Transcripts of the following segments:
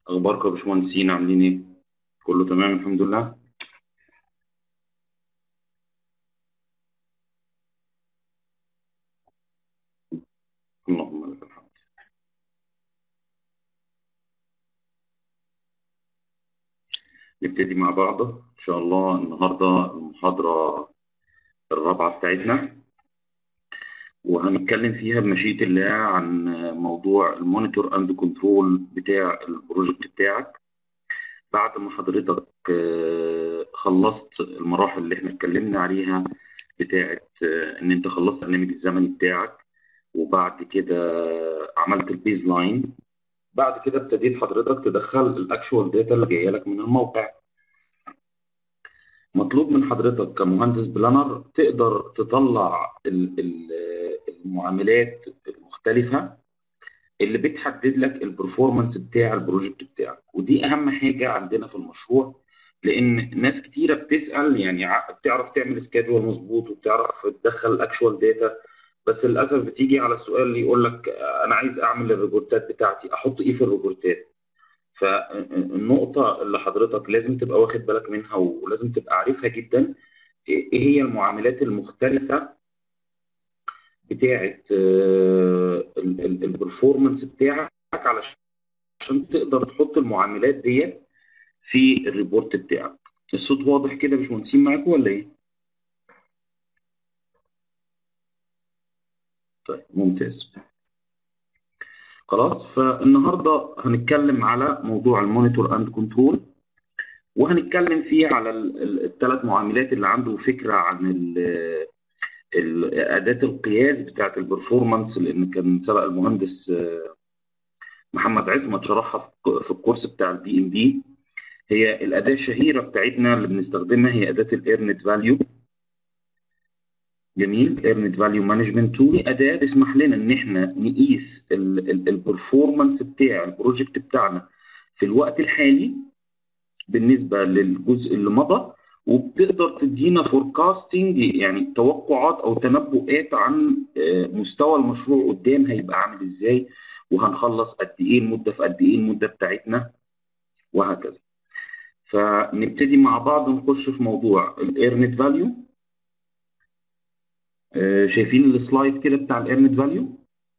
أخباركم يا باشمهندسين عاملين إيه؟ كله تمام الحمد لله؟ اللهم لك الحمد. نبتدي مع بعض إن شاء الله النهاردة المحاضرة الرابعة بتاعتنا وهنتكلم فيها بمشيئة الله عن موضوع المونيتور أند كنترول بتاع البروجكت بتاعك بعد ما حضرتك آه، خلصت المراحل اللي احنا اتكلمنا عليها بتاعت آه، ان انت خلصت البرنامج الزمني بتاعك وبعد كده عملت البيز لاين بعد كده ابتديت حضرتك تدخل الاكشوال داتا اللي جايه لك من الموقع مطلوب من حضرتك كمهندس بلانر تقدر تطلع ال- ال- المعاملات المختلفه اللي بتحدد لك البرفورمانس بتاع البروجكت بتاعك ودي اهم حاجه عندنا في المشروع لان ناس كتيره بتسال يعني ع- بتعرف تعمل سكادجول مظبوط وبتعرف تدخل الاكشوال داتا بس للاسف بتيجي على السؤال اللي يقول لك آه، انا عايز اعمل الريبورتات بتاعتي احط ايه في الريبورتات فالنقطه اللي حضرتك لازم تبقى واخد بالك منها ولازم تبقى عارفها جدا ايه هي المعاملات المختلفه بتاعه البرفورمانس بتاعك علشان تقدر تحط المعاملات دي في الريبورت بتاعك الصوت واضح كده يا باشمهندسين معاكم ولا ايه؟ طيب ممتاز خلاص فالنهارده هنتكلم على موضوع المونيتور اند كنترول وهنتكلم فيه على الثلاث معاملات اللي عنده فكره عن ال- ال- اداه القياس بتاعه البرفورمانس لان كان سبق المهندس آه، محمد عصمت شرحها في في الكورس بتاع البي ام بي هي الاداه الشهيره بتاعتنا اللي بنستخدمها هي اداه الايرنت فاليو جميل ايرنت فاليو مانجمنت تول دي اداه تسمح لنا ان احنا نقيس البرفورمانس بتاع البروجكت بتاعنا في الوقت الحالي بالنسبه للجزء اللي مضى وبتقدر تدينا فوركاستنج يعني توقعات او تنبؤات عن آه، مستوى المشروع قدام هيبقى عامل ازاي وهنخلص قد ايه المده في قد ايه المده بتاعتنا وهكذا فنبتدي مع بعض نخش في موضوع الايرنت فاليو شايفين السلايد كده بتاع الايرنت فاليو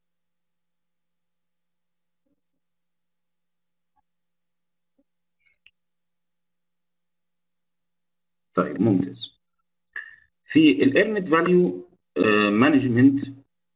طيب ممتاز في الايرنت فاليو مانجمنت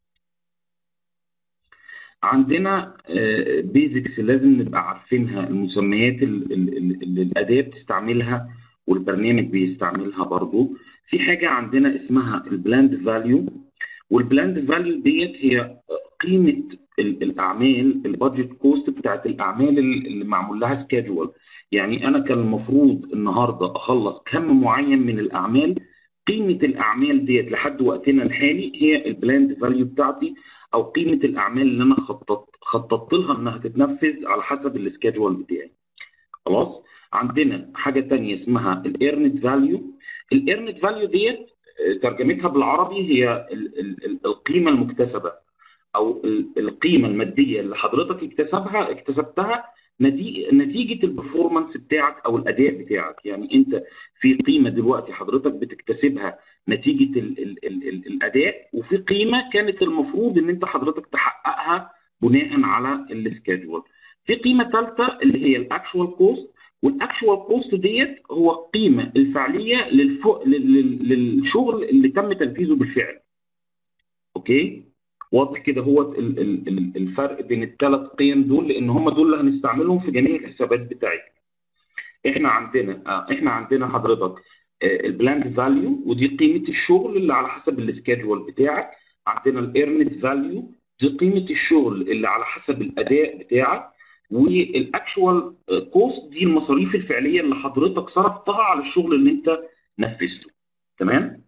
عندنا بيزكس لازم نبقى عارفينها المسميات ال- ال- ال- اللي الاداه بتستعملها والبرنامج بيستعملها برضو في حاجه عندنا اسمها البلاند فاليو والبلاند فاليو ديت هي قيمه ال- الاعمال البادجت كوست بتاعت الاعمال اللي معمول لها سكادجول يعني انا كان المفروض النهارده اخلص كم معين من الاعمال قيمه الاعمال ديت لحد وقتنا الحالي هي البلاند فاليو بتاعتي او قيمه الاعمال اللي انا خططت خططت لها انها تتنفذ على حسب السكادجول بتاعي خلاص عندنا حاجه تانية اسمها الايرنت فاليو الايرنت فاليو ديت آه، ترجمتها بالعربي هي ال- ال- ال- القيمه المكتسبه او ال- القيمه الماديه اللي حضرتك اكتسبها اكتسبتها نتيجه نتيجه البرفورمانس بتاعك او الاداء بتاعك يعني انت في قيمه دلوقتي حضرتك بتكتسبها نتيجه ال ال ال ال الاداء وفي قيمه كانت المفروض ان انت حضرتك تحققها بناء على السكادجول في قيمه ثالثه اللي هي الاكشوال كوست والاكشوال كوست ديت هو القيمه الفعليه للفوق لل- للشغل اللي تم تنفيذه بالفعل اوكي واضح كده هو ال- ال- ال- الفرق بين الثلاث قيم دول لان هم دول اللي هنستعملهم في جميع الحسابات بتاعتنا احنا عندنا آه، احنا عندنا حضرتك البلاند فاليو ودي قيمه الشغل اللي على حسب السكادجول بتاعك عندنا الايرنت فاليو دي قيمه الشغل اللي على حسب الاداء بتاعك والاكشوال كوست دي المصاريف الفعليه اللي حضرتك صرفتها على الشغل اللي انت نفذته تمام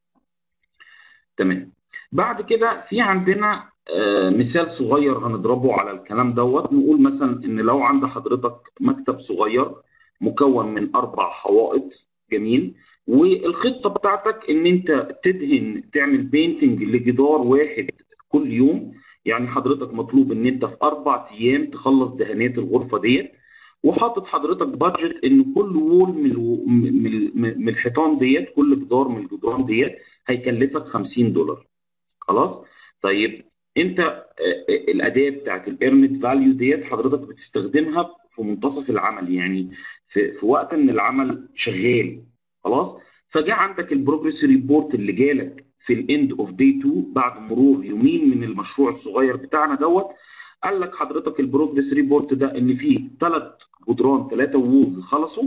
تمام بعد كده في عندنا آه، مثال صغير هنضربه على الكلام دوت نقول مثلا ان لو عند حضرتك مكتب صغير مكون من اربع حوائط جميل والخطه بتاعتك ان انت تدهن تعمل بينتنج لجدار واحد كل يوم يعني حضرتك مطلوب ان انت في اربع ايام تخلص دهانات الغرفه ديت وحاطط حضرتك بادجت ان كل وول من الو- من من- من الحيطان ديت كل جدار من الجدران ديت هيكلفك 50 دولار خلاص طيب انت آه، آه، الاداه بتاعت الايرنت فاليو ديت حضرتك بتستخدمها في في منتصف العمل يعني في في وقت ان العمل شغال خلاص فجاء عندك البروجرس ريبورت اللي جالك في الاند اوف داي 2 بعد مرور يومين من المشروع الصغير بتاعنا دوت قال لك حضرتك البروجرس ريبورت ده ان فيه ثلاث جدران ثلاثه وولز خلصوا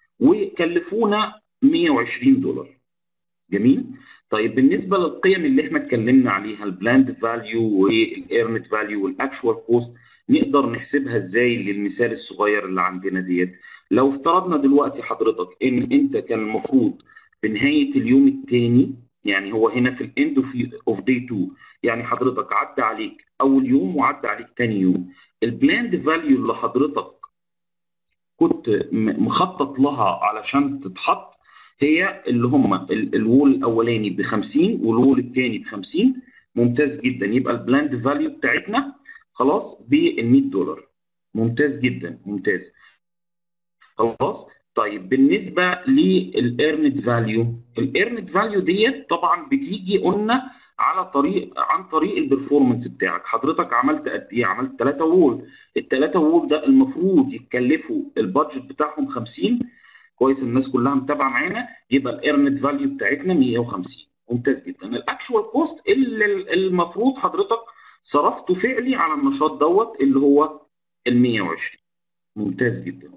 وكلفونا 120 دولار جميل طيب بالنسبه للقيم اللي احنا اتكلمنا عليها البلاند فاليو والايرنت فاليو والاكشوال كوست نقدر نحسبها ازاي للمثال الصغير اللي عندنا ديت لو افترضنا دلوقتي حضرتك ان انت كان المفروض بنهايه اليوم الثاني يعني هو هنا في الاند اوف داي 2 يعني حضرتك عدى عليك اول يوم وعدى عليك ثاني يوم البلاند فاليو اللي حضرتك كنت م- مخطط لها علشان تتحط هي اللي هم ال- الوول الاولاني ب 50 والوول الثاني ب 50 ممتاز جدا يبقى البلاند فاليو بتاعتنا خلاص ب 100 دولار ممتاز جدا ممتاز خلاص طيب بالنسبه للايرنت فاليو الايرنت فاليو ديت طبعا بتيجي قلنا على طريق عن طريق البرفورمانس بتاعك حضرتك عملت قد ايه عملت 3 وول الثلاثه وول ده المفروض يتكلفوا البادجت بتاعهم 50 كويس الناس كلها متابعه معانا يبقى الايرنت فاليو بتاعتنا 150 ممتاز جدا الاكشوال كوست اللي المفروض حضرتك صرفته فعلي على النشاط دوت اللي هو ال 120 ممتاز جدا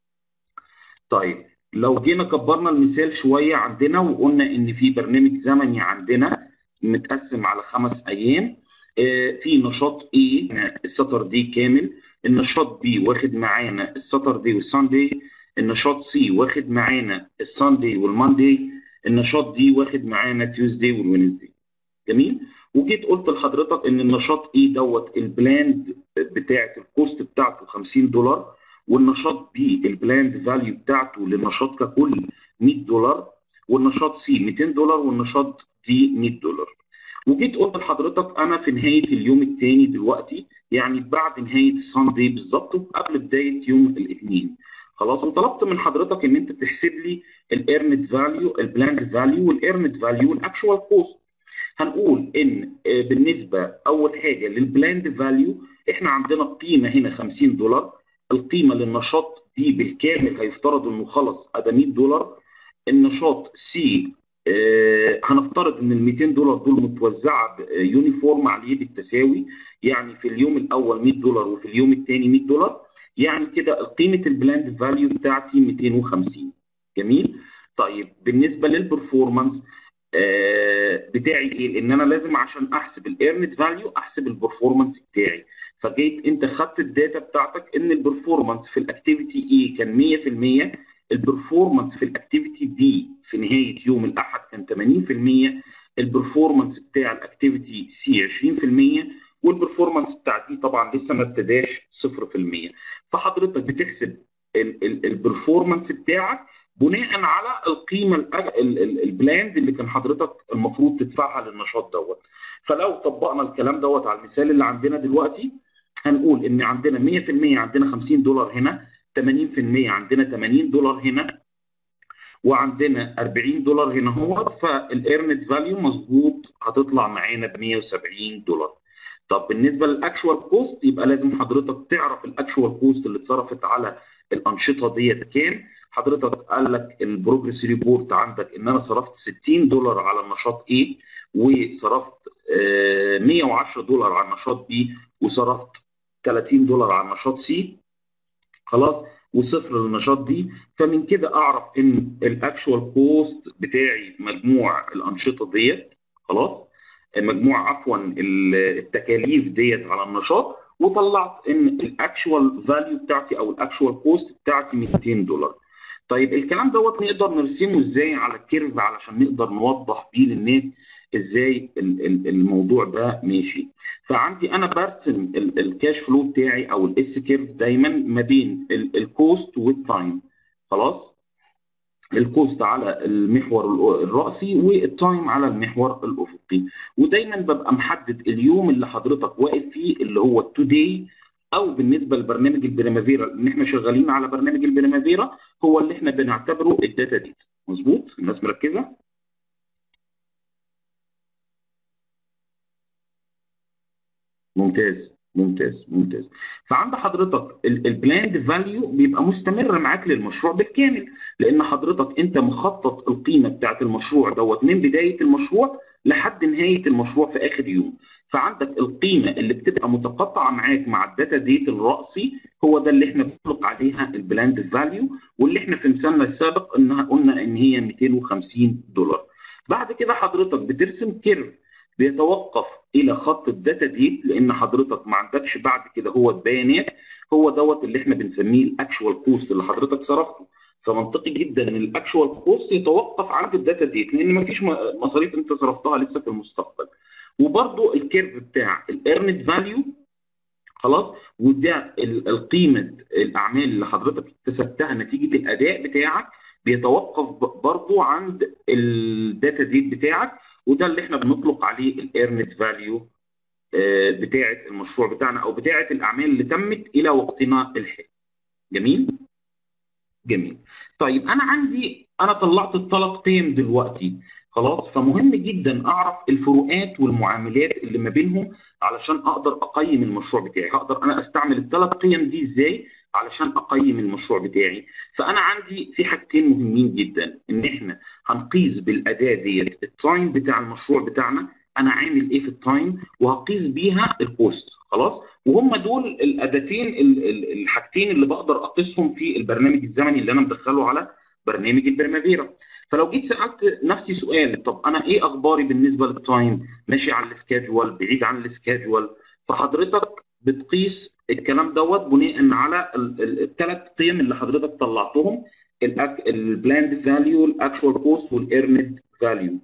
طيب لو جينا كبرنا المثال شويه عندنا وقلنا ان في برنامج زمني عندنا متقسم على خمس ايام آه، في نشاط A الساتردي كامل النشاط B واخد معانا الساتردي والساندي النشاط C واخد معانا الساندي والماندي النشاط D واخد معانا تيوزداي والوينزداي جميل وجيت قلت لحضرتك ان النشاط ايه دوت البلاند بتاعت الكوست بتاعته 50 دولار والنشاط بي البلاند فاليو بتاعته للنشاط ككل 100 دولار والنشاط سي 200 دولار والنشاط دي 100 دولار وجيت قلت لحضرتك انا في نهايه اليوم الثاني دلوقتي يعني بعد نهايه الساندي بالظبط وقبل بدايه يوم الاثنين خلاص وطلبت من حضرتك ان انت تحسب لي الايرنت فاليو البلاند فاليو والايرنت فاليو والاكشوال كوست هنقول ان آه، بالنسبه اول حاجه للبلاند فاليو احنا عندنا القيمه هنا 50 دولار القيمه للنشاط دي بالكامل هيفترض انه خلص ادى 100 دولار النشاط سي آه هنفترض ان ال 200 دولار دول متوزعه يونيفورم عليه بالتساوي يعني في اليوم الاول 100 دولار وفي اليوم الثاني 100 دولار يعني كده قيمه البلاند فاليو بتاعتي 250 جميل طيب بالنسبه للبرفورمانس آه، بتاعي ايه؟ لان انا لازم عشان احسب الايرنت فاليو احسب البرفورمانس بتاعي فجيت انت خدت الداتا بتاعتك ان البرفورمانس في الاكتيفيتي اي كان 100% البرفورمانس في الاكتيفيتي بي في نهايه يوم الاحد كان 80% البرفورمانس بتاع الاكتيفيتي سي 20% والبرفورمانس بتاعتي طبعا لسه ما ابتداش 0% فحضرتك بتحسب البرفورمانس بتاعك بناء على القيمه الأج- ال- ال- البلاند اللي كان حضرتك المفروض تدفعها للنشاط دوت فلو طبقنا الكلام دوت على المثال اللي عندنا دلوقتي هنقول ان عندنا 100% عندنا 50 دولار هنا 80% عندنا 80 دولار هنا وعندنا 40 دولار هنا هو فالايرنت فاليو مظبوط هتطلع معانا ب 170 دولار طب بالنسبه للاكشوال كوست يبقى لازم حضرتك تعرف الاكشوال كوست اللي اتصرفت على الانشطه ديت كام حضرتك قال لك البروجرس ريبورت عندك ان انا صرفت 60 دولار على النشاط A وصرفت آه، 110 دولار على النشاط B وصرفت 30 دولار على النشاط C خلاص وصفر للنشاط دي فمن كده اعرف ان الاكشوال كوست بتاعي مجموع الانشطه ديت خلاص مجموع عفوا ال- التكاليف ديت على النشاط وطلعت ان الاكشوال فاليو بتاعتي او الاكشوال كوست بتاعتي 200 دولار طيب الكلام دوت نقدر نرسمه ازاي على الكيرف علشان نقدر نوضح بيه للناس ازاي ال- ال- الموضوع ده ماشي فعندي انا برسم ال- الكاش فلو بتاعي او الاس كيرف دايما ما بين ال- الكوست والتايم خلاص الكوست على المحور الرأسي والتايم على المحور الأفقي ودايما ببقى محدد اليوم اللي حضرتك واقف فيه اللي هو التوداي او بالنسبه لبرنامج البريمافيرا ان احنا شغالين على برنامج البريمافيرا هو اللي احنا بنعتبره الداتا ديت مظبوط الناس مركزه ممتاز ممتاز ممتاز فعند حضرتك البلاند فاليو بيبقى مستمر معاك للمشروع بالكامل لان حضرتك انت مخطط القيمه بتاعت المشروع دوت من بدايه المشروع لحد نهايه المشروع في اخر يوم فعندك القيمه اللي بتبقى متقاطعه معاك مع الداتا ديت الرأسي هو ده اللي احنا بنطلق عليها البلاند فاليو واللي احنا في مثالنا السابق انها قلنا ان هي 250 دولار بعد كده حضرتك بترسم كيرف بيتوقف الى خط الداتا ديت لان حضرتك ما عندكش بعد كده هو البيانات هو دوت اللي احنا بنسميه الاكشوال كوست اللي حضرتك صرفته فمنطقي جدا ان الاكشوال كوست يتوقف عند الداتا ديت لان ما فيش مصاريف انت صرفتها لسه في المستقبل وبرده الكيرف بتاع الايرند فاليو خلاص وده القيمه الاعمال اللي حضرتك اكتسبتها نتيجه الاداء بتاعك بيتوقف برضو عند الداتا ديت بتاعك وده اللي احنا بنطلق عليه الايرنت فاليو بتاعه المشروع بتاعنا او بتاعه الاعمال اللي تمت الى وقتنا الحالي. جميل؟ جميل. طيب انا عندي انا طلعت الثلاث قيم دلوقتي خلاص فمهم جدا اعرف الفروقات والمعاملات اللي ما بينهم علشان اقدر اقيم المشروع بتاعي، هقدر انا استعمل الثلاث قيم دي ازاي علشان اقيم المشروع بتاعي فانا عندي في حاجتين مهمين جدا ان احنا هنقيس بالاداه ديت التايم بتاع المشروع بتاعنا انا عامل ايه في التايم وهقيس بيها الكوست خلاص وهم دول الاداتين الحاجتين اللي بقدر اقيسهم في البرنامج الزمني اللي انا مدخله على برنامج البرمافيرا فلو جيت سالت نفسي سؤال طب انا ايه اخباري بالنسبه للتايم ماشي على السكادجوال بعيد عن السكادجوال فحضرتك بتقيس الكلام دوت بناء على الثلاث قيم اللي حضرتك طلعتهم البلاند فاليو الاكشوال كوست والايرند فاليو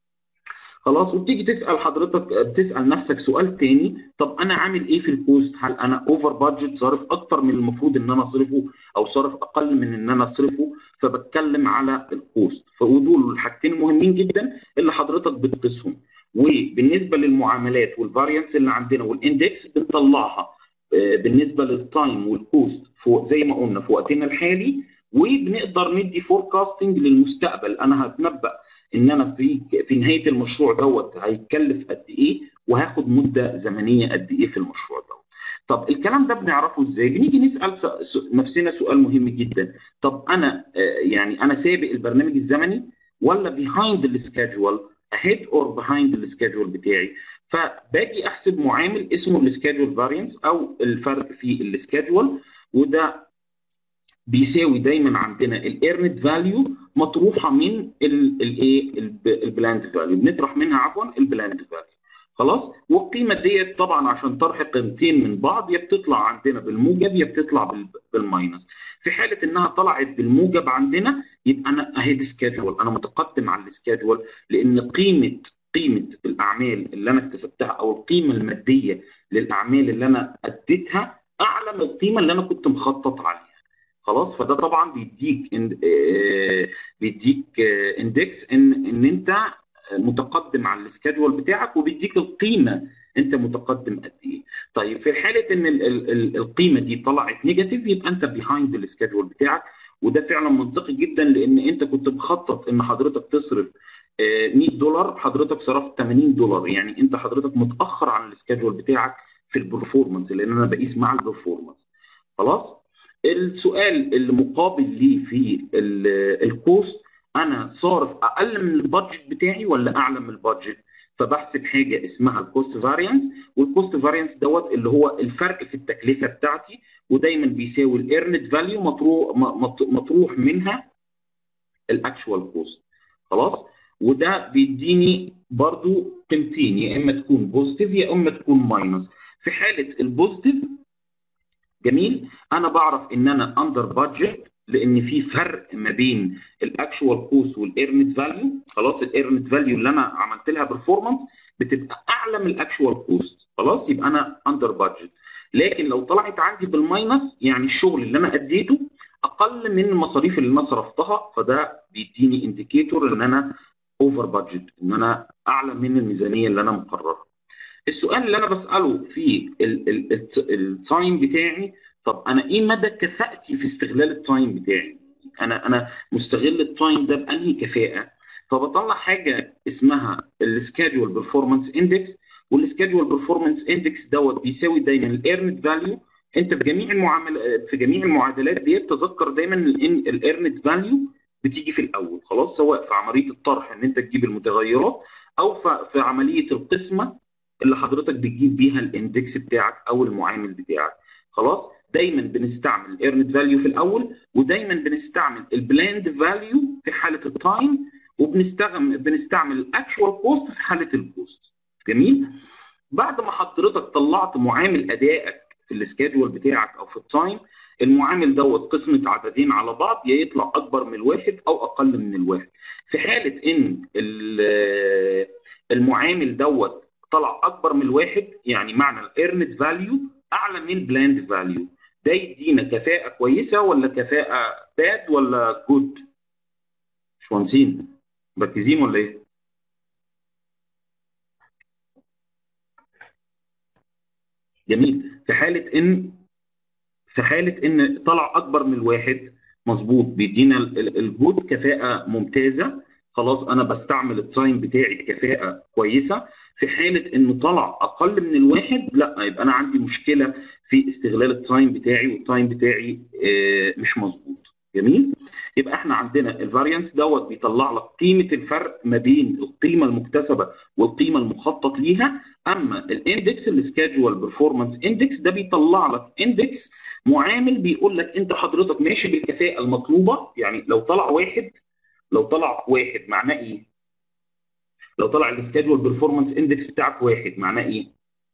خلاص وبتيجي تسال حضرتك بتسال نفسك سؤال تاني طب انا عامل ايه في الكوست هل انا اوفر بادجت صارف اكتر من المفروض ان انا اصرفه او صارف اقل من ان انا اصرفه فبتكلم على الكوست فدول الحاجتين مهمين جدا اللي حضرتك بتقيسهم وبالنسبه للمعاملات والفاريانس اللي عندنا والاندكس بنطلعها بالنسبه للتايم والكوست فوق زي ما قلنا في وقتنا الحالي وبنقدر ندي فوركاستنج للمستقبل انا هتنبأ ان انا في في نهايه المشروع دوت هيتكلف قد ايه وهاخد مده زمنيه قد ايه في المشروع دوت. طب الكلام ده بنعرفه ازاي؟ بنيجي نسال نفسنا سؤال مهم جدا، طب انا يعني انا سابق البرنامج الزمني ولا بيهايند السكادجوال؟ اهيد اور بيهايند السكادجوال بتاعي؟ فباجي احسب معامل اسمه السكادجوال فارينس او الفرق في السكادجوال وده بيساوي دايما عندنا الايرنت فاليو مطروحه من الايه البلاند فاليو بنطرح منها عفوا البلاند فاليو خلاص والقيمه ديت طبعا عشان طرح قيمتين من بعض يا بتطلع عندنا بالموجب يا بتطلع بالماينس في حاله انها طلعت بالموجب عندنا يبقى انا اهي سكادجول انا متقدم على السكادجول لان قيمه قيمه الاعمال اللي انا اكتسبتها او القيمه الماديه للاعمال اللي انا اديتها اعلى من القيمه اللي انا كنت مخطط عليها خلاص فده طبعا بيديك إن بيديك اندكس ان ان انت متقدم على السكادجول بتاعك وبيديك القيمه انت متقدم قد ايه طيب في حاله ان ال ال القيمه دي طلعت نيجاتيف يبقى انت بيهايند السكادجول بتاعك وده فعلا منطقي جدا لان انت كنت مخطط ان حضرتك تصرف 100 دولار حضرتك صرفت 80 دولار يعني انت حضرتك متاخر عن السكادجول بتاعك في البرفورمانس لان انا بقيس مع البرفورمانس خلاص السؤال المقابل ليه في الكوست انا صارف اقل من البادجت بتاعي ولا اعلى من البادجت فبحسب حاجه اسمها الكوست فاريانس والكوست فاريانس دوت اللي هو الفرق في التكلفه بتاعتي ودايما بيساوي الايرنت فاليو مطروح مطروح منها الاكشوال كوست خلاص وده بيديني برضو قيمتين يا اما تكون بوزيتيف يا اما تكون ماينس في حاله البوزيتيف جميل انا بعرف ان انا اندر بادجت لان في فرق ما بين الاكشوال كوست والايرنت فاليو خلاص الايرنت فاليو اللي انا عملت لها برفورمانس بتبقى اعلى من الاكشوال كوست خلاص يبقى انا اندر بادجت لكن لو طلعت عندي بالماينس يعني الشغل اللي انا اديته اقل من المصاريف اللي انا صرفتها فده بيديني انديكيتور ان انا اوفر بادجت ان انا اعلى من الميزانيه اللي انا مقررها السؤال اللي انا بساله في التايم بتاعي طب انا ايه مدى كفاءتي في استغلال التايم بتاعي انا انا مستغل التايم ده بانهي كفاءه فبطلع حاجه اسمها السكادجول بيرفورمانس اندكس والسكادجول بيرفورمانس اندكس دوت بيساوي دايما الايرند فاليو انت في جميع المعاملات في جميع المعادلات ديت تذكر دايما ان الايرند فاليو بتيجي في الاول خلاص سواء في عمليه الطرح ان انت تجيب المتغيرات او في عمليه القسمه اللي حضرتك بتجيب بيها الاندكس بتاعك او المعامل بتاعك خلاص دايما بنستعمل الايرند فاليو في الاول ودايما بنستعمل البلاند فاليو في حاله التايم وبنستعمل بنستعمل الاكشوال كوست في حاله الكوست جميل بعد ما حضرتك طلعت معامل ادائك في السكادجول بتاعك او في التايم المعامل دوت قسمة عددين على بعض يا يطلع اكبر من الواحد او اقل من الواحد في حالة ان المعامل دوت طلع اكبر من الواحد يعني معنى الايرند فاليو اعلى من البلاند فاليو ده يدينا كفاءة كويسة ولا كفاءة باد ولا جود مش مهندسين مركزين ولا ايه؟ جميل في حاله ان في حاله ان طلع اكبر من الواحد مظبوط بيدينا الجود كفاءه ممتازه خلاص انا بستعمل التايم بتاعي بكفاءه كويسه في حاله انه طلع اقل من الواحد لا يبقى انا عندي مشكله في استغلال التايم بتاعي والتايم بتاعي مش مظبوط جميل يبقى احنا عندنا الفاريانس دوت بيطلع لك قيمه الفرق ما بين القيمه المكتسبه والقيمه المخطط ليها اما الاندكس السكادجوال بيرفورمانس اندكس ده بيطلع لك اندكس معامل بيقول لك انت حضرتك ماشي بالكفاءه المطلوبه يعني لو طلع واحد لو طلع واحد معناه ايه؟ لو طلع السكادجوال بيرفورمانس اندكس بتاعك واحد معناه ايه؟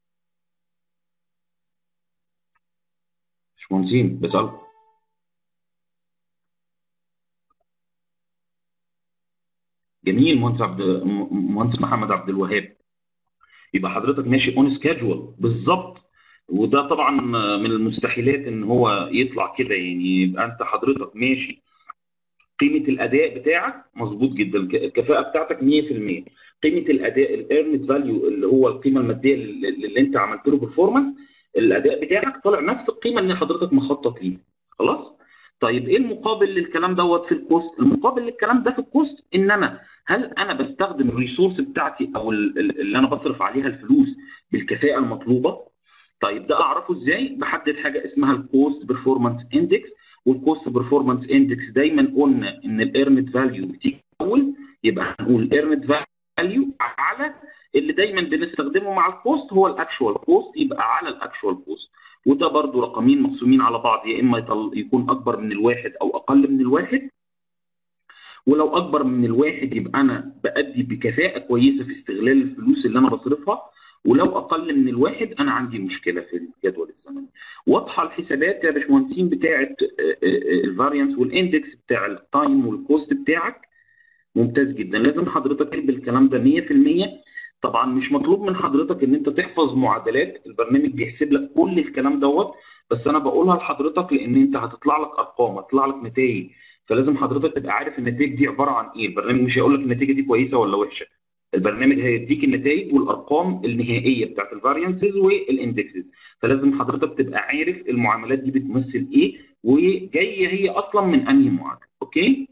مش مهندسين بسألكم جميل مهندس عبد مهندس محمد عبد الوهاب يبقى حضرتك ماشي اون سكادجول بالظبط وده طبعا من المستحيلات ان هو يطلع كده يعني يبقى انت حضرتك ماشي قيمه الاداء بتاعك مظبوط جدا الكفاءه بتاعتك 100% قيمه الاداء الايرنت فاليو اللي هو القيمه الماديه اللي انت عملت له برفورمانس الاداء بتاعك طالع نفس القيمه اللي حضرتك مخطط ليها خلاص طيب ايه المقابل للكلام دوت في الكوست؟ المقابل للكلام ده في الكوست ان انا هل انا بستخدم الريسورس بتاعتي او اللي انا بصرف عليها الفلوس بالكفاءه المطلوبه؟ طيب ده اعرفه ازاي؟ بحدد حاجه اسمها الكوست بيرفورمانس اندكس والكوست بيرفورمانس اندكس دايما قلنا ان الايرنت فاليو بتيجي اول يبقى هنقول الايرنت فاليو على اللي دايما بنستخدمه مع الكوست هو الاكشوال كوست يبقى على الاكشوال كوست وده برضو رقمين مقسومين على بعض يا اما يكون اكبر من الواحد او اقل من الواحد ولو اكبر من الواحد يبقى انا بادي بكفاءه كويسه في استغلال الفلوس اللي انا بصرفها ولو اقل من الواحد انا عندي مشكله في الجدول الزمني واضحه الحسابات يا باشمهندسين بتاعه الفاريانس والاندكس بتاع التايم والكوست بتاعك ممتاز جدا لازم حضرتك تقبل الكلام ده 100% طبعا مش مطلوب من حضرتك ان انت تحفظ معادلات البرنامج بيحسب لك كل الكلام دوت بس انا بقولها لحضرتك لان انت هتطلع لك ارقام هتطلع لك نتائج فلازم حضرتك تبقى عارف النتائج دي عباره عن ايه البرنامج مش هيقول لك النتيجه دي كويسه ولا وحشه البرنامج هيديك النتائج والارقام النهائيه بتاعت الفاريانسز والاندكسز فلازم حضرتك تبقى عارف المعاملات دي بتمثل ايه وجايه هي اصلا من انهي معادله اوكي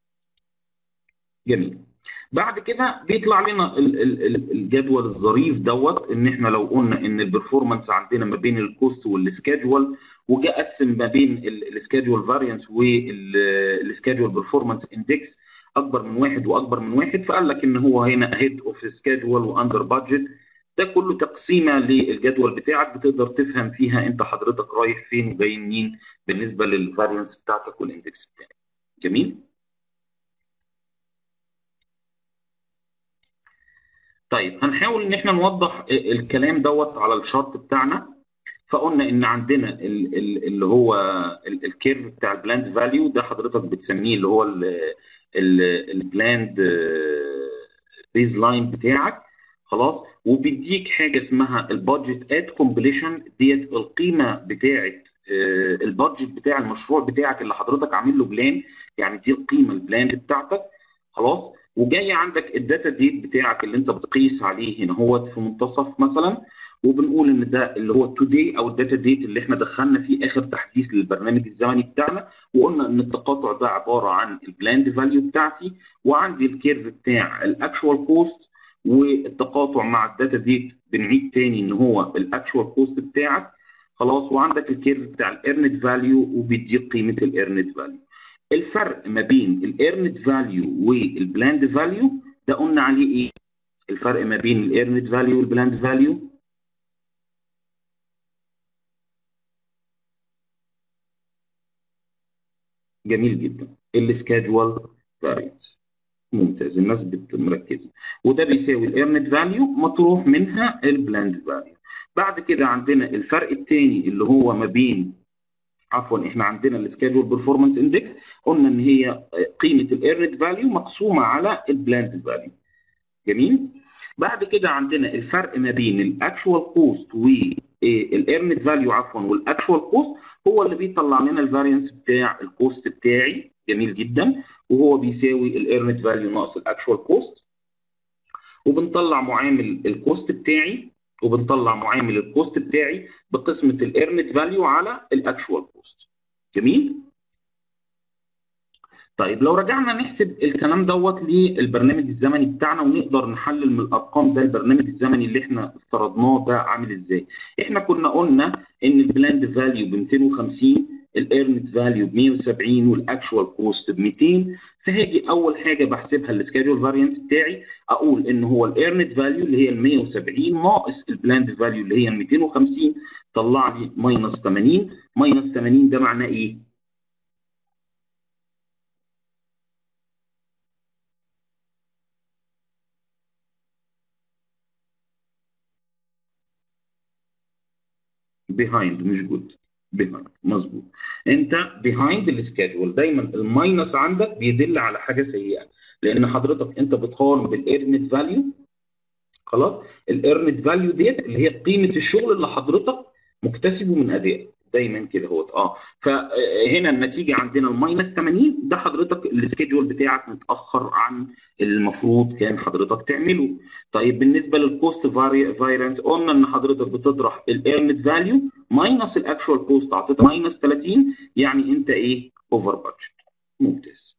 جميل بعد كده بيطلع لنا الجدول الظريف دوت ان احنا لو قلنا ان البرفورمانس عندنا ما بين الكوست والسكادجول وجاء قسم ما بين السكادجول فاريانس والسكادجول برفورمانس اندكس اكبر من واحد واكبر من واحد فقال لك ان هو هنا هيد اوف سكادجول واندر بادجت ده كله تقسيمه للجدول بتاعك بتقدر تفهم فيها انت حضرتك رايح فين وجاي منين بالنسبه للفاريانس بتاعتك والاندكس بتاعك جميل طيب هنحاول ان احنا نوضح الكلام دوت على الشارت بتاعنا فقلنا ان عندنا اللي هو الكيرف بتاع البلاند فاليو ده حضرتك بتسميه اللي هو البلاند بيز لاين بتاعك خلاص وبيديك حاجه اسمها البادجت ات كومبليشن ديت القيمه بتاعه البادجت بتاع المشروع بتاعك اللي حضرتك عامل له بلان يعني دي القيمه البلان بتاعتك خلاص وجاي عندك الداتا ديت بتاعك اللي انت بتقيس عليه هنا هو في منتصف مثلا وبنقول ان ده اللي هو التوداي او الداتا ديت اللي احنا دخلنا فيه اخر تحديث للبرنامج الزمني بتاعنا وقلنا ان التقاطع ده عباره عن البلاند فاليو بتاعتي وعندي الكيرف بتاع الاكشوال كوست والتقاطع مع الداتا ديت بنعيد تاني ان هو الاكشوال كوست بتاعك خلاص وعندك الكيرف بتاع الايرنت فاليو وبيديك قيمه الايرنت فاليو الفرق ما بين الايرنت فاليو والبلاند فاليو ده قلنا عليه ايه الفرق ما بين الايرنت فاليو والبلاند فاليو جميل جدا السكادجوال فارينس ممتاز الناس مركزه وده بيساوي الايرنت فاليو مطروح منها البلاند فاليو بعد كده عندنا الفرق الثاني اللي هو ما بين عفوا احنا عندنا السكادجول بيرفورمانس اندكس قلنا ان هي قيمه الايرنت فاليو مقسومه على البلاند فاليو جميل بعد كده عندنا الفرق ما بين الاكشوال كوست والايرنت فاليو عفوا والاكشوال كوست هو اللي بيطلع لنا الفارينس بتاع الكوست بتاعي جميل جدا وهو بيساوي الايرنت فاليو ناقص الاكشوال كوست وبنطلع معامل الكوست بتاعي وبنطلع معامل الكوست بتاعي بقسمه الايرنت فاليو على الاكشوال كوست جميل طيب لو رجعنا نحسب الكلام دوت للبرنامج الزمني بتاعنا ونقدر نحلل من الارقام ده البرنامج الزمني اللي احنا افترضناه ده عامل ازاي؟ احنا كنا قلنا ان البلاند فاليو ب 250 الايرنت فاليو ب 170 والاكشوال كوست ب 200 فهاجي اول حاجه بحسبها السكادجول فارينس بتاعي اقول ان هو الايرنت فاليو اللي هي ال 170 ناقص البلاند فاليو اللي هي ال 250 طلع لي ماينس 80 ماينس 80 ده معناه ايه؟ behind مش good behind مظبوط انت behind السكادجول دايما الماينس عندك بيدل على حاجه سيئه لان حضرتك انت بتقارن بالايرنت فاليو خلاص الايرنت فاليو ديت اللي هي قيمه الشغل اللي حضرتك مكتسبه من ادائك دايما كده هو اه فهنا النتيجه عندنا الماينس 80 ده حضرتك السكيدول بتاعك متاخر عن المفروض كان حضرتك تعمله طيب بالنسبه للكوست فايرنس قلنا ان حضرتك بتطرح الايرنت فاليو ماينس الاكشوال كوست اعطيتها ماينس 30 يعني انت ايه اوفر بادجت ممتاز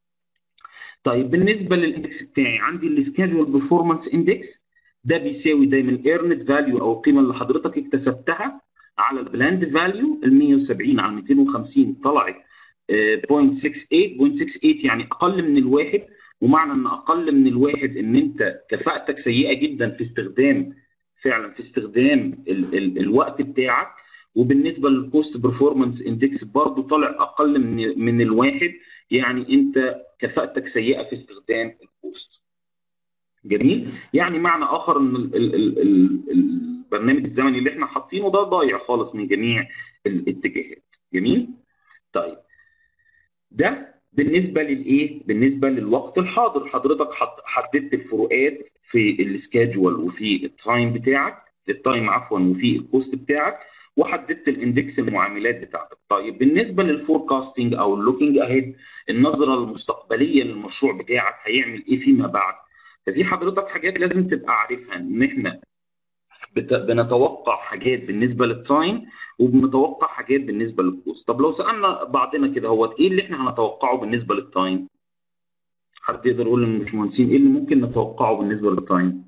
طيب بالنسبه للاندكس بتاعي عندي السكيدول بيرفورمانس اندكس ده بيساوي دايما الايرنت فاليو او القيمه اللي حضرتك اكتسبتها على البلاند فاليو ال 170 على 250 طلعت 0.68 0.68 يعني اقل من الواحد ومعنى ان اقل من الواحد ان انت كفاءتك سيئه جدا في استخدام فعلا في استخدام ال ال الوقت بتاعك وبالنسبه للكوست برفورمانس اندكس برضه طالع اقل من من الواحد يعني انت كفاءتك سيئه في استخدام الكوست جميل يعني معنى اخر ان ال ال ال ال البرنامج الزمني اللي احنا حاطينه ده ضايع خالص من جميع الاتجاهات جميل طيب ده بالنسبه للايه بالنسبه للوقت الحاضر حضرتك حددت الفروقات في السكادجول وفي التايم بتاعك التايم عفوا وفي الكوست بتاعك وحددت الاندكس المعاملات بتاعتك طيب بالنسبه للفوركاستنج او اللوكينج اهيد النظره المستقبليه للمشروع بتاعك هيعمل ايه فيما بعد ففي حضرتك حاجات لازم تبقى عارفها ان احنا بنتوقع حاجات بالنسبه للتايم وبنتوقع حاجات بالنسبه للكوست طب لو سالنا بعضنا كده هو ايه اللي احنا هنتوقعه بالنسبه للتايم حد يقدر يقول للمهندسين ايه اللي ممكن نتوقعه بالنسبه للتايم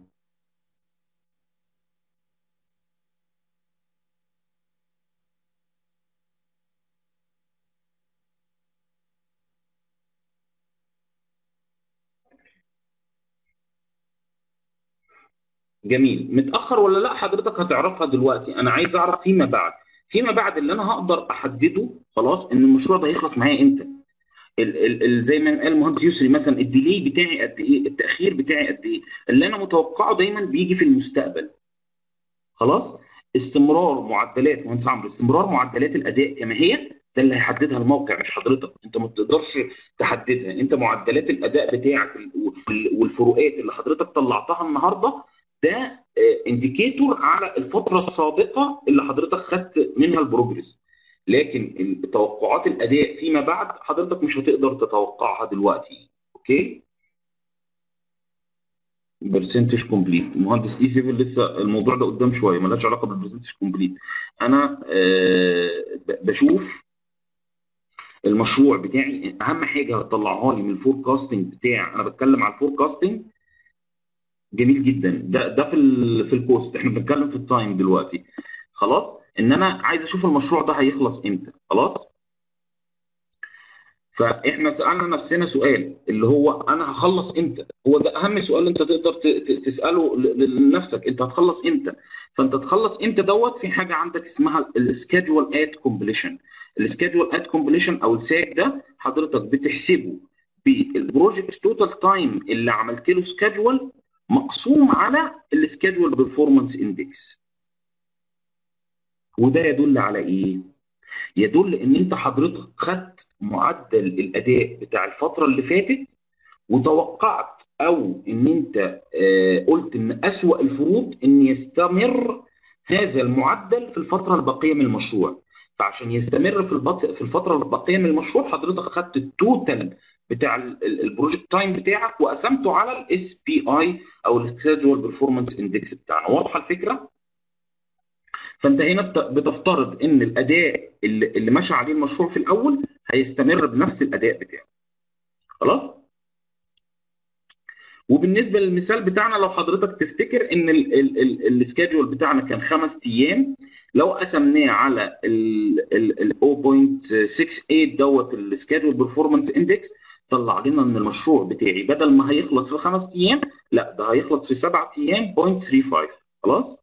جميل متاخر ولا لا حضرتك هتعرفها دلوقتي انا عايز اعرف فيما بعد فيما بعد اللي انا هقدر احدده خلاص ان المشروع ده هيخلص معايا امتى ال ال ال زي ما قال المهندس يسري مثلا الديلي بتاعي قد ايه التاخير بتاعي قد ايه اللي انا متوقعه دايما بيجي في المستقبل خلاص استمرار معدلات مهندس عمرو استمرار معدلات الاداء كما هي ده اللي هيحددها الموقع مش حضرتك انت ما تقدرش تحددها انت معدلات الاداء بتاعك والفروقات اللي حضرتك طلعتها النهارده ده انديكيتور على الفتره السابقه اللي حضرتك خدت منها البروجرس لكن توقعات الاداء فيما بعد حضرتك مش هتقدر تتوقعها دلوقتي اوكي برسنتج كومبليت مهندس اي سيفل لسه الموضوع ده قدام شويه ملهاش علاقه بالبرسنتج كومبليت انا آه بشوف المشروع بتاعي اهم حاجه هتطلعها لي من الفوركاستنج بتاع انا بتكلم على الفوركاستنج جميل جدا ده ده في ال في الكوست احنا بنتكلم في التايم دلوقتي خلاص ان انا عايز اشوف المشروع ده هيخلص امتى خلاص فاحنا سالنا نفسنا سؤال اللي هو انا هخلص امتى هو ده اهم سؤال انت تقدر تساله لنفسك انت هتخلص امتى فانت تخلص امتى دوت في حاجه عندك اسمها السكيدجول ات كومبليشن السكيدجول ات كومبليشن او الساك ده حضرتك بتحسبه بالبروجكت توتال تايم اللي عملت له سكيدجول مقسوم على السكيدجول بيرفورمانس اندكس وده يدل على ايه يدل ان انت حضرتك خدت معدل الاداء بتاع الفتره اللي فاتت وتوقعت او ان انت قلت ان اسوا الفروض ان يستمر هذا المعدل في الفتره الباقيه من المشروع فعشان يستمر في البط... في الفتره الباقيه من المشروع حضرتك خدت التوتال بتاع البروجكت تايم بتاعك وقسمته على الاس بي اي او السكيدجول بيرفورمانس اندكس بتاعنا واضحه الفكره فانت هنا بتفترض ان الاداء اللي, اللي ماشي عليه المشروع في الاول هيستمر بنفس الاداء بتاعه خلاص وبالنسبه للمثال بتاعنا لو حضرتك تفتكر ان السكيدجول بتاعنا كان خمس ايام لو قسمناه على ال 0.68 دوت السكيدجول بيرفورمانس اندكس طلع لنا ان المشروع بتاعي بدل ما هيخلص في خمس ايام لا ده هيخلص في سبعة ايام 0.35 خلاص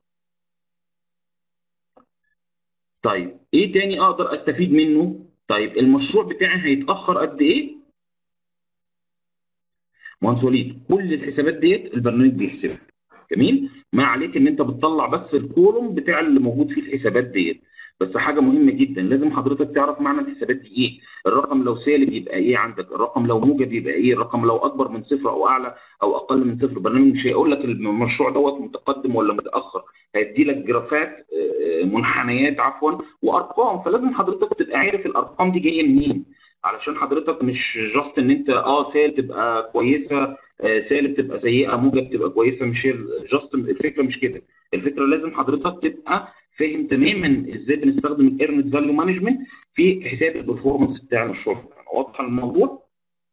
طيب ايه تاني اقدر استفيد منه طيب المشروع بتاعي هيتاخر قد ايه مهندس وليد كل الحسابات ديت البرنامج بيحسبها جميل ما عليك ان انت بتطلع بس الكولوم بتاع اللي موجود فيه الحسابات ديت بس حاجه مهمه جدا لازم حضرتك تعرف معنى الحسابات دي ايه الرقم لو سالب يبقى ايه عندك الرقم لو موجب يبقى ايه الرقم لو اكبر من صفر او اعلى او اقل من صفر البرنامج مش هيقول لك المشروع دوت متقدم ولا متاخر هيدي لك جرافات منحنيات عفوا وارقام فلازم حضرتك تبقى عارف الارقام دي جايه منين علشان حضرتك مش جاست ان انت اه سالب تبقى كويسه آه سالب تبقى سيئه موجب تبقى كويسه مش هي جاست الفكره مش كده الفكره لازم حضرتك تبقى فاهم تماما ازاي بنستخدم الايرنت فاليو مانجمنت في حساب البرفورمانس بتاع المشروع بتاعنا واضحه الموضوع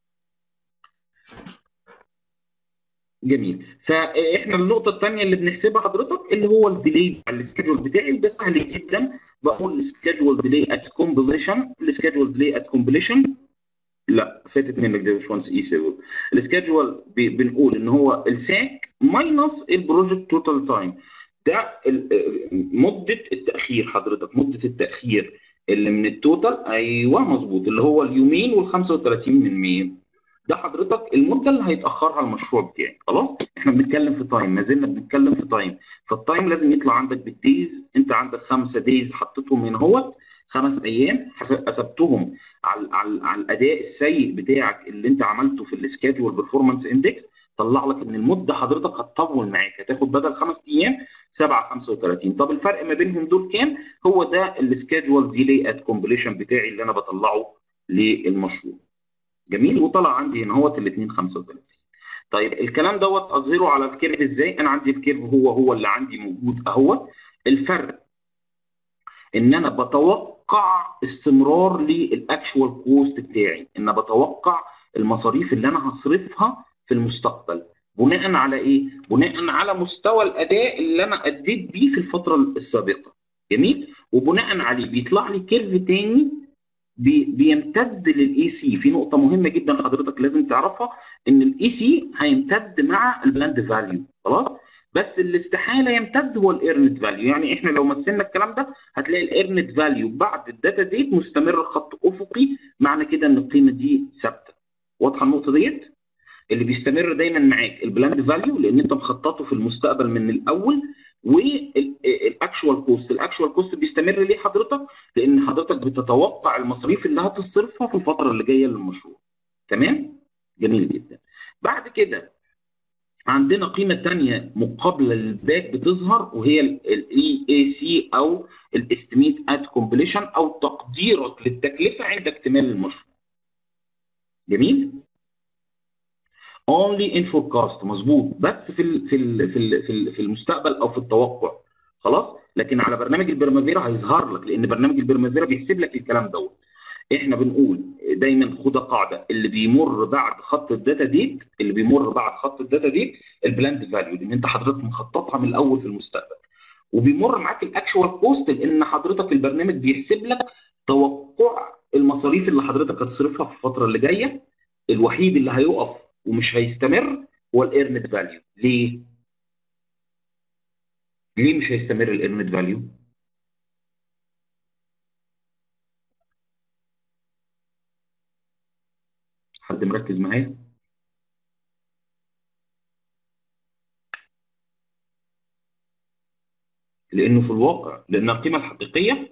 جميل فاحنا النقطه الثانيه اللي بنحسبها حضرتك اللي هو الديلي على السكيدجول بتاعي ده سهل جدا بقول السكيدجول ديلي ات كومبليشن السكيدجول ديلي ات كومبليشن لا فاتت منك ده يا باشمهندس اي سيفل السكيدجول بنقول ان هو الساك ماينس البروجكت توتال تايم ده مده التاخير حضرتك مده التاخير اللي من التوتال ايوه مظبوط اللي هو اليومين وال 35 من 100 ده حضرتك المده اللي هيتاخرها المشروع بتاعي خلاص احنا بنتكلم في تايم ما زلنا بنتكلم في تايم فالتايم لازم يطلع عندك بالديز انت عندك خمسه ديز حطيتهم هنا اهوت خمس ايام حسبتهم على على, على الاداء السيء بتاعك اللي انت عملته في السكيدجول بيرفورمانس اندكس طلع لك ان المده حضرتك هتطول معاك هتاخد بدل خمس ايام 7 35 طب الفرق ما بينهم دول كام؟ هو ده السكيدجول ديلي ات كومبليشن بتاعي اللي انا بطلعه للمشروع. جميل وطلع عندي هنا اهوت الاثنين 35 طيب الكلام دوت اظهره على الكيرف ازاي؟ انا عندي الكيرف هو هو اللي عندي موجود اهوت الفرق ان انا بتوقع استمرار للاكشوال كوست بتاعي ان بتوقع المصاريف اللي انا هصرفها في المستقبل بناء على ايه؟ بناء على مستوى الاداء اللي انا اديت بيه في الفتره السابقه جميل؟ وبناء عليه بيطلع لي كيرف تاني بي بيمتد للاي سي في نقطه مهمه جدا حضرتك لازم تعرفها ان الاي سي هيمتد مع البلاند فاليو خلاص؟ بس الاستحاله يمتد هو الايرنت فاليو يعني احنا لو مثلنا الكلام ده هتلاقي الايرنت فاليو بعد الداتا ديت مستمر خط افقي معنى كده ان القيمه دي ثابته واضحه النقطه ديت اللي بيستمر دايما معاك البلاند فاليو لان انت مخططه في المستقبل من الاول والاكشوال كوست الاكشوال كوست بيستمر ليه حضرتك لان حضرتك بتتوقع المصاريف اللي هتصرفها في الفتره اللي جايه للمشروع تمام جميل جدا بعد كده عندنا قيمة تانية مقابلة للباك بتظهر وهي الاي اي سي او الاستيميت ات كومبليشن او تقديرك للتكلفة عند اكتمال المشروع. جميل؟ only in forecast مظبوط بس في ال في ال في ال في, ال في المستقبل او في التوقع خلاص لكن على برنامج البرمافيرا هيظهر لك لان برنامج البرمافيرا بيحسب لك الكلام دوت احنا بنقول دايما خدها قاعده اللي بيمر بعد خط الداتا ديت اللي بيمر بعد خط الداتا ديت البلاند فاليو لان انت حضرتك مخططها من الاول في المستقبل وبيمر معاك الاكشوال كوست لان حضرتك البرنامج بيحسب لك توقع المصاريف اللي حضرتك هتصرفها في الفتره اللي جايه الوحيد اللي هيقف ومش هيستمر هو الايرنت فاليو ليه؟ ليه مش هيستمر الايرنت فاليو؟ حد مركز معايا؟ لانه في الواقع لان القيمه الحقيقيه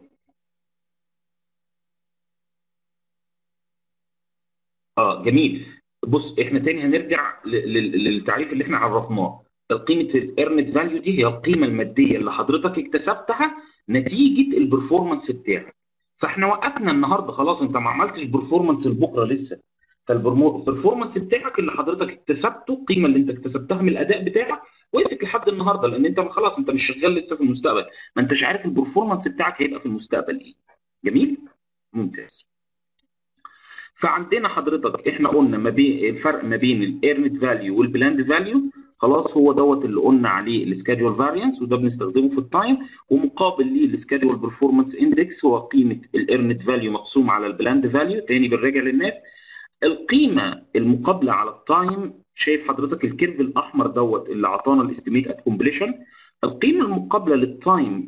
اه جميل بص احنا تاني هنرجع ل- ل- للتعريف اللي احنا عرفناه قيمه الايرنت فاليو دي هي القيمه الماديه اللي حضرتك اكتسبتها نتيجه البرفورمانس بتاعك فاحنا وقفنا النهارده خلاص انت ما عملتش برفورمانس لبكره لسه فالبرفورمانس بتاعك اللي حضرتك اكتسبته القيمه اللي انت اكتسبتها من الاداء بتاعك وقفت لحد النهارده لان انت خلاص انت مش شغال لسه في المستقبل ما انتش عارف البرفورمانس بتاعك هيبقى في المستقبل ايه جميل ممتاز فعندنا حضرتك احنا قلنا ما بين الفرق ما بين الايرنت فاليو والبلاند فاليو خلاص هو دوت اللي قلنا عليه السكادجول فاريانس وده بنستخدمه في التايم ومقابل ليه السكادجول برفورمانس اندكس هو قيمه الايرنت فاليو مقسوم على البلاند فاليو تاني بنراجع للناس القيمه المقابله على التايم شايف حضرتك الكيرف الاحمر دوت اللي عطانا الاستيميت ات كومبليشن القيمه المقابله للتايم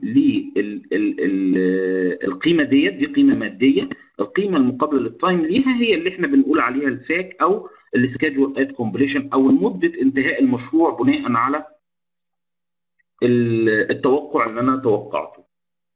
للقيمه ديت دي قيمه ماديه القيمه المقابله للتايم ليها هي اللي احنا بنقول عليها الساك او السكادجول ات كومبليشن او مده انتهاء المشروع بناء على التوقع اللي انا توقعته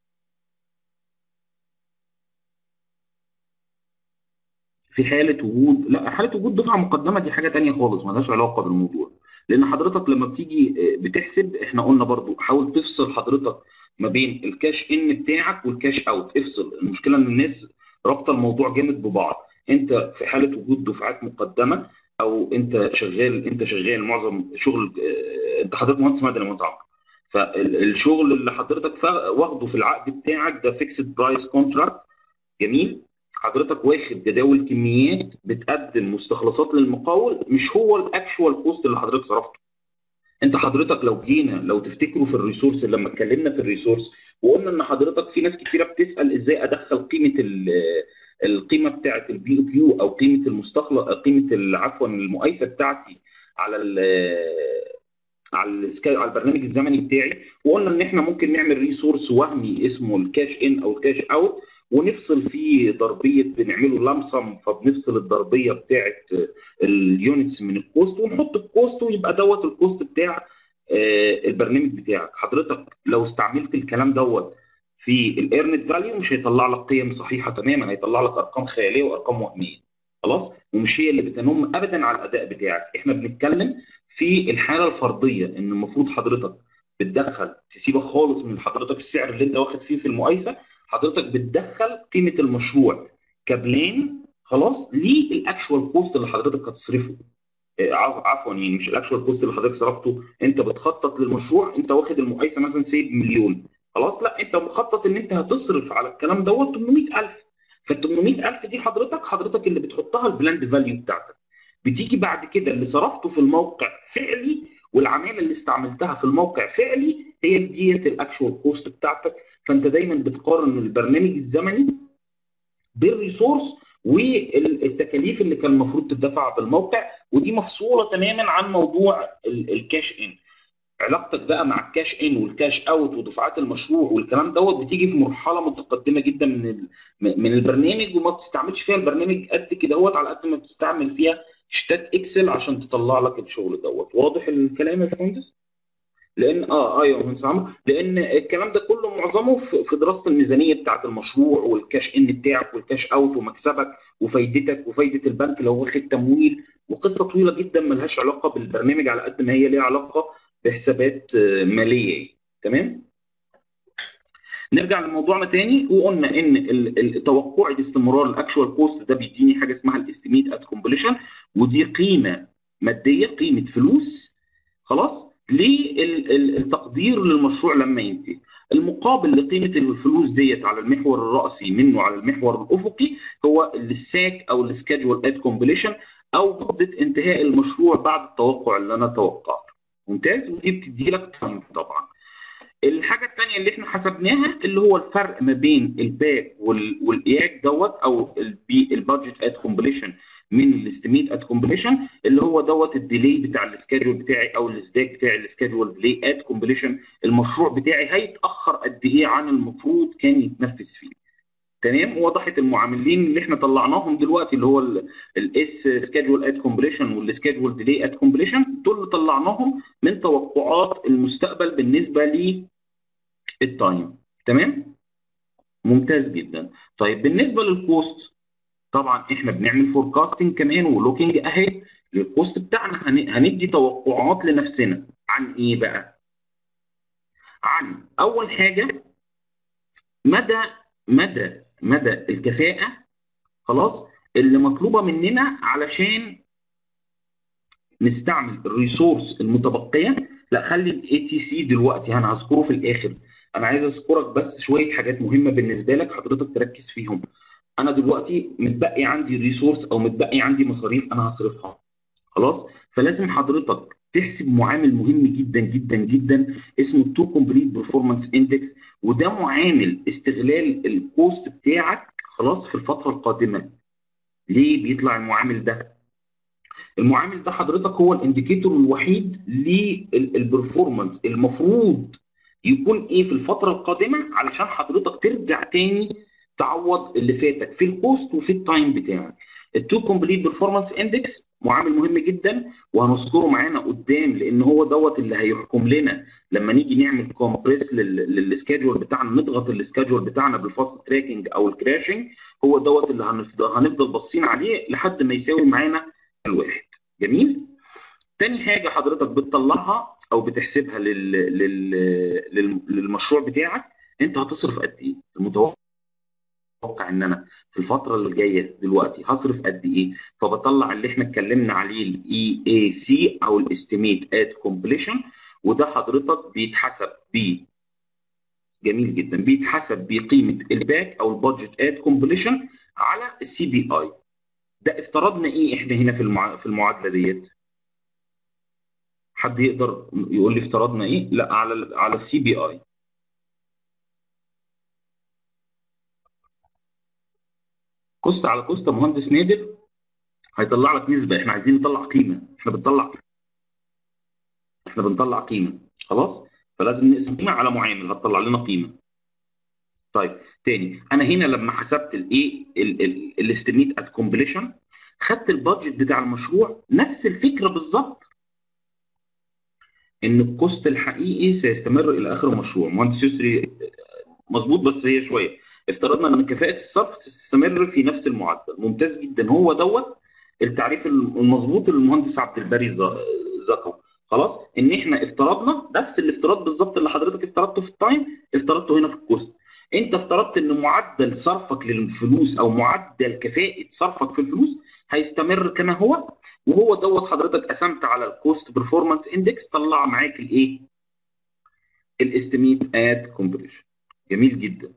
في حاله وجود لا حاله وجود دفعه مقدمه دي حاجه تانية خالص مالهاش علاقه بالموضوع لان حضرتك لما بتيجي بتحسب احنا قلنا برضو حاول تفصل حضرتك ما بين الكاش ان بتاعك والكاش اوت افصل المشكله ان الناس رابطه الموضوع جامد ببعض انت في حاله وجود دفعات مقدمه او انت شغال انت شغال معظم شغل انت حضرتك مهندس مدني مهندس عمرو فالشغل اللي حضرتك واخده في العقد بتاعك ده فيكسد برايس كونتراكت جميل حضرتك واخد جداول كميات بتقدم مستخلصات للمقاول مش هو الاكشوال كوست اللي حضرتك صرفته انت حضرتك لو جينا لو تفتكروا في الريسورس لما اتكلمنا في الريسورس وقلنا ان حضرتك في ناس كتيره بتسال ازاي ادخل قيمه القيمه بتاعه البي او كيو او قيمه المستخلص قيمه عفوا المقايسه بتاعتي على ال على السكاي على البرنامج الزمني بتاعي وقلنا ان احنا ممكن نعمل ريسورس وهمي اسمه الكاش ان او الكاش اوت ونفصل فيه ضربيه بنعمله لمسم فبنفصل الضربيه بتاعه اليونتس من الكوست ونحط الكوست ويبقى دوت الكوست بتاع البرنامج بتاعك حضرتك لو استعملت الكلام دوت في الايرنت فاليو مش هيطلع لك قيم صحيحه تماما هيطلع لك ارقام خياليه وارقام وهميه خلاص ومش هي اللي بتنم ابدا على الاداء بتاعك احنا بنتكلم في الحاله الفرديه ان المفروض حضرتك بتدخل تسيبك خالص من حضرتك السعر اللي انت واخد فيه في المقايسه حضرتك بتدخل قيمه المشروع كبلان خلاص للاكشوال كوست اللي حضرتك هتصرفه عفوا يعني مش الاكشوال كوست اللي حضرتك صرفته انت بتخطط للمشروع انت واخد المقايسه مثلا سيب مليون خلاص لا انت مخطط ان انت هتصرف على الكلام دوت 800000 فال 800000 دي حضرتك حضرتك اللي بتحطها البلاند فاليو بتاعتك بتيجي بعد كده اللي صرفته في الموقع فعلي والعماله اللي استعملتها في الموقع فعلي هي ديت الاكشوال كوست بتاعتك فانت دايما بتقارن البرنامج الزمني بالريسورس والتكاليف اللي كان المفروض تدفع بالموقع ودي مفصوله تماما عن موضوع الكاش ان علاقتك بقى مع الكاش ان والكاش اوت ودفعات المشروع والكلام دوت بتيجي في مرحله متقدمه جدا من من البرنامج وما بتستعملش فيها البرنامج قد كده هوت على قد ما بتستعمل فيها شتات اكسل عشان تطلع لك الشغل دوت واضح الكلام يا باشمهندس؟ لان اه ايوه مهندس عمرو لان الكلام ده كله معظمه في دراسه الميزانيه بتاعه المشروع والكاش ان بتاعك والكاش اوت ومكسبك وفايدتك وفايده البنك لو واخد تمويل وقصه طويله جدا ملهاش علاقه بالبرنامج على قد ما هي ليها علاقه بحسابات ماليه تمام نرجع لموضوعنا تاني وقلنا ان التوقع الاستمرار الاكشوال كوست ده بيديني حاجه اسمها الاستيميت ات كومبليشن ودي قيمه ماديه قيمه فلوس خلاص للتقدير للمشروع لما ينتهي المقابل لقيمه الفلوس ديت على المحور الراسي منه على المحور الافقي هو الساك او السكادجول ات كومبليشن او مده انتهاء المشروع بعد التوقع اللي انا توقعته ممتاز ودي بتدي لك تايم طبعا الحاجه الثانيه اللي احنا حسبناها اللي هو الفرق ما بين الباك والاياك دوت او البادجت ات كومبليشن من الاستيميت ات كومبليشن اللي هو دوت الديلي بتاع السكادجول بتاعي او السداك بتاعي السكادجول ديلي ات كومبليشن المشروع بتاعي هيتاخر قد ايه عن المفروض كان يتنفذ فيه تمام وضحت المعاملين اللي احنا طلعناهم دلوقتي اللي هو الاس سكادجول ات كومبليشن والسكادجول ديلي ات كومبليشن دول اللي طلعناهم من توقعات المستقبل بالنسبه للتايم تمام ممتاز جدا طيب بالنسبه للكوست طبعا احنا بنعمل فوركاستنج كمان ولوكينج اهيد للكوست بتاعنا هندي توقعات لنفسنا عن ايه بقى عن اول حاجه مدى مدى مدى الكفاءه خلاص اللي مطلوبه مننا علشان نستعمل الريسورس المتبقيه لا خلي الاي تي سي دلوقتي انا هذكره في الاخر انا عايز اذكرك بس شويه حاجات مهمه بالنسبه لك حضرتك تركز فيهم انا دلوقتي متبقي عندي ريسورس او متبقي عندي مصاريف انا هصرفها خلاص فلازم حضرتك تحسب معامل مهم جدا جدا جدا اسمه التو كومبليت بيرفورمانس اندكس وده معامل استغلال الكوست بتاعك خلاص في الفتره القادمه ليه بيطلع المعامل ده المعامل ده حضرتك هو الانديكيتور الوحيد للبرفورمانس المفروض يكون ايه في الفتره القادمه علشان حضرتك ترجع تاني تعوض اللي فاتك في الكوست وفي التايم بتاعك التو كومبليت بيرفورمانس اندكس معامل مهم جدا وهنذكره معانا قدام لان هو دوت اللي هيحكم لنا لما نيجي نعمل كومبريس للسكادجول بتاعنا نضغط السكادجول بتاعنا بالفاست تراكنج او الكراشنج هو دوت اللي هنفضل هنفضل باصين عليه لحد ما يساوي معانا الواحد جميل تاني حاجه حضرتك بتطلعها او بتحسبها لل... لل... للمشروع بتاعك انت هتصرف قد ايه المتوقع اتوقع ان انا في الفتره اللي جايه دلوقتي هصرف قد ايه فبطلع اللي احنا اتكلمنا عليه الاي اي سي او الاستيميت ات كومبليشن وده حضرتك بيتحسب ب جميل جدا بيتحسب بقيمه الباك او البادجت ات كومبليشن على السي بي اي ده افترضنا ايه احنا هنا في المع... في المعادله ديت حد يقدر يقول لي افترضنا ايه لا على على السي بي اي كوست على كوست مهندس نادر هيطلع لك نسبه احنا عايزين نطلع قيمه احنا بنطلع احنا بنطلع قيمه خلاص فلازم نقسم قيمه على معامل هتطلع لنا قيمه طيب تاني انا هنا لما حسبت الايه الاستيميت ات كومبليشن خدت البادجت بتاع المشروع نفس الفكره بالظبط ان الكوست الحقيقي سيستمر الى اخر المشروع مهندس يسري مظبوط بس هي شويه افترضنا ان كفاءه الصرف تستمر في نفس المعدل ممتاز جدا هو دوت التعريف المظبوط اللي المهندس عبد الباري ذكره خلاص ان احنا افترضنا نفس الافتراض بالظبط اللي حضرتك افترضته في التايم افترضته هنا في الكوست انت افترضت ان معدل صرفك للفلوس او معدل كفاءه صرفك في الفلوس هيستمر كما هو وهو دوت حضرتك قسمت على الكوست بيرفورمانس اندكس طلع معاك الايه الاستيميت ات كومبليشن جميل جدا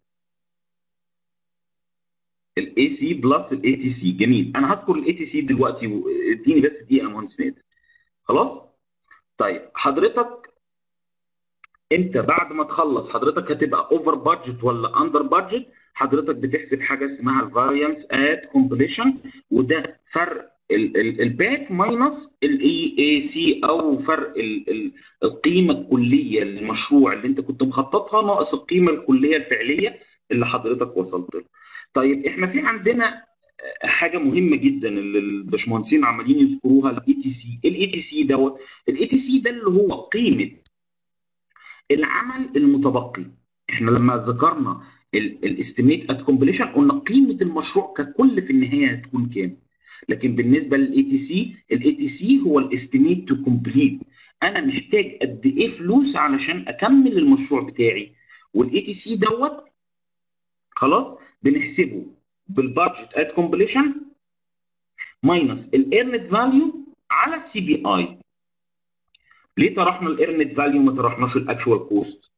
الاي سي بلس الاي تي سي جميل انا هذكر الاي تي سي دلوقتي اديني بس دقيقه يا مهندس نادر خلاص طيب حضرتك انت بعد ما تخلص حضرتك هتبقى اوفر بادجت ولا اندر بادجت حضرتك بتحسب حاجه اسمها الفاريانس ات كومبليشن وده فرق الباك ماينس الاي اي سي او فرق ال ال القيمه الكليه للمشروع اللي انت كنت مخططها ناقص القيمه الكليه الفعليه اللي حضرتك وصلت له. طيب احنا في عندنا حاجه مهمه جدا اللي الباشمهندسين عمالين يذكروها الاي تي سي، الاي تي سي دوت الاي تي سي ده اللي هو قيمه العمل المتبقي احنا لما ذكرنا الاستيميت ات كومبليشن قلنا قيمه المشروع ككل في النهايه هتكون كام لكن بالنسبه للاي تي سي الاي تي سي هو الاستيميت تو كومبليت انا محتاج قد ايه فلوس علشان اكمل المشروع بتاعي والاي تي سي دوت خلاص بنحسبه بالبادجت ات كومبليشن ماينس الايرنت فاليو على السي بي اي ليه طرحنا الايرنت فاليو ما طرحناش الاكشوال كوست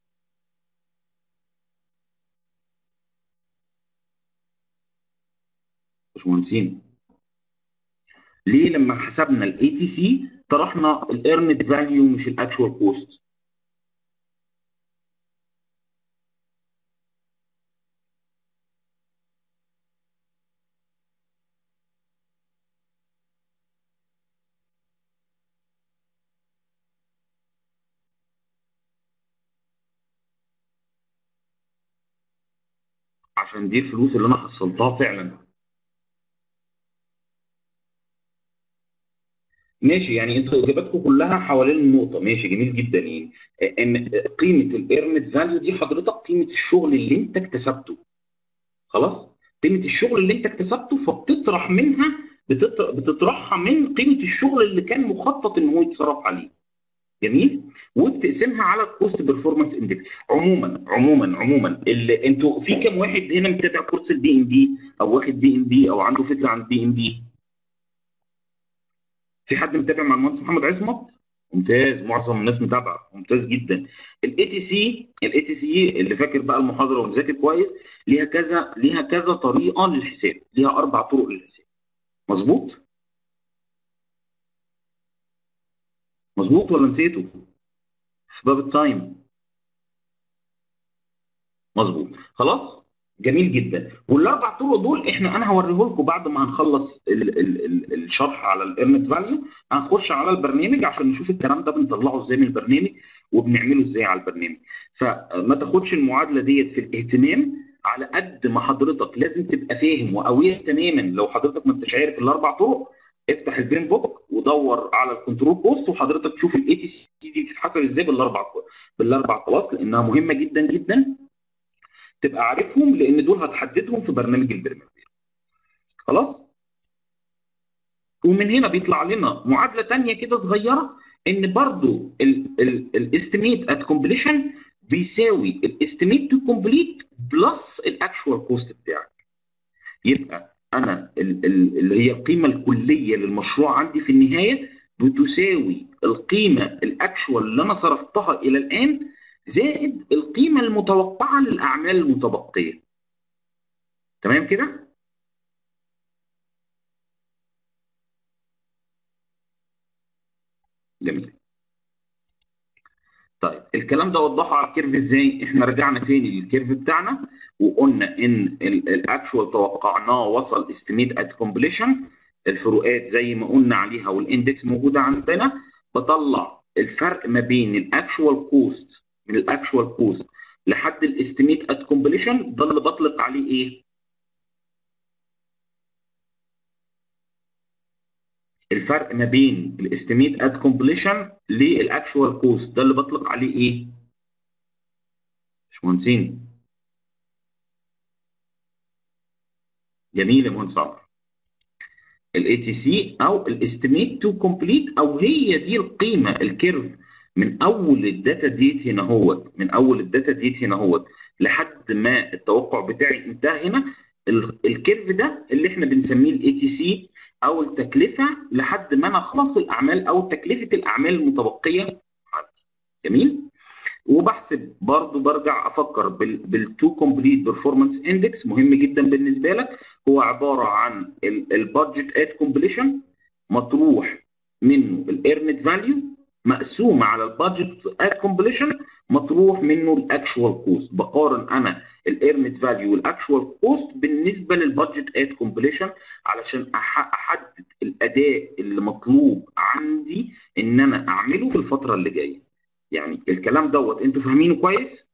باشمهندسين ليه لما حسبنا الاي تي سي طرحنا الايرنت فاليو مش الاكشوال كوست عشان دي الفلوس اللي انا حصلتها فعلا ماشي يعني انتوا اجاباتكم كلها حوالين النقطه ماشي جميل جدا يعني ان قيمه الايرنت فاليو دي حضرتك قيمه الشغل اللي انت اكتسبته خلاص قيمه الشغل اللي انت اكتسبته فبتطرح منها بتطرح بتطرحها من قيمه الشغل اللي كان مخطط ان هو يتصرف عليه جميل وبتقسمها على الكوست بيرفورمانس اندكس عموما عموما عموما اللي انتوا في كام واحد هنا متابع كورس البي ام بي او واخد بي ام بي او عنده فكره عن البي ام بي في حد متابع مع المهندس محمد عصمت ممتاز معظم الناس متابعه ممتاز جدا الاي تي سي الاي تي سي اللي فاكر بقى المحاضره ومذاكر كويس ليها كذا ليها كذا طريقه للحساب ليها اربع طرق للحساب مظبوط مظبوط ولا نسيته في باب التايم مظبوط خلاص جميل جدا والاربع طرق دول احنا انا هوريه لكم بعد ما هنخلص ال ال ال الشرح على الايرنت فاليو هنخش على البرنامج عشان نشوف الكلام ده بنطلعه ازاي من البرنامج وبنعمله ازاي على البرنامج فما تاخدش المعادله ديت في الاهتمام على قد ما حضرتك لازم تبقى فاهم وقويه تماما لو حضرتك ما انتش عارف الاربع طرق افتح البين بوك ودور على الكنترول بوست وحضرتك تشوف الاي تي سي دي بتتحسب ازاي بالاربع بالاربع كلاس لانها مهمه جدا جدا تبقى عارفهم لان دول هتحددهم في برنامج البرنامج خلاص ومن هنا بيطلع لنا معادله ثانيه كده صغيره ان برضو الاستيميت ات كومبليشن بيساوي الاستيميت تو كومبليت بلس الاكشوال كوست بتاعك يبقى انا اللي هي القيمه الكليه للمشروع عندي في النهايه بتساوي القيمه الاكشوال اللي انا صرفتها الى الان زائد القيمه المتوقعه للاعمال المتبقيه تمام كده جميل طيب الكلام ده وضحه على الكيرف ازاي احنا رجعنا تاني للكيرف بتاعنا وقلنا ان الاكشوال توقعناه وصل استيميت ات كومبليشن الفروقات زي ما قلنا عليها والاندكس موجوده عندنا بطلع الفرق ما بين الاكشوال كوست من الاكشوال كوست لحد الاستيميت ات كومبليشن ده اللي بطلق عليه ايه؟ الفرق ما بين الاستيميت ات كومبليشن للاكشوال كوست ده اللي بطلق عليه ايه؟ باشمهندسين جميل يا مهندس عمرو الاي تي سي او الاستيميت تو كومبليت او هي دي القيمه الكيرف من اول الداتا ديت هنا هوت من اول الداتا ديت هنا هوت لحد ما التوقع بتاعي انتهى هنا الكيرف ده اللي احنا بنسميه الاي تي سي او التكلفه لحد ما انا اخلص الاعمال او تكلفه الاعمال المتبقيه عندي جميل وبحسب برضو برجع افكر بالتو كومبليت بيرفورمانس اندكس مهم جدا بالنسبه لك هو عباره عن البادجت ات كومبليشن مطروح منه الايرنت فاليو مقسومه على البادجت ات كومبليشن مطروح منه الاكشوال كوست بقارن انا الايرنت فاليو والاكشوال كوست بالنسبه للبادجت ات كومبليشن علشان احدد الاداء اللي مطلوب عندي ان انا اعمله في الفتره اللي جايه يعني الكلام دوت انتوا فاهمينه كويس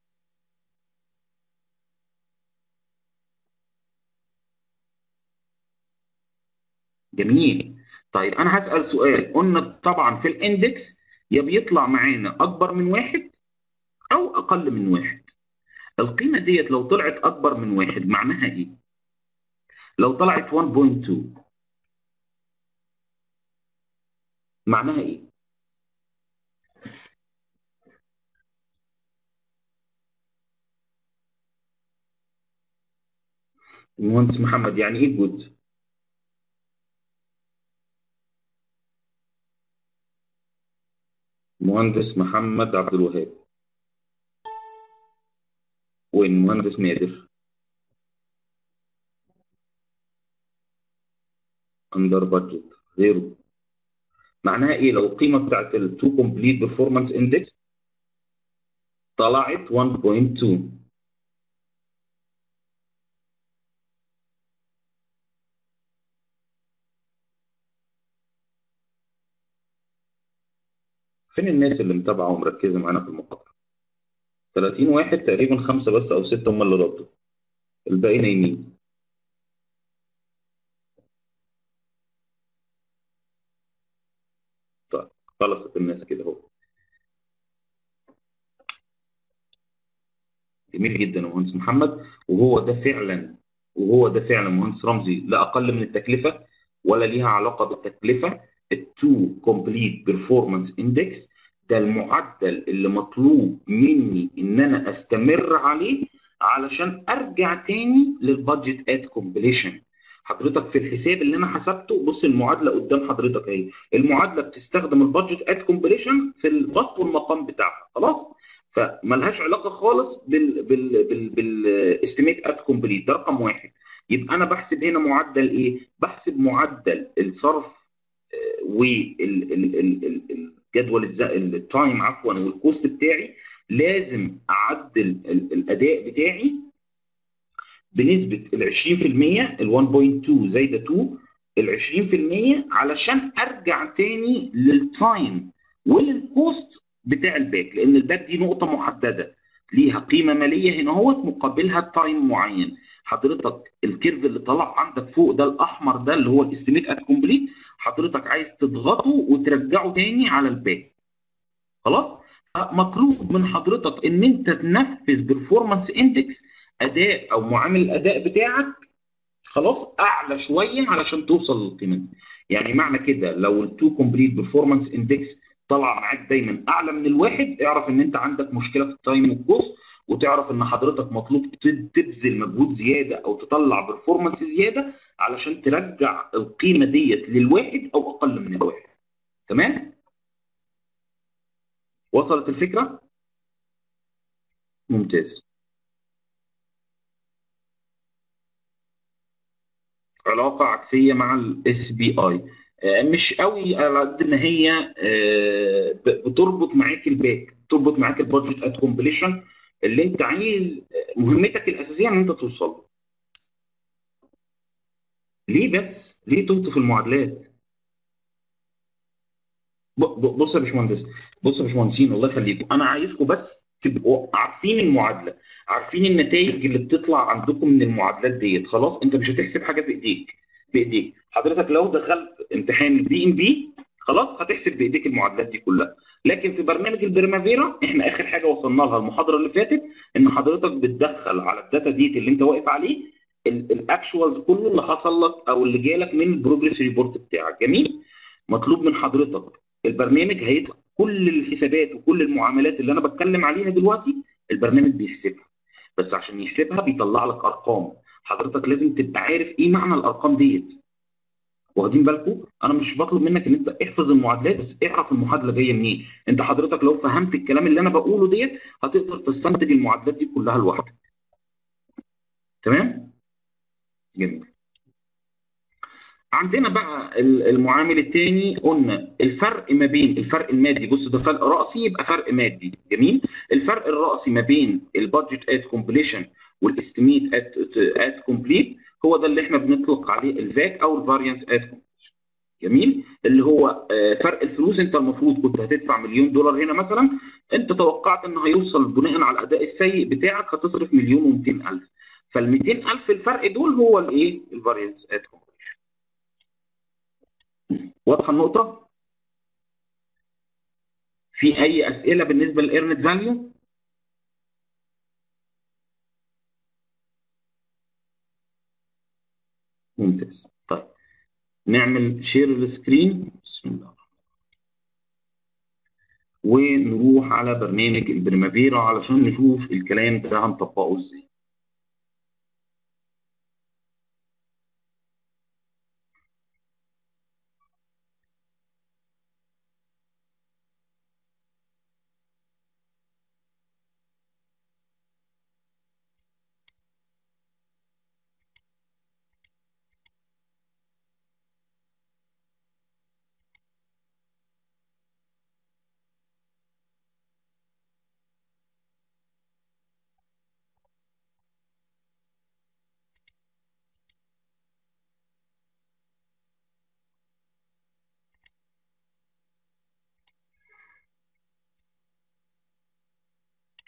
جميل طيب انا هسال سؤال قلنا طبعا في الاندكس يا بيطلع معانا اكبر من واحد او اقل من واحد القيمه ديت لو طلعت اكبر من واحد معناها ايه لو طلعت 1.2 معناها ايه المهندس محمد يعني ايه جود مهندس محمد عبد الوهاب وين مهندس نادر اندر بادجت غيره معناها ايه لو القيمه بتاعت التو كومبليت بيرفورمانس اندكس طلعت 1.2 فين الناس اللي متابعه ومركزه معانا في المحاضره 30 واحد تقريبا خمسه بس او سته هم اللي ردوا الباقي نايمين طيب خلصت الناس كده اهو جميل جدا يا مهندس محمد وهو ده فعلا وهو ده فعلا مهندس رمزي لا اقل من التكلفه ولا ليها علاقه بالتكلفه التو كومبليت بيرفورمانس اندكس ده المعدل اللي مطلوب مني ان انا استمر عليه علشان ارجع تاني للبادجت ات كومبليشن حضرتك في الحساب اللي انا حسبته بص المعادله قدام حضرتك اهي المعادله بتستخدم البادجت ات كومبليشن في البسط والمقام بتاعها خلاص فملهاش علاقه خالص بال بال بال بالاستيميت ات كومبليت ده رقم واحد يبقى انا بحسب هنا معدل ايه؟ بحسب معدل الصرف والجدول التايم عفوا والكوست بتاعي لازم اعدل الاداء بتاعي بنسبه ال 20% ال 1.2 زائد 2 ال 20% علشان ارجع تاني للتايم وللكوست بتاع الباك لان الباك دي نقطه محدده ليها قيمه ماليه هنا اهوت مقابلها تايم معين حضرتك الكيرف اللي طلع عندك فوق ده الاحمر ده اللي هو الاستيميت ات كومبليت حضرتك عايز تضغطه وترجعه تاني على الباك خلاص مطلوب من حضرتك ان انت تنفذ بيرفورمانس اندكس اداء او معامل الاداء بتاعك خلاص اعلى شويه علشان توصل للقيمه دي يعني معنى كده لو التو كومبليت بيرفورمانس اندكس طلع معاك دايما اعلى من الواحد اعرف ان انت عندك مشكله في التايم والكوست وتعرف ان حضرتك مطلوب تبذل مجهود زياده او تطلع برفورمانس زياده علشان ترجع القيمه ديت للواحد او اقل من الواحد تمام وصلت الفكره ممتاز علاقه عكسيه مع الاس بي اي مش قوي على قد ما هي بتربط معاك الباك تربط معاك البادجت ات كومبليشن اللي انت عايز مهمتك الاساسيه ان انت توصل ليه بس ليه تهت في المعادلات بص يا باشمهندس بص يا باشمهندسين الله يخليكم انا عايزكم بس تبقوا عارفين المعادله عارفين النتائج اللي بتطلع عندكم من المعادلات ديت خلاص انت مش هتحسب حاجه بايديك بايديك حضرتك لو دخلت امتحان البي ام بي خلاص هتحسب بايديك المعادلات دي كلها لكن في برنامج البريمافيرا احنا اخر حاجه وصلنا لها المحاضره اللي فاتت ان حضرتك بتدخل على الداتا ديت اللي انت واقف عليه الاكشوالز كله اللي حصل لك او اللي جالك من البروجريس ريبورت بتاعك جميل مطلوب من حضرتك البرنامج هيدخل كل الحسابات وكل المعاملات اللي انا بتكلم عليها دلوقتي البرنامج بيحسبها بس عشان يحسبها بيطلع لك ارقام حضرتك لازم تبقى عارف ايه معنى الارقام ديت واخدين بالكم انا مش بطلب منك ان انت احفظ المعادلات بس اعرف المعادله جايه منين انت حضرتك لو فهمت الكلام اللي انا بقوله ديت هتقدر تستنتج المعادلات دي كلها لوحدك تمام جميل عندنا بقى المعامل الثاني قلنا الفرق ما بين الفرق المادي بص ده فرق راسي يبقى فرق مادي جميل الفرق الراسي ما بين البادجت ات كومبليشن والاستيميت ات ات كومبليت هو ده اللي احنا بنطلق عليه الفاك او الفاريانس ات كومبليشن جميل اللي هو فرق الفلوس انت المفروض كنت هتدفع مليون دولار هنا مثلا انت توقعت انه هيوصل بناء على الاداء السيء بتاعك هتصرف مليون و200 الف فال 200 الف الفرق دول هو الايه الفاريانس ات كومبليشن واضحه النقطه في اي اسئله بالنسبه للايرنت فاليو ممتاز طيب نعمل شير السكرين بسم الله ونروح على برنامج البريمافيرا علشان نشوف الكلام ده هنطبقه ازاي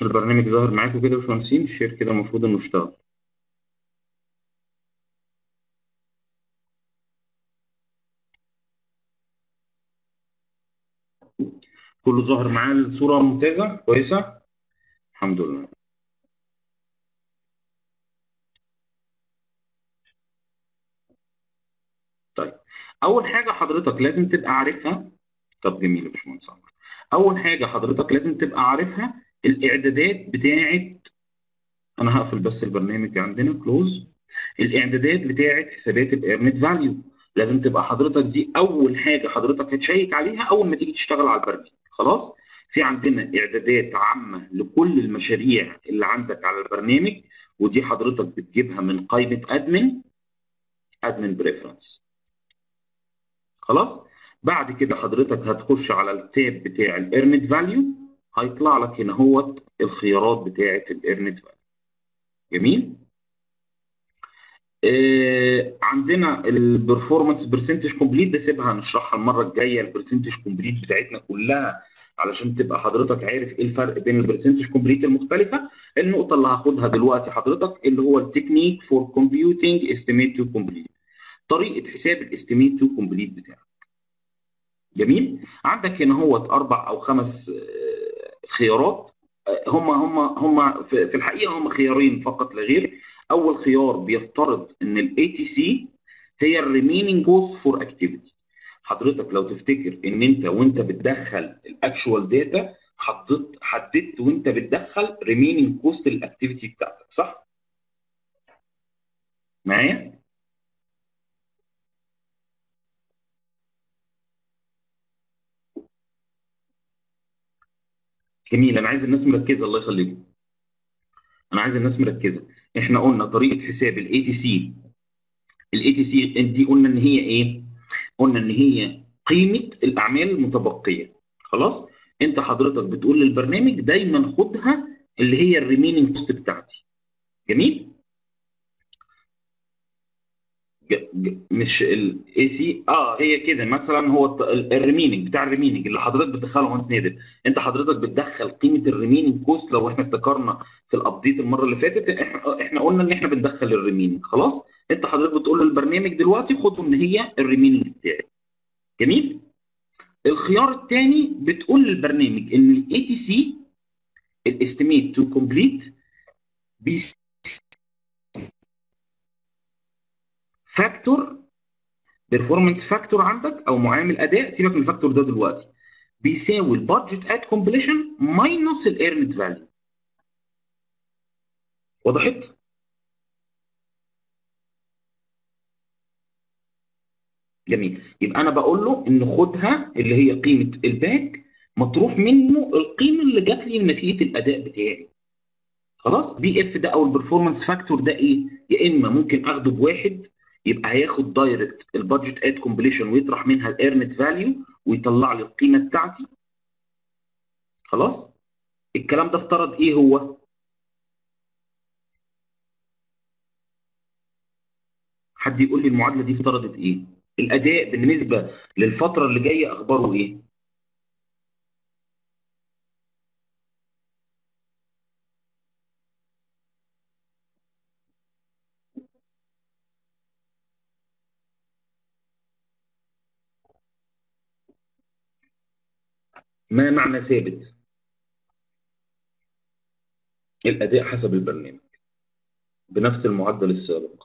البرنامج ظاهر معاكم كده يا باشمهندسين الشير كده المفروض انه اشتغل كله ظاهر معاه الصورة ممتازة كويسة الحمد لله طيب أول حاجة حضرتك لازم تبقى عارفها طب جميل يا باشمهندس عمرو أول حاجة حضرتك لازم تبقى عارفها الإعدادات بتاعة أنا هقفل بس البرنامج عندنا كلوز الإعدادات بتاعة حسابات الإيرنت فاليو لازم تبقى حضرتك دي أول حاجة حضرتك هتشيك عليها أول ما تيجي تشتغل على البرنامج خلاص في عندنا إعدادات عامة لكل المشاريع اللي عندك على البرنامج ودي حضرتك بتجيبها من قائمة أدمن أدمن بريفرنس خلاص بعد كده حضرتك هتخش على التاب بتاع الايرنت فاليو هيطلع لك هنا هو الخيارات بتاعه الايرنت فاليو جميل آه عندنا البرفورمانس برسنتج كومبليت ده سيبها نشرحها المره الجايه البرسنتج كومبليت بتاعتنا كلها علشان تبقى حضرتك عارف ايه الفرق بين البرسنتج كومبليت المختلفه النقطه اللي هاخدها دلوقتي حضرتك اللي هو التكنيك فور كومبيوتنج استيميت تو كومبليت طريقه حساب الاستيميت تو كومبليت بتاعك جميل عندك هنا هو اربع او خمس خيارات هم هم هم في الحقيقه هم خيارين فقط لا غير اول خيار بيفترض ان الاي تي سي هي الريميننج كوست فور اكتيفيتي حضرتك لو تفتكر ان انت وانت بتدخل الاكشوال داتا حطيت حددت وانت بتدخل ريميننج كوست للاكتيفيتي بتاعتك صح معايا جميل انا عايز الناس مركزه الله يخليكم انا عايز الناس مركزه احنا قلنا طريقه حساب الاي تي سي الاي تي سي دي قلنا ان هي ايه قلنا ان هي قيمه الاعمال المتبقيه خلاص انت حضرتك بتقول للبرنامج دايما خدها اللي هي الريميننج كوست بتاعتي جميل مش الاي سي اه هي كده مثلا هو الريميننج بتاع الريميننج اللي حضرتك بتدخله مهندس نادر انت حضرتك بتدخل قيمه الريميننج كوست لو احنا افتكرنا في الابديت المره اللي فاتت احنا احنا قلنا ان احنا بندخل الريميننج خلاص انت حضرتك بتقول للبرنامج دلوقتي خده ان هي الريميننج بتاعي جميل الخيار الثاني بتقول للبرنامج ان الاي تي سي الاستيميت تو كومبليت فاكتور بيرفورمانس فاكتور عندك او معامل اداء سيبك من الفاكتور ده دلوقتي بيساوي البادجت ات كومبليشن ماينس الايرنت فاليو وضحت؟ جميل يبقى انا بقول له ان خدها اللي هي قيمه الباك مطروح منه القيمه اللي جات لي نتيجه الاداء بتاعي خلاص بي اف ده او البرفورمانس فاكتور ده ايه يا اما ممكن اخده بواحد يبقى هياخد دايركت البادجت ات كومبليشن ويطرح منها الايرنت فاليو ويطلع لي القيمه بتاعتي خلاص الكلام ده افترض ايه هو حد يقول لي المعادله دي افترضت ايه الاداء بالنسبه للفتره اللي جايه اخباره ايه ما معنى ثابت الاداء حسب البرنامج بنفس المعدل السابق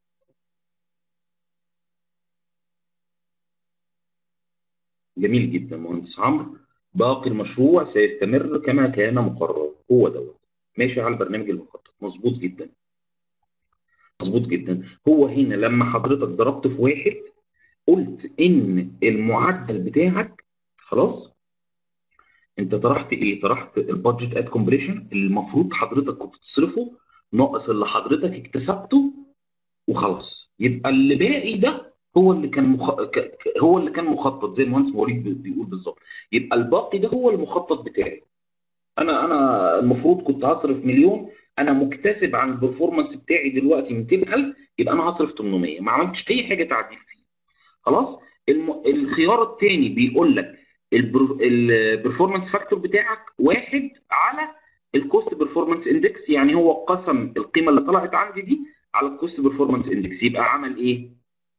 جميل جدا مهندس عمرو باقي المشروع سيستمر كما كان مقرر هو دوت ماشي على البرنامج المخطط مظبوط جدا مظبوط جدا هو هنا لما حضرتك ضربت في واحد قلت ان المعدل بتاعك خلاص انت طرحت ايه طرحت البادجت ات كومبريشن اللي المفروض حضرتك كنت تصرفه ناقص اللي حضرتك اكتسبته وخلاص يبقى اللي باقي ده هو اللي كان مخ... هو اللي كان مخطط زي المهندس مواليد بيقول بالظبط يبقى الباقي ده هو المخطط بتاعي انا انا المفروض كنت هصرف مليون انا مكتسب عن البرفورمانس بتاعي دلوقتي 200000 يبقى انا هصرف 800 ما عملتش اي حاجه تعديل فيه خلاص الم... الخيار الثاني بيقول لك البرفورمانس فاكتور بتاعك واحد على الكوست بيرفورمانس اندكس يعني هو قسم القيمه اللي طلعت عندي دي على الكوست بيرفورمانس اندكس يبقى عمل ايه؟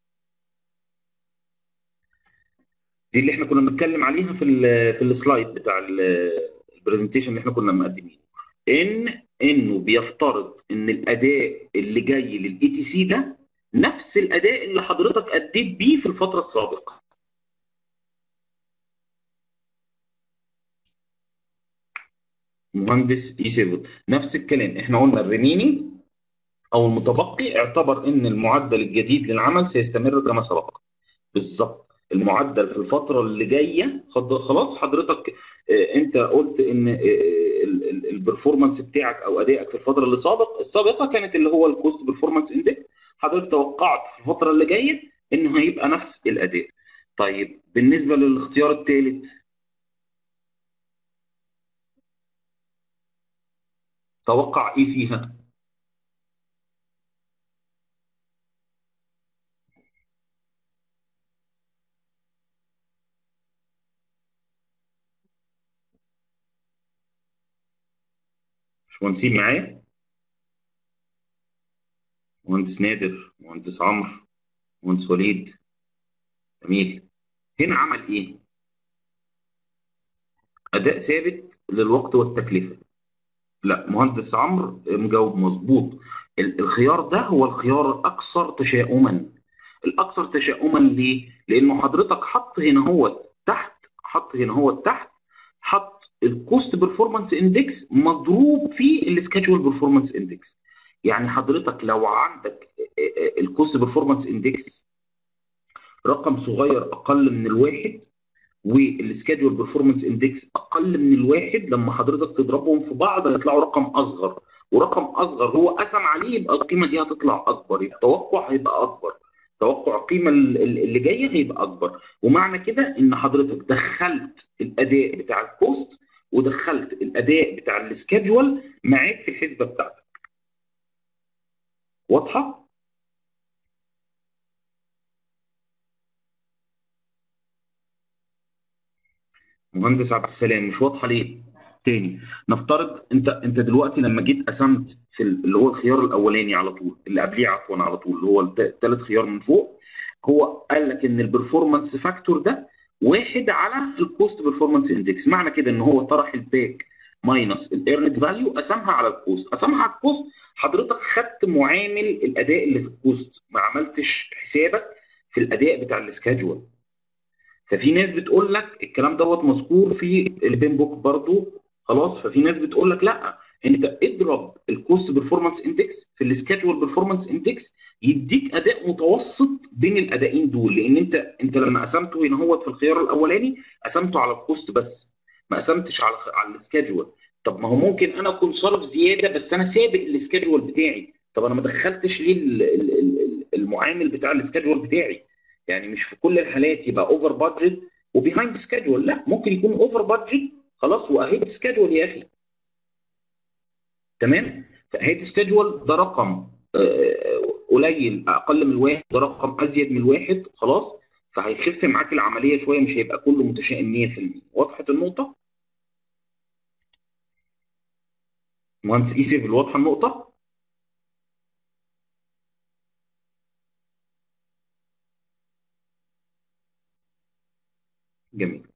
دي اللي احنا كنا بنتكلم عليها في ال في السلايد بتاع البرزنتيشن اللي احنا كنا مقدمينه ان انه بيفترض ان الاداء اللي جاي للاي تي سي ده نفس الاداء اللي حضرتك اديت بيه في الفتره السابقه مهندس اي 7 نفس الكلام احنا قلنا الريمينينج او المتبقي اعتبر ان المعدل الجديد للعمل سيستمر كما سبق بالظبط المعدل في الفتره اللي جايه خلاص حضرتك انت قلت ان البرفورمانس بتاعك او ادائك في الفتره اللي سابق السابقه كانت اللي هو الكوست برفورمانس اندكس حضرتك توقعت في الفتره اللي جايه انه هيبقى نفس الاداء طيب بالنسبه للاختيار الثالث توقع ايه فيها مش مهندسين معايا مهندس نادر مهندس عمرو مهندس وليد جميل هنا عمل ايه اداء ثابت للوقت والتكلفه لا مهندس عمرو مجاوب مظبوط الخيار ده هو الخيار الاكثر تشاؤما الاكثر تشاؤما ليه لانه حضرتك حط هنا هو تحت حط هنا هو تحت حط الكوست بيرفورمانس اندكس مضروب في السكادجول بيرفورمانس اندكس يعني حضرتك لو عندك الكوست بيرفورمانس اندكس رقم صغير اقل من الواحد والسكادجول بيرفورمانس اندكس اقل من الواحد لما حضرتك تضربهم في بعض هيطلعوا رقم اصغر ورقم اصغر هو قسم عليه يبقى القيمه دي هتطلع اكبر يبقى التوقع هيبقى اكبر توقع القيمه اللي جايه هيبقى اكبر ومعنى كده ان حضرتك دخلت الاداء بتاع الكوست ودخلت الاداء بتاع السكادجول معاك في الحسبه بتاعتك واضحه مهندس عبد السلام مش واضحه ليه تاني نفترض انت انت دلوقتي لما جيت قسمت في اللي هو الخيار الاولاني على طول اللي قبليه عفوا على طول اللي هو الثالث خيار من فوق هو قال لك ان البرفورمانس فاكتور ده واحد على الكوست برفورمانس اندكس معنى كده ان هو طرح الباك ماينس الايرند فاليو قسمها على الكوست قسمها على الكوست حضرتك خدت معامل الاداء اللي في الكوست ما عملتش حسابك في الاداء بتاع السكادجول ففي ناس بتقول لك الكلام دوت مذكور في البين بوك برضو خلاص ففي ناس بتقول لك لا انت اضرب الكوست بيرفورمانس اندكس في السكادجول بيرفورمانس اندكس يديك اداء متوسط بين الادائين دول لان انت انت لما قسمته هنا هو في الخيار الاولاني قسمته على الكوست بس ما قسمتش على على السكادجول طب ما هو ممكن انا اكون صارف زياده بس انا سابق السكادجول بتاعي طب انا ما دخلتش ليه المعامل بتاع السكادجول بتاعي يعني مش في كل الحالات يبقى اوفر بادجت وبيهايند سكادجول لا ممكن يكون اوفر بادجت خلاص واهيد سكادجول يا اخي تمام فاهيد سكادجول ده رقم قليل اقل من الواحد ده رقم ازيد من الواحد خلاص فهيخف معاك العمليه شويه مش هيبقى كله متشائم 100% وضحت النقطه مهندس اي سيفل واضحه النقطه جميل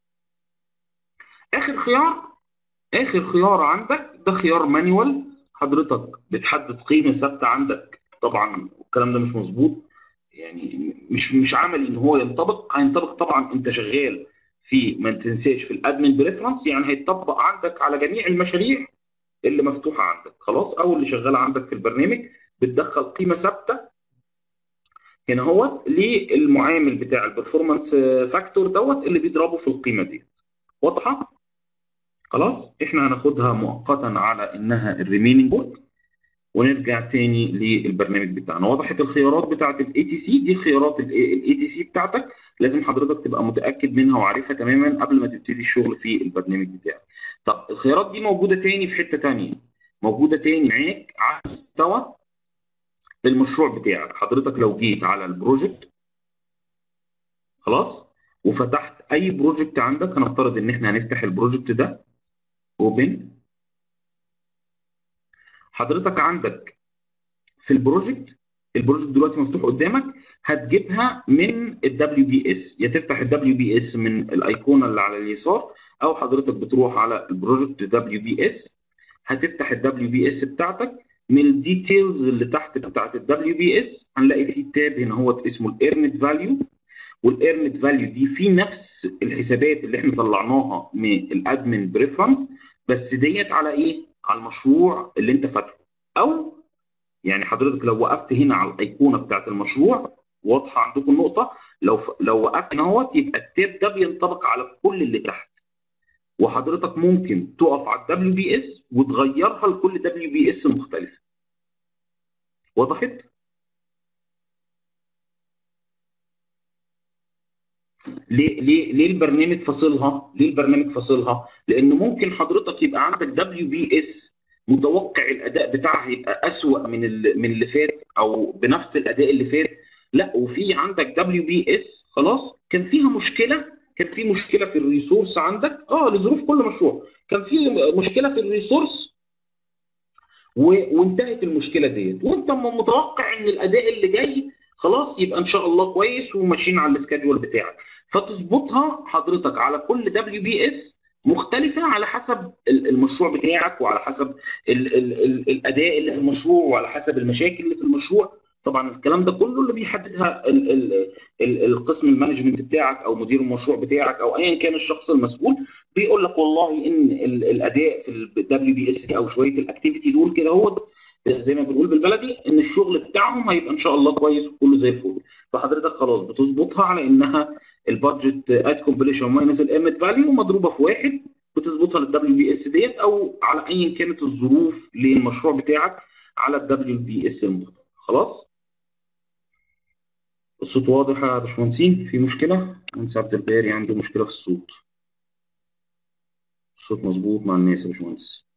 اخر خيار اخر خيار عندك ده خيار مانيوال حضرتك بتحدد قيمه ثابته عندك طبعا الكلام ده مش مظبوط يعني مش مش عملي ان هو ينطبق هينطبق طبعا انت شغال في ما تنساش في الادمن بريفرنس يعني هيتطبق عندك على جميع المشاريع اللي مفتوحه عندك خلاص او اللي شغاله عندك في البرنامج بتدخل قيمه ثابته هنا هو للمعامل بتاع البرفورمانس فاكتور دوت اللي بيضربه في القيمه دي واضحه خلاص احنا هناخدها مؤقتا على انها الريميننج وورك ونرجع تاني للبرنامج بتاعنا وضحت الخيارات بتاعت الاي تي سي دي خيارات الاي تي سي بتاعتك لازم حضرتك تبقى متاكد منها وعارفها تماما قبل ما تبتدي الشغل في البرنامج بتاعك طب الخيارات دي موجوده تاني في حته تانيه موجوده تاني معاك على مستوى المشروع بتاعك حضرتك لو جيت على البروجكت خلاص وفتحت اي بروجكت عندك هنفترض ان احنا هنفتح البروجكت ده اوبن حضرتك عندك في البروجكت البروجكت دلوقتي مفتوح قدامك هتجيبها من الدبليو بي اس يا تفتح الدبليو بي اس من الايقونه اللي على اليسار او حضرتك بتروح على البروجكت دبليو بي اس هتفتح الدبليو بي اس بتاعتك من الديتيلز اللي تحت بتاعت الدبليو بي اس هنلاقي في تاب هنا هو اسمه الايرنت فاليو والايرنت فاليو دي في نفس الحسابات اللي احنا طلعناها من الادمن بريفرنس بس ديت على ايه؟ على المشروع اللي انت فاتحه او يعني حضرتك لو وقفت هنا على الايقونه بتاعت المشروع واضحه عندكم النقطه لو ف... لو وقفت هنا اهوت يبقى التاب ده بينطبق على كل اللي تحت وحضرتك ممكن تقف على الدبليو بي اس وتغيرها لكل دبليو بي اس مختلفه وضحت؟ ليه ليه ليه البرنامج فاصلها؟ ليه البرنامج فاصلها؟ لان ممكن حضرتك يبقى عندك دبليو بي اس متوقع الاداء بتاعها يبقى اسوأ من من اللي فات او بنفس الاداء اللي فات لا وفي عندك دبليو بي اس خلاص كان فيها مشكله كان في مشكله في الريسورس عندك اه لظروف كل مشروع كان في مشكله في الريسورس و... وانتهت المشكله ديت وانت متوقع ان الاداء اللي جاي خلاص يبقى ان شاء الله كويس وماشيين على السكادجول بتاعك فتظبطها حضرتك على كل دبليو بي اس مختلفة على حسب المشروع بتاعك وعلى حسب ال ال ال الأداء اللي في المشروع وعلى حسب المشاكل اللي في المشروع طبعا الكلام ده كله اللي بيحددها ال ال ال القسم المانجمنت بتاعك او مدير المشروع بتاعك او ايا كان الشخص المسؤول بيقول لك والله ان الاداء في الدبليو بي اس او شويه الاكتيفيتي دول كده هو زي ما بنقول بالبلدي ان الشغل بتاعهم هيبقى ان شاء الله كويس وكله زي الفل فحضرتك خلاص بتظبطها على انها البادجت ات كومبليشن ماينس الامت فاليو مضروبه في واحد بتظبطها للدبليو بي اس ديت او على ايا كانت الظروف للمشروع بتاعك على الدبليو بي اس المختلف خلاص الصوت واضح يا باشمهندسين في مشكله مهندس عبد الباري عنده مشكله في الصوت الصوت مظبوط مع الناس يا باشمهندس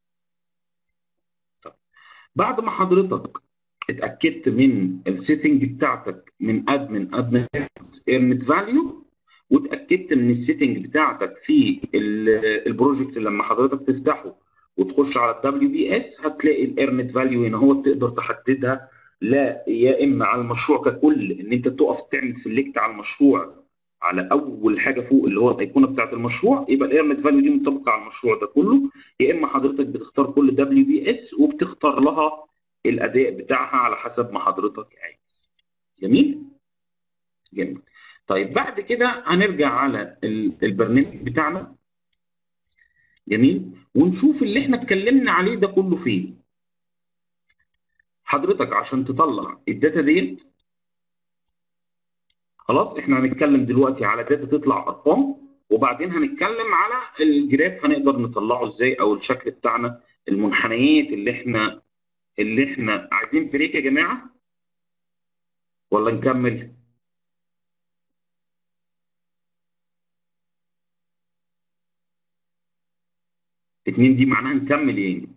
طب بعد ما حضرتك اتاكدت من السيتنج بتاعتك من ادمن ادمن ايرنت فاليو واتاكدت من السيتنج بتاعتك في البروجكت لما حضرتك تفتحه وتخش على الدبليو بي اس هتلاقي الايرنت فاليو هنا هو تقدر تحددها لا يا اما على المشروع ككل ان انت تقف تعمل سيلكت على المشروع على اول حاجه فوق اللي هو الايقونه بتاعت المشروع يبقى الايرنت فاليو دي منطبقه على المشروع ده كله يا اما حضرتك بتختار كل دبليو بي اس وبتختار لها الاداء بتاعها على حسب ما حضرتك عايز جميل جميل طيب بعد كده هنرجع على البرنامج بتاعنا جميل ونشوف اللي احنا اتكلمنا عليه ده كله فين حضرتك عشان تطلع الداتا ديت خلاص احنا هنتكلم دلوقتي على داتا تطلع ارقام وبعدين هنتكلم على الجراف هنقدر نطلعه ازاي او الشكل بتاعنا المنحنيات اللي احنا اللي احنا عايزين بريك يا جماعه ولا نكمل اتنين دي معناها نكمل يعني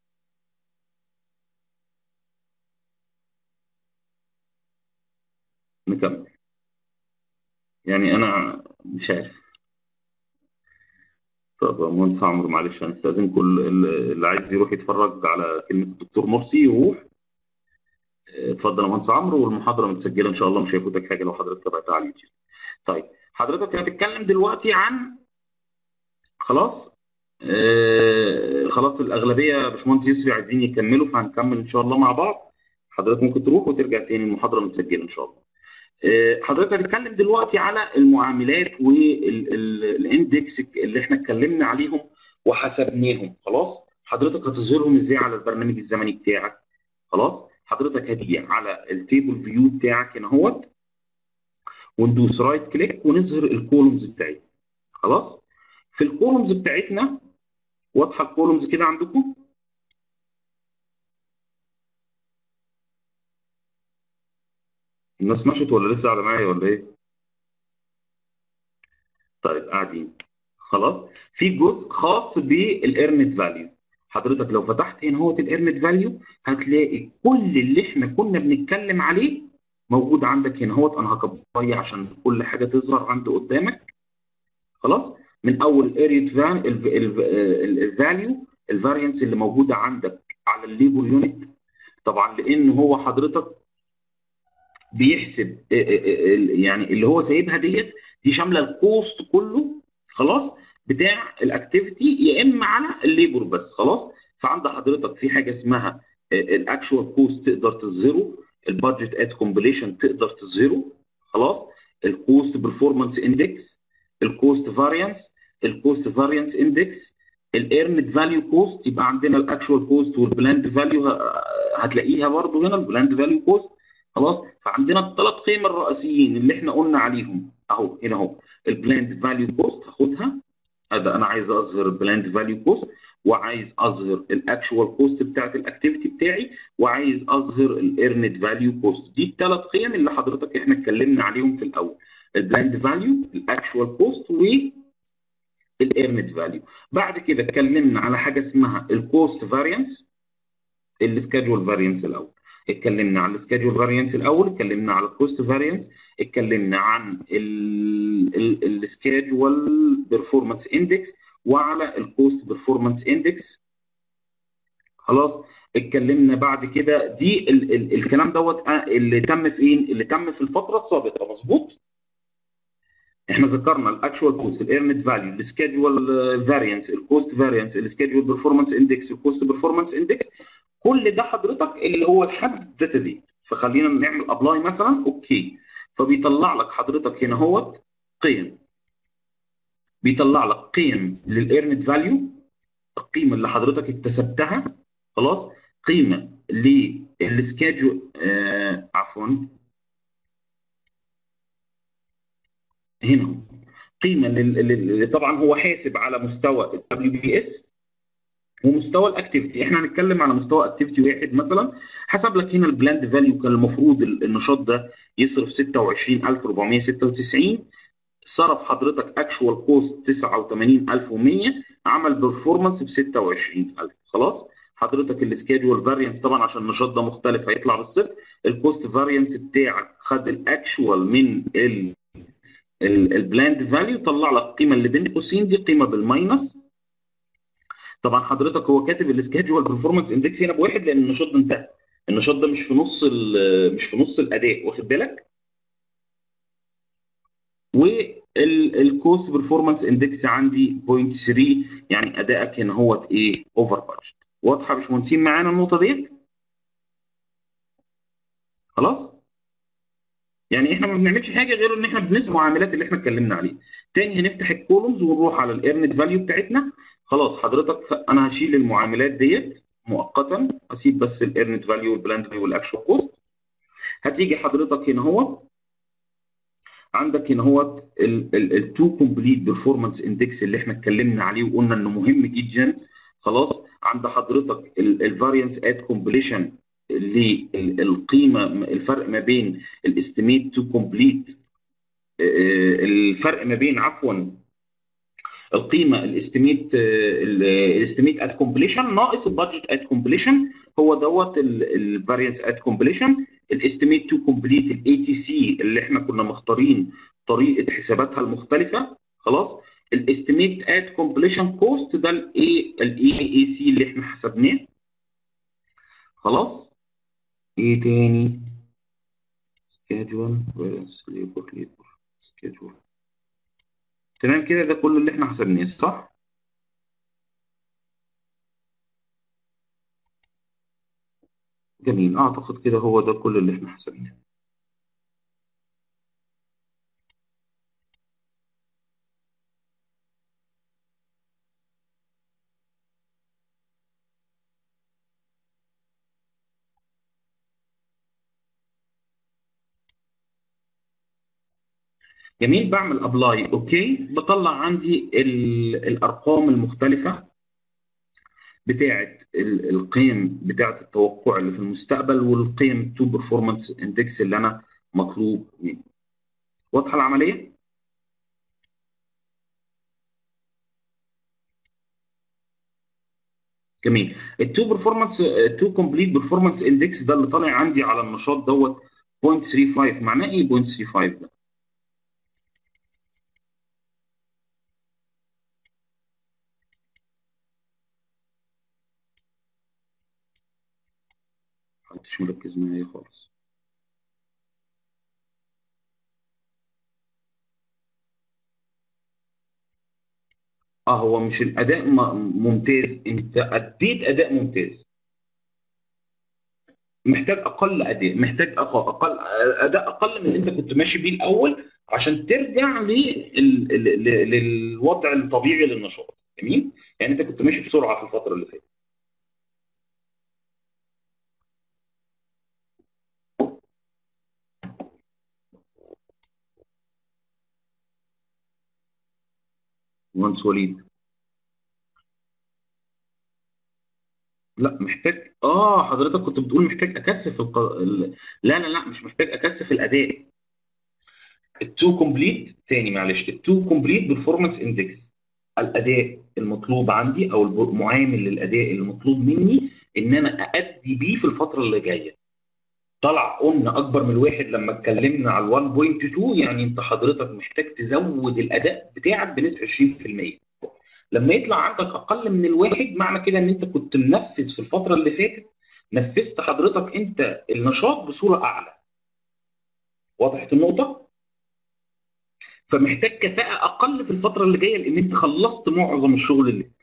نكمل يعني انا مش عارف طب يا مهندس عمرو معلش هنستأذن كل اللي عايز يروح يتفرج على كلمة الدكتور مرسي يروح اتفضل يا مهندس عمرو والمحاضرة متسجلة إن شاء الله مش هيفوتك حاجة لو حضرتك تابعتها على اليوتيوب. طيب حضرتك هتتكلم دلوقتي عن خلاص آه خلاص الأغلبية يا باشمهندس يسري عايزين يكملوا فهنكمل إن شاء الله مع بعض حضرتك ممكن تروح وترجع تاني المحاضرة متسجلة إن شاء الله. حضرتك هنتكلم دلوقتي على المعاملات والاندكس اللي احنا اتكلمنا عليهم وحسبناهم خلاص حضرتك هتظهرهم ازاي على البرنامج الزمني بتاعك خلاص حضرتك هتيجي على التيبل فيو بتاعك هنا اهوت وندوس رايت كليك ونظهر الكولومز بتاعتنا خلاص في الكولومز بتاعتنا واضحه الكولومز كده عندكم الناس مشت ولا لسه قاعده معايا ولا ايه؟ طيب قاعدين خلاص في جزء خاص بالايرنت فاليو حضرتك لو فتحت هنا هو الايرنت فاليو هتلاقي كل اللي احنا كنا بنتكلم عليه موجود عندك هنا هو انا هكبريه عشان كل حاجه تظهر عند قدامك خلاص من اول اريت الفاليو الفارينس اللي موجوده عندك على الليبر يونت طبعا لان هو حضرتك بيحسب يعني اللي هو سايبها ديت دي شامله الكوست كله خلاص بتاع الاكتيفيتي يا اما على الليبر بس خلاص فعند حضرتك في حاجه اسمها الاكشوال كوست تقدر تظهره البادجت ات كومبليشن تقدر تظهره خلاص الكوست برفورمانس اندكس الكوست فاريانس الكوست فاريانس اندكس الايرند فاليو كوست يبقى عندنا الاكشوال كوست والبلاند فاليو هتلاقيها برضو هنا البلاند فاليو كوست خلاص فعندنا الثلاث قيم الرئيسيين اللي احنا قلنا عليهم اهو هنا اهو البلاند فاليو كوست هاخدها هذا انا عايز اظهر البلاند فاليو كوست وعايز اظهر الاكشوال كوست بتاعت الاكتيفيتي بتاعي وعايز اظهر الايرند فاليو كوست دي الثلاث قيم اللي حضرتك احنا اتكلمنا عليهم في الاول البلاند فاليو الاكشوال كوست والايرند فاليو بعد كده اتكلمنا على حاجه اسمها الكوست فاريانس السكادجول فاريانس الاول اتكلمنا على السكادجول فاريانس الاول اتكلمنا على الكوست فاريانس اتكلمنا عن السكادجول بيرفورمانس اندكس وعلى الكوست بيرفورمانس اندكس خلاص اتكلمنا بعد كده دي ال ال الكلام دوت اللي تم في ايه اللي تم في الفتره السابقه مظبوط احنا ذكرنا الاكشوال كوست الايرنت فاليو السكادجول فاريانس الكوست فاريانس السكادجول بيرفورمانس اندكس الكوست بيرفورمانس اندكس كل ده حضرتك اللي هو لحد داتا ديت فخلينا نعمل ابلاي مثلا اوكي فبيطلع لك حضرتك هنا هوت قيم بيطلع لك قيم للايرنت فاليو القيمه اللي حضرتك اكتسبتها خلاص قيمه للسكادجول آه عفوا هنا قيمه اللي طبعا هو حاسب على مستوى الدبليو بي اس ومستوى الاكتيفيتي احنا هنتكلم على مستوى اكتيفيتي واحد مثلا حسب لك هنا البلاند فاليو كان المفروض النشاط ده يصرف 26496 صرف حضرتك اكشوال كوست 89100 عمل بيرفورمانس ب 26000 خلاص حضرتك السكيدجول فاريانس طبعا عشان النشاط ده مختلف هيطلع بالصفر الكوست فاريانس بتاعك خد الاكشوال من ال البلاند فاليو طلع لك القيمه اللي بين قوسين دي قيمه بالماينس طبعا حضرتك هو كاتب السكيدجول برفورمانس اندكس هنا بواحد لان النشاط ده انتهى النشاط ده مش في نص مش في نص الاداء واخد بالك والكوست برفورمانس اندكس عندي 0.3 يعني ادائك هنا هو ايه اوفر بادجت واضحه يا باشمهندسين معانا النقطه ديت خلاص يعني احنا ما بنعملش حاجه غير ان احنا بنسمع المعاملات اللي احنا اتكلمنا عليها تاني هنفتح الكولومز ونروح على الايرنت فاليو بتاعتنا خلاص حضرتك انا هشيل المعاملات ديت مؤقتا اسيب بس الايرنت فاليو والبلاند فاليو والاكشوال كوست هتيجي حضرتك هنا هو عندك هنا هو التو كومبليت بيرفورمانس اندكس اللي احنا اتكلمنا عليه وقلنا انه مهم جدا خلاص عند حضرتك الفاريانس ات كومبليشن للقيمه الفرق ما بين الاستيميت تو كومبليت الفرق ما بين عفوا القيمه الاستيميت الاستيميت ات كومبليشن ناقص البادجت ات كومبليشن هو دوت الفاريانس ات كومبليشن الاستيميت تو كومبليت الاي تي سي اللي احنا كنا مختارين طريقه حساباتها المختلفه خلاص الاستيميت ات كومبليشن كوست ده الاي الاي اي سي اللي احنا حسبناه خلاص ايه تاني سكيدجول ليبر ليبر سكيدجول تمام كده ده كل اللي احنا حسبناه صح جميل اعتقد كده هو ده كل اللي احنا حسبناه جميل بعمل ابلاي اوكي بطلع عندي الارقام المختلفه بتاعه القيم بتاعه التوقع اللي في المستقبل والقيم تو بيرفورمانس اندكس اللي انا مطلوب مني واضحه العمليه جميل التو بيرفورمانس التو كومبليت بيرفورمانس اندكس ده اللي طالع عندي على النشاط دوت 0.35 معناه ايه 0.35 ده محدش مركز معايا خالص اه هو مش الاداء م- ممتاز انت اديت اداء ممتاز محتاج اقل اداء محتاج أق- اقل اداء اقل من اللي انت كنت ماشي بيه الاول عشان ترجع لل... لل- لل- للوضع الطبيعي للنشاط جميل يعني انت كنت ماشي بسرعه في الفتره اللي فاتت مهندس وليد لا محتاج اه حضرتك كنت بتقول محتاج اكثف الق... ال- لا لا لا مش محتاج اكثف الاداء التو كومبليت تاني معلش التو كومبليت بيرفورمانس اندكس الاداء المطلوب عندي او المعامل للاداء المطلوب مني ان انا اادي بيه في الفتره اللي جايه طلع قلنا اكبر من الواحد لما اتكلمنا على 1.2 يعني انت حضرتك محتاج تزود الاداء بتاعك بنسبه 20% لما يطلع عندك اقل من الواحد معنى كده ان انت كنت منفذ في الفتره اللي فاتت نفذت حضرتك انت النشاط بصوره اعلى وضحت النقطه فمحتاج كفاءه اقل في الفتره اللي جايه لان انت خلصت معظم الشغل اللي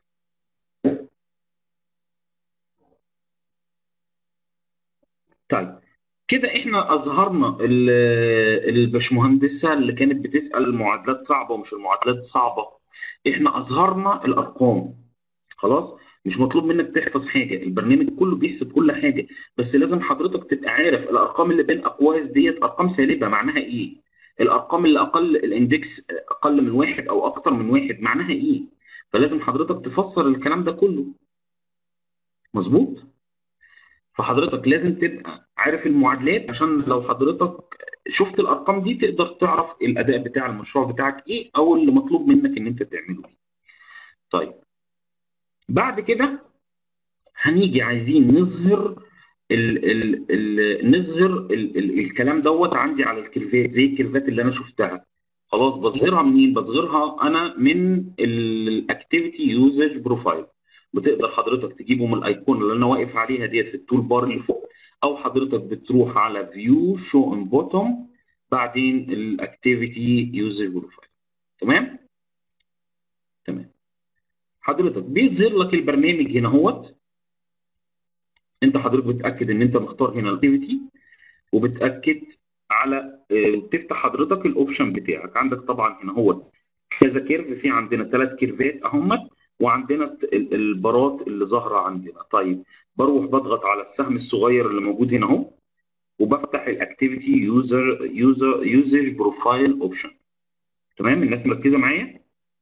طيب كده احنا اظهرنا ال- الباشمهندسه اللي كانت بتسال المعادلات صعبه ومش المعادلات صعبه احنا اظهرنا الارقام خلاص مش مطلوب منك تحفظ حاجه البرنامج كله بيحسب كل حاجه بس لازم حضرتك تبقى عارف الارقام اللي بين اقواس ديت ارقام سالبه معناها ايه الارقام اللي اقل الاندكس اقل من واحد او اكتر من واحد معناها ايه فلازم حضرتك تفسر الكلام ده كله مظبوط فحضرتك لازم تبقى عارف المعادلات عشان لو حضرتك شفت الارقام دي تقدر تعرف الاداء بتاع المشروع بتاعك ايه او اللي مطلوب منك ان انت تعمله ايه طيب بعد كده هنيجي عايزين نظهر ال ال ال نظهر ال ال الكلام دوت عندي على الكيرفات زي الكيرفات اللي انا شفتها خلاص بظهرها منين بظهرها انا من الاكتيفيتي يوزج بروفايل بتقدر حضرتك تجيبه من الايقونه اللي انا واقف عليها ديت في التول بار اللي فوق او حضرتك بتروح على فيو شو ان بوتوم بعدين الاكتيفيتي يوزر بروفايل تمام تمام حضرتك بيظهر لك البرنامج هنا اهوت انت حضرتك بتاكد ان انت مختار هنا الاكتيفيتي وبتاكد على اه تفتح حضرتك الاوبشن بتاعك عندك طبعا هنا هو كذا كيرف في عندنا ثلاث كيرفات اهمت وعندنا البارات اللي ظاهره عندنا طيب بروح بضغط على السهم الصغير اللي موجود هنا اهو وبفتح الاكتيفيتي يوزر يوزر يوزج بروفايل اوبشن تمام الناس مركزه معايا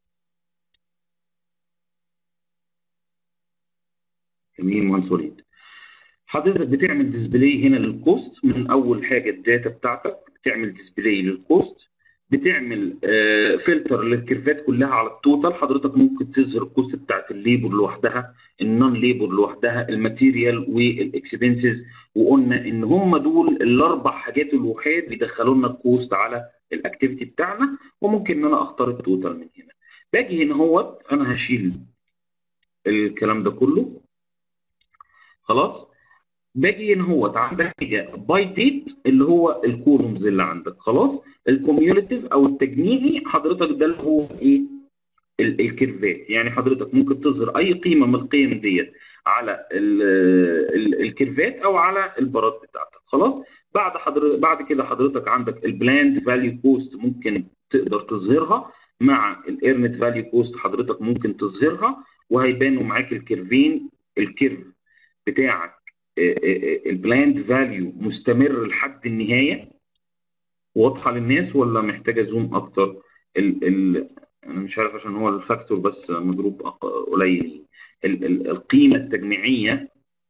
جميل مهندس وليد حضرتك بتعمل ديسبلاي هنا للكوست من اول حاجه الداتا بتاعتك بتعمل ديسبلاي للكوست بتعمل آه فلتر للكيرفات كلها على التوتال حضرتك ممكن تظهر الكوست بتاعت الليبر لوحدها النون ليبر لوحدها الماتيريال والاكسبنسز وقلنا ان هم دول الاربع حاجات الوحيد بيدخلوا لنا الكوست على الاكتيفيتي بتاعنا وممكن ان انا اختار التوتال من هنا باجي هنا اهوت انا هشيل الكلام ده كله خلاص باجي هنا هوت عندك حاجه باي ديت اللي هو الكولومز اللي عندك خلاص الكوميوليتيف او التجميعي حضرتك ده اللي هو ايه الكيرفات يعني حضرتك ممكن تظهر اي قيمه من القيم ديت على ال ال الكيرفات او على البارات بتاعتك خلاص بعد حضرتك بعد كده حضرتك عندك البلاند فاليو كوست ممكن تقدر تظهرها مع الايرنت فاليو كوست حضرتك ممكن تظهرها وهيبانوا معاك الكيرفين الكيرف بتاعك البلاند فاليو مستمر لحد النهايه واضحه للناس ولا محتاجه زوم اكتر ال ال انا مش عارف عشان هو الفاكتور بس مضروب قليل ال ال القيمه التجميعيه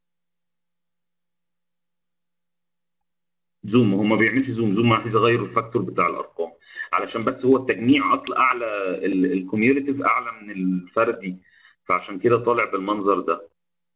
زوم هو ما بيعملش زوم زوم عايز يغير الفاكتور بتاع الارقام علشان بس هو التجميع اصل اعلى الكوميوليتيف اعلى من الفردي فعشان كده طالع بالمنظر ده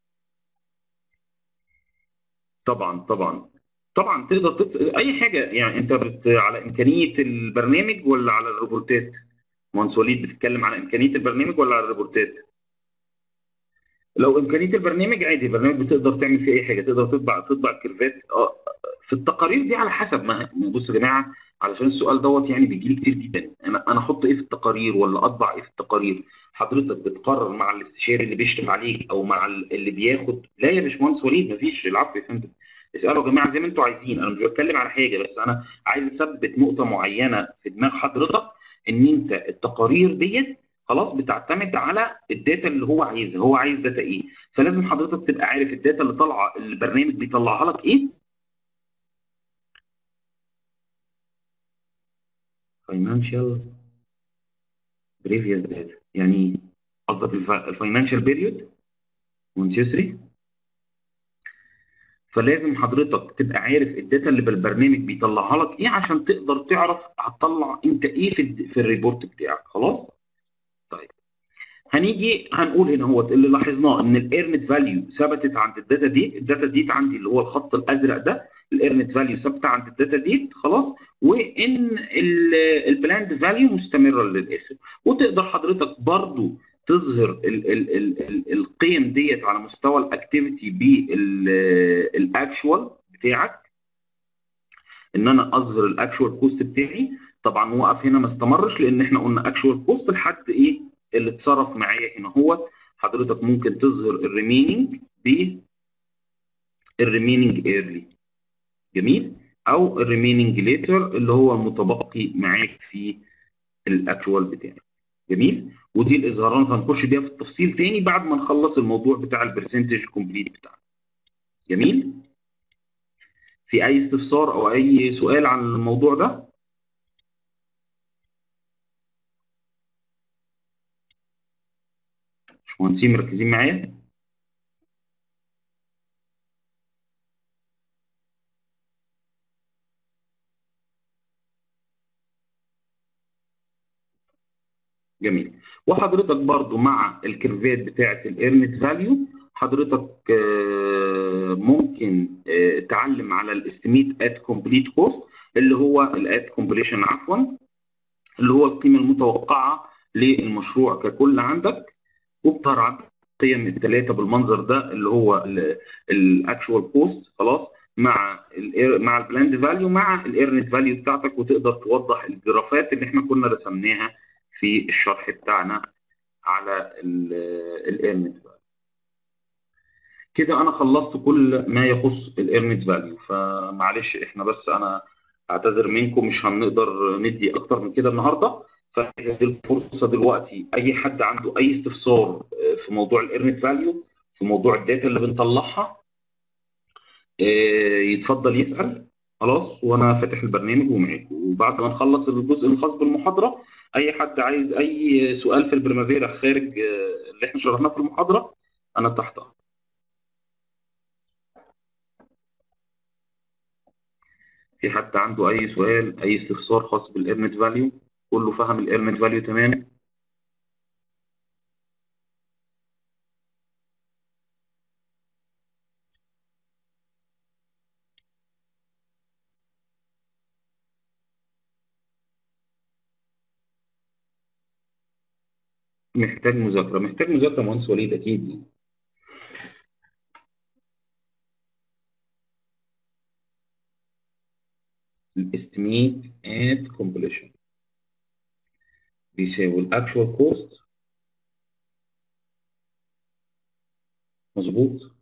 طبعا طبعا طبعا تقدر تت... اي حاجه يعني انت بت... على امكانيه البرنامج ولا على الروبورتات؟ مهندس وليد بتتكلم على امكانيه البرنامج ولا على الروبورتات؟ لو امكانيه البرنامج عادي البرنامج بتقدر تعمل فيه اي حاجه تقدر تطبع تطبع كيرفات اه في التقارير دي على حسب ما بص يا جماعه علشان السؤال دوت يعني بيجي لي كتير جدا انا انا احط ايه في التقارير ولا اطبع ايه في التقارير حضرتك بتقرر مع الاستشاري اللي بيشرف عليك او مع اللي بياخد لا يا باشمهندس وليد مفيش العفو يا فندم اسالوا يا جماعه زي ما انتوا عايزين انا مش بتكلم على حاجه بس انا عايز اثبت نقطه معينه في دماغ حضرتك ان انت التقارير ديت خلاص بتعتمد على الداتا اللي هو عايزها هو عايز داتا ايه فلازم حضرتك تبقى عارف الداتا اللي طالعه البرنامج بيطلعها لك ايه فاينانشال بريفيوس داتا يعني قصدك الفاينانشال بيريود يسري فلازم حضرتك تبقى عارف الداتا اللي بالبرنامج بيطلعها لك ايه عشان تقدر تعرف هتطلع انت ايه في في الريبورت بتاعك خلاص طيب هنيجي هنقول هنا هو اللي لاحظناه ان الايرنت فاليو ثبتت عند الداتا دي الداتا دي عندي اللي هو الخط الازرق ده الايرنت فاليو ثابته عند الداتا دي خلاص وان البلاند فاليو مستمره للاخر وتقدر حضرتك برضو تظهر ال ال ال ال القيم ديت على مستوى الاكتيفيتي بالاكشوال بتاعك ان انا اظهر الاكشوال كوست بتاعي طبعا وقف هنا ما استمرش لان احنا قلنا اكشوال كوست لحد ايه اللي اتصرف معايا هنا هو حضرتك ممكن تظهر الريميننج ب الريميننج ايرلي جميل او الريميننج ليتر اللي هو المتبقي معاك في الاكشوال بتاعك جميل ودي الاظهارات هنخش بيها في التفصيل تاني بعد ما نخلص الموضوع بتاع البرسنتج كومبليت بتاعنا جميل في اي استفسار او اي سؤال عن الموضوع ده مهندسين مركزين معايا جميل وحضرتك برضو مع الكيرفات بتاعه الايرنت فاليو حضرتك ممكن تعلم على الاستيميت ات كومبليت كوست اللي هو الات كومبليشن عفوا اللي هو القيمه المتوقعه للمشروع ككل عندك وبتظهر عندك القيم الثلاثه بالمنظر ده اللي هو الاكشوال كوست خلاص مع ال مع البلاند فاليو مع الايرنت فاليو بتاعتك وتقدر توضح الجرافات اللي احنا كنا رسمناها في الشرح بتاعنا على الايرنت فاليو كده انا خلصت كل ما يخص الايرنت فاليو فمعلش احنا بس انا اعتذر منكم مش هنقدر ندي اكتر من كده النهارده فعايز ادي الفرصه دلوقتي اي حد عنده اي استفسار في موضوع الايرنت فاليو في موضوع الداتا اللي بنطلعها يتفضل يسال خلاص وانا فاتح البرنامج ومعاكم وبعد ما نخلص الجزء الخاص بالمحاضره اي حد عايز اي سؤال في البريمافيرا خارج اللي احنا شرحناه في المحاضره انا تحت في حد عنده اي سؤال اي استفسار خاص بالايرنت فاليو كله فهم الايرنت فاليو تمام محتاج مذاكرة محتاج مذاكرة مهندس وليد أكيد الاستيميت ات كومبليشن بيساوي الاكشوال كوست مظبوط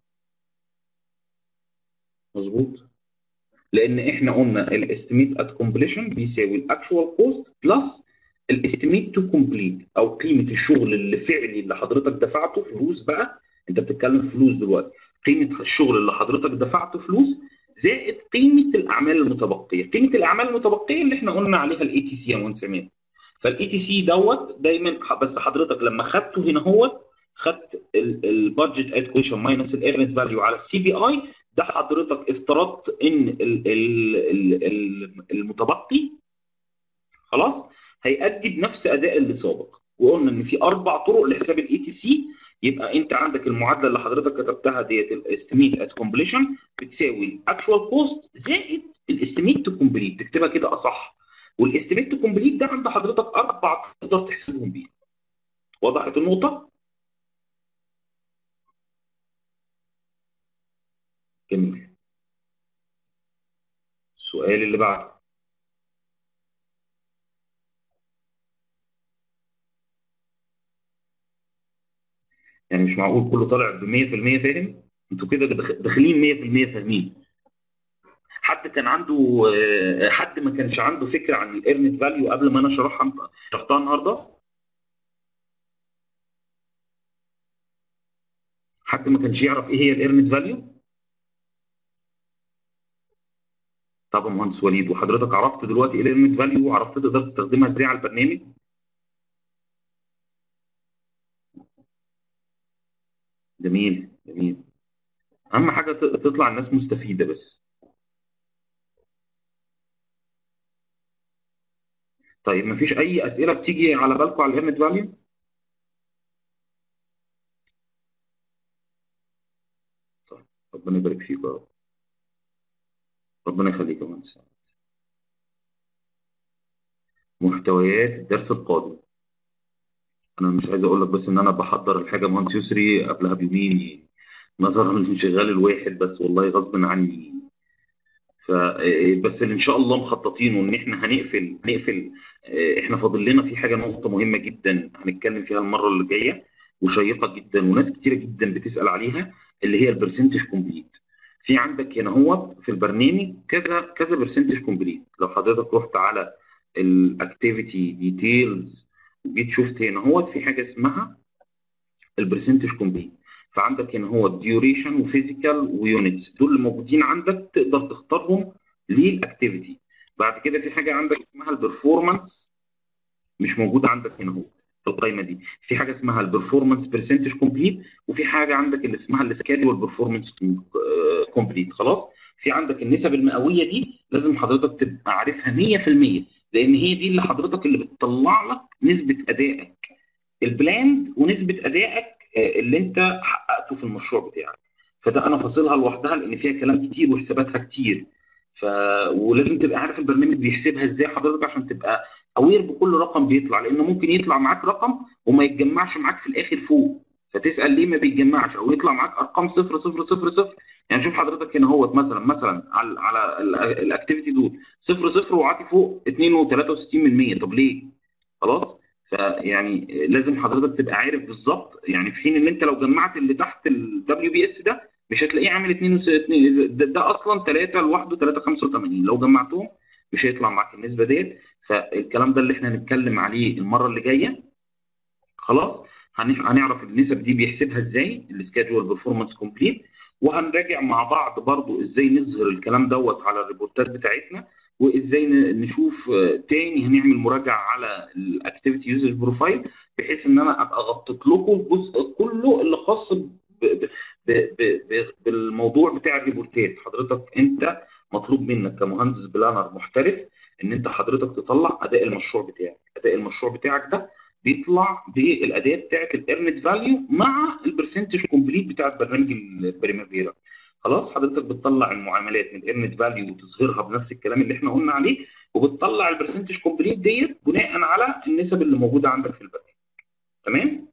مظبوط لان احنا قلنا الاستيميت ات كومبليشن بيساوي الاكشوال كوست بلس الاستيميت تو كومبليت او قيمه الشغل اللي فعلي اللي حضرتك دفعته فلوس بقى انت بتتكلم في فلوس دلوقتي قيمه الشغل اللي حضرتك دفعته فلوس زائد قيمه الاعمال المتبقيه قيمه الاعمال المتبقيه اللي احنا قلنا عليها الاي تي سي يا مهندس عماد فالاي تي سي دوت دايما بس حضرتك لما خدته هنا هو خدت البادجت ات كويشن ماينس الايرنت فاليو على السي بي اي ده حضرتك افترضت ان المتبقي خلاص هيأدي بنفس اداء اللي سابق وقلنا ان في اربع طرق لحساب الاي تي سي يبقى انت عندك المعادله اللي حضرتك كتبتها ديت الاستيميت ات كومبليشن بتساوي الاكشوال كوست زائد الاستيميت تو كومبليت تكتبها كده اصح والاستيميت تو كومبليت ده عند حضرتك اربع تقدر تحسبهم بيه وضحت النقطه جميل السؤال اللي بعده يعني مش معقول كله طالع ب 100% فاهم انتوا كده داخ- داخلين 100% فاهمين حد كان عنده آه، حد ما كانش عنده فكره عن الايرنت فاليو قبل ما انا شرحها شرحتها النهارده حد ما كانش يعرف ايه هي الايرنت فاليو طب يا مهندس وليد وحضرتك عرفت دلوقتي ايه الايرنت فاليو وعرفت تقدر تستخدمها ازاي على البرنامج جميل جميل اهم حاجه ت- تطلع الناس مستفيده بس طيب ما فيش اي اسئله بتيجي على بالكم على الايرنت فاليو طيب ربنا يبارك فيك يا رب ربنا يخليك يا مهندس محتويات الدرس القادم انا مش عايز اقول لك بس ان انا بحضر الحاجه مهندس يسري قبلها بيومين نظرا لانشغال الواحد بس والله غصب عني ف بس اللي ان شاء الله مخططينه ان احنا هنقفل هنقفل آه، احنا فاضل لنا في حاجه نقطه مهمه جدا هنتكلم فيها المره اللي جايه وشيقه جدا وناس كتيره جدا بتسال عليها اللي هي البرسنتج كومبليت في عندك هنا هو في البرنامج كذا كذا برسنتج كومبليت لو حضرتك رحت على الاكتيفيتي ديتيلز وجيت شفت هنا هو في حاجه اسمها البرسنتج كومبليت فعندك هنا هو الديوريشن وفيزيكال ويونتس دول اللي موجودين عندك تقدر تختارهم للاكتيفيتي بعد كده في حاجه عندك اسمها البرفورمانس مش موجوده عندك هنا هو في القائمه دي في حاجه اسمها البرفورمانس برسنتج كومبليت وفي حاجه عندك اللي اسمها السكادول برفورمانس كومبليت خلاص في عندك النسب المئويه دي لازم حضرتك تبقى عارفها 100% لان هي دي اللي حضرتك اللي بتطلع لك نسبه ادائك البلاند ونسبه ادائك آه، اللي انت حققته في المشروع بتاعك فده انا فاصلها لوحدها لان فيها كلام كتير وحساباتها كتير ف ولازم تبقى عارف البرنامج بيحسبها ازاي حضرتك عشان تبقى اوير بكل رقم بيطلع لانه ممكن يطلع معاك رقم وما يتجمعش معاك في الاخر فوق فتسال ليه ما بيتجمعش او يطلع معاك ارقام صفر صفر صفر صفر يعني شوف حضرتك هنا هو مثلا مثلا على على ال- الاكتيفيتي دول صفر صفر وعاطي فوق 2.63% طب ليه؟ خلاص فيعني لازم حضرتك تبقى عارف بالظبط يعني في حين ان انت لو جمعت اللي تحت الدبليو بي اس ده مش هتلاقيه عامل 2 ده, ده اصلا 3 لوحده 3.85 لو جمعتهم مش هيطلع معاك النسبه ديت فالكلام ده اللي احنا هنتكلم عليه المره اللي جايه خلاص هن- هنعرف النسب دي بيحسبها ازاي السكادجول برفورمانس كومبليت وهنراجع مع بعض برضو ازاي نظهر الكلام دوت على الريبورتات بتاعتنا وازاي ن- نشوف آه، تاني هنعمل مراجعه على الاكتيفيتي يوزر بروفايل بحيث ان انا ابقى غطيت لكم الجزء كله اللي خاص ب- ب- ب- ب- ب- بالموضوع بتاع الريبورتات حضرتك انت مطلوب منك كمهندس بلانر محترف ان انت حضرتك تطلع اداء المشروع بتاعك اداء المشروع بتاعك ده بيطلع بالاداه بتاعت الايرنت فاليو مع البرسنتج كومبليت بتاعت برنامج البريمافيرا خلاص حضرتك بتطلع المعاملات من الايرنت فاليو وتظهرها بنفس الكلام اللي احنا قلنا عليه وبتطلع البرسنتج كومبليت ديت بناء على النسب اللي موجوده عندك في البرنامج تمام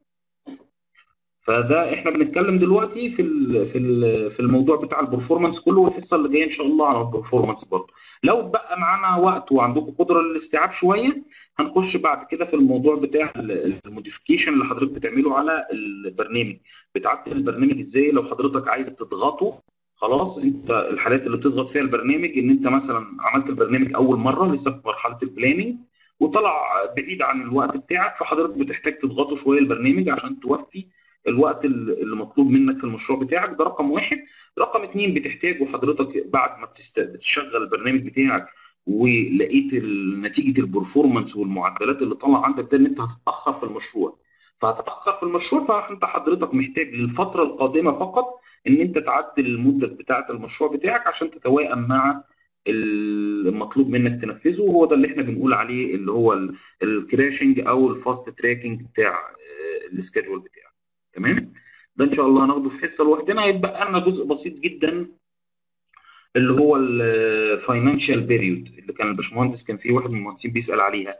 فده احنا بنتكلم دلوقتي في ال في ال في الموضوع بتاع البرفورمانس كله والحصه اللي جايه ان شاء الله على البرفورمانس برضه لو بقى معانا وقت وعندكم قدره للاستيعاب شويه هنخش بعد كده في الموضوع بتاع الموديفيكيشن اللي حضرتك بتعمله على البرنامج بتعدل البرنامج ازاي لو حضرتك عايز تضغطه خلاص انت الحالات اللي بتضغط فيها البرنامج ان انت مثلا عملت البرنامج اول مره لسه في مرحله البلاننج وطلع بعيد عن الوقت بتاعك فحضرتك بتحتاج تضغطه شويه البرنامج عشان توفي الوقت اللي مطلوب منك في المشروع بتاعك ده رقم واحد رقم اتنين بتحتاجه حضرتك بعد ما بتست... بتشغل البرنامج بتاعك ولقيت نتيجه البرفورمانس والمعدلات اللي طالعه عندك ده ان انت هتتاخر في المشروع فهتتاخر في المشروع فانت حضرتك محتاج للفتره القادمه فقط ان انت تعدل المده بتاعه المشروع بتاعك عشان تتوائم مع المطلوب منك تنفذه وهو ده اللي احنا بنقول عليه اللي هو الكراشنج او الفاست تراكنج بتاع السكادجول بتاعك تمام ده ان شاء الله هناخده في حصه لوحدنا هيتبقى لنا جزء بسيط جدا اللي هو الفاينانشال بيريود اللي كان الباشمهندس كان في واحد من المهندسين بيسال عليها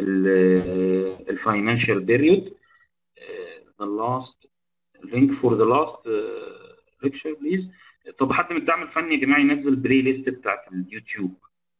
الفاينانشال بيريود the last link for the last uh, lecture please طب حد من الدعم الفني يا جماعه ينزل بلاي ليست بتاعت اليوتيوب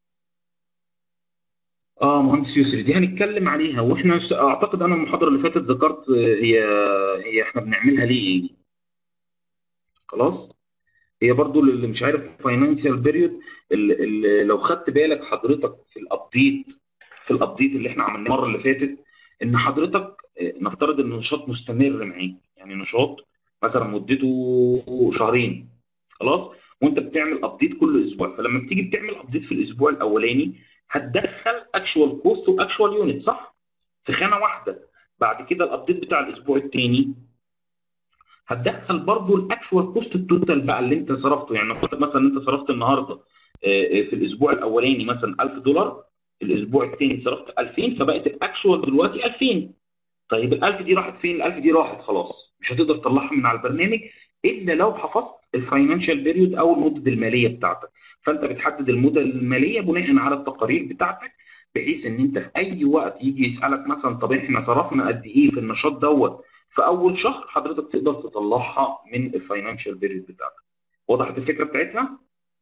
اه مهندس يسري دي هنتكلم عليها واحنا ش- اعتقد انا المحاضره اللي فاتت ذكرت آه، هي هي احنا بنعملها ليه يعني خلاص هي برضو اللي مش عارف فاينانشال بيريود لو خدت بالك حضرتك في الابديت في الابديت اللي احنا عملناه المره اللي فاتت ان حضرتك آه، نفترض ان النشاط مستمر معاك يعني نشاط مثلا مدته شهرين خلاص وانت بتعمل ابديت كل اسبوع فلما بتيجي بتعمل ابديت في الاسبوع الاولاني هتدخل اكشوال كوست واكشوال يونت صح في خانه واحده بعد كده الابديت بتاع الاسبوع الثاني هتدخل برضو الاكشوال كوست التوتال بقى اللي انت صرفته يعني نفترض مثلا انت صرفت النهارده آه، آه، في الاسبوع الاولاني مثلا 1000 دولار الاسبوع الثاني صرفت 2000 فبقت الاكشوال دلوقتي 2000 طيب ال 1000 دي راحت فين؟ ال 1000 دي راحت خلاص مش هتقدر تطلعها من على البرنامج الا لو حفظت الفاينانشال بيريود او المده الماليه بتاعتك فانت بتحدد المده الماليه بناء على التقارير بتاعتك بحيث ان انت في اي وقت يجي يسالك مثلا طب احنا صرفنا قد ايه في النشاط دوت في اول شهر حضرتك تقدر تطلعها من الفاينانشال بيريود بتاعتك وضحت الفكره بتاعتها؟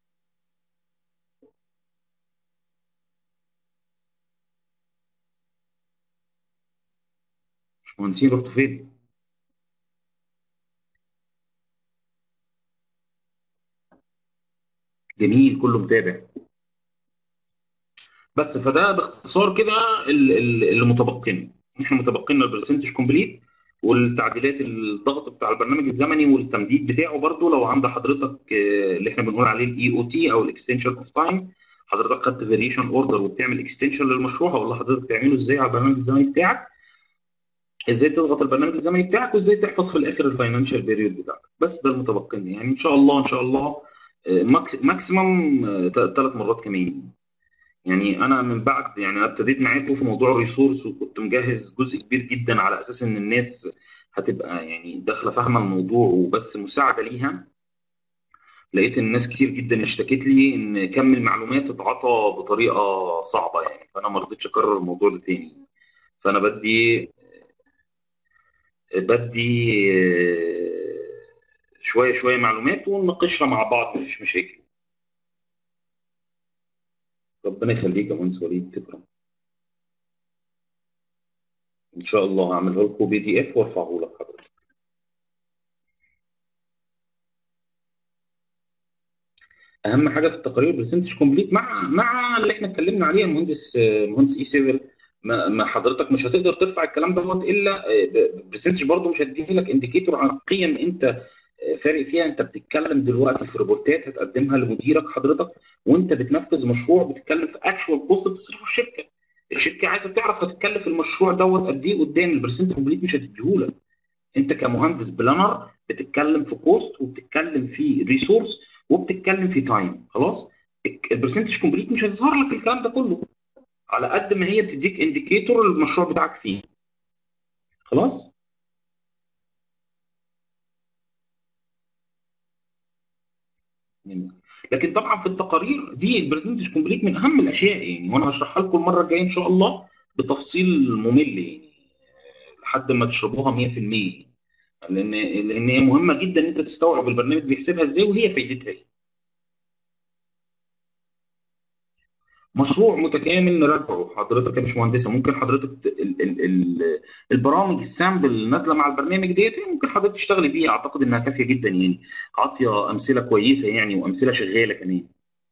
مش مهندسين رحتوا فين؟ جميل كله متابع بس فده باختصار كده ال- ال- اللي متبقينا احنا متبقينا البرسنتج كومبليت والتعديلات الضغط بتاع البرنامج الزمني والتمديد بتاعه برضو لو عند حضرتك آه، اللي احنا بنقول عليه الاي او تي او الاكستنشن اوف تايم حضرتك خدت فاريشن اوردر وبتعمل اكستنشن للمشروع هقول لحضرتك تعمله ازاي على البرنامج الزمني بتاعك ازاي تضغط البرنامج الزمني بتاعك وازاي تحفظ في الاخر الفاينانشال بيريود بتاعتك بس ده المتبقينا يعني ان شاء الله ان شاء الله آه، ماكس ماكسيمم ثلاث مرات كمان يعني انا من بعد يعني أنا ابتديت معاكم في موضوع الريسورس وكنت مجهز جزء كبير جدا على اساس ان الناس هتبقى يعني داخله فاهمه الموضوع وبس مساعده ليها لقيت الناس كتير جدا اشتكت لي ان كم المعلومات اتعطى بطريقه صعبه يعني فانا ما رضيتش اكرر الموضوع ده تاني فانا بدي بدي آه، شويه شويه معلومات ونناقشها مع بعض مفيش مشاكل ربنا يخليك يا مهندس وليد تكرم ان شاء الله هعمله لكم بي دي اف وارفعه لك حضرتك اهم حاجه في التقارير برسنتج كومبليت مع مع اللي احنا اتكلمنا عليه يا مهندس مهندس اي سيفل ما ما حضرتك مش هتقدر ترفع الكلام دوت الا برسنتج برضه مش هتدي لك انديكيتور عن قيم انت آه، فارق فيها انت بتتكلم دلوقتي في ريبورتات هتقدمها لمديرك حضرتك وانت بتنفذ مشروع بتتكلم في اكشوال كوست بتصرفه الشركه الشركه عايزه تعرف هتتكلف المشروع دوت قد ايه قدام البرسنت كومبليت مش هتديهولك انت كمهندس بلانر بتتكلم في كوست وبتتكلم في ريسورس وبتتكلم في تايم خلاص البرسنتج كومبليت مش هتظهر لك الكلام ده كله على قد ما هي بتديك انديكيتور المشروع بتاعك فيه خلاص جميل. لكن طبعا في التقارير دي البرسنتج كومبليت من اهم الاشياء يعني وانا هشرحها لكم المره الجايه ان شاء الله بتفصيل ممل يعني لحد ما تشربوها 100% لان لان هي مهمه جدا ان انت تستوعب البرنامج بيحسبها ازاي وهي فايدتها ايه مشروع متكامل نراجعه حضرتك يا باشمهندسه ممكن حضرتك ت- ال ال ال البرامج السامبل اللي نازله مع البرنامج ديت ممكن حضرتك تشتغلي بيها اعتقد انها كافيه جدا يعني عاطيه امثله كويسه يعني وامثله شغاله كمان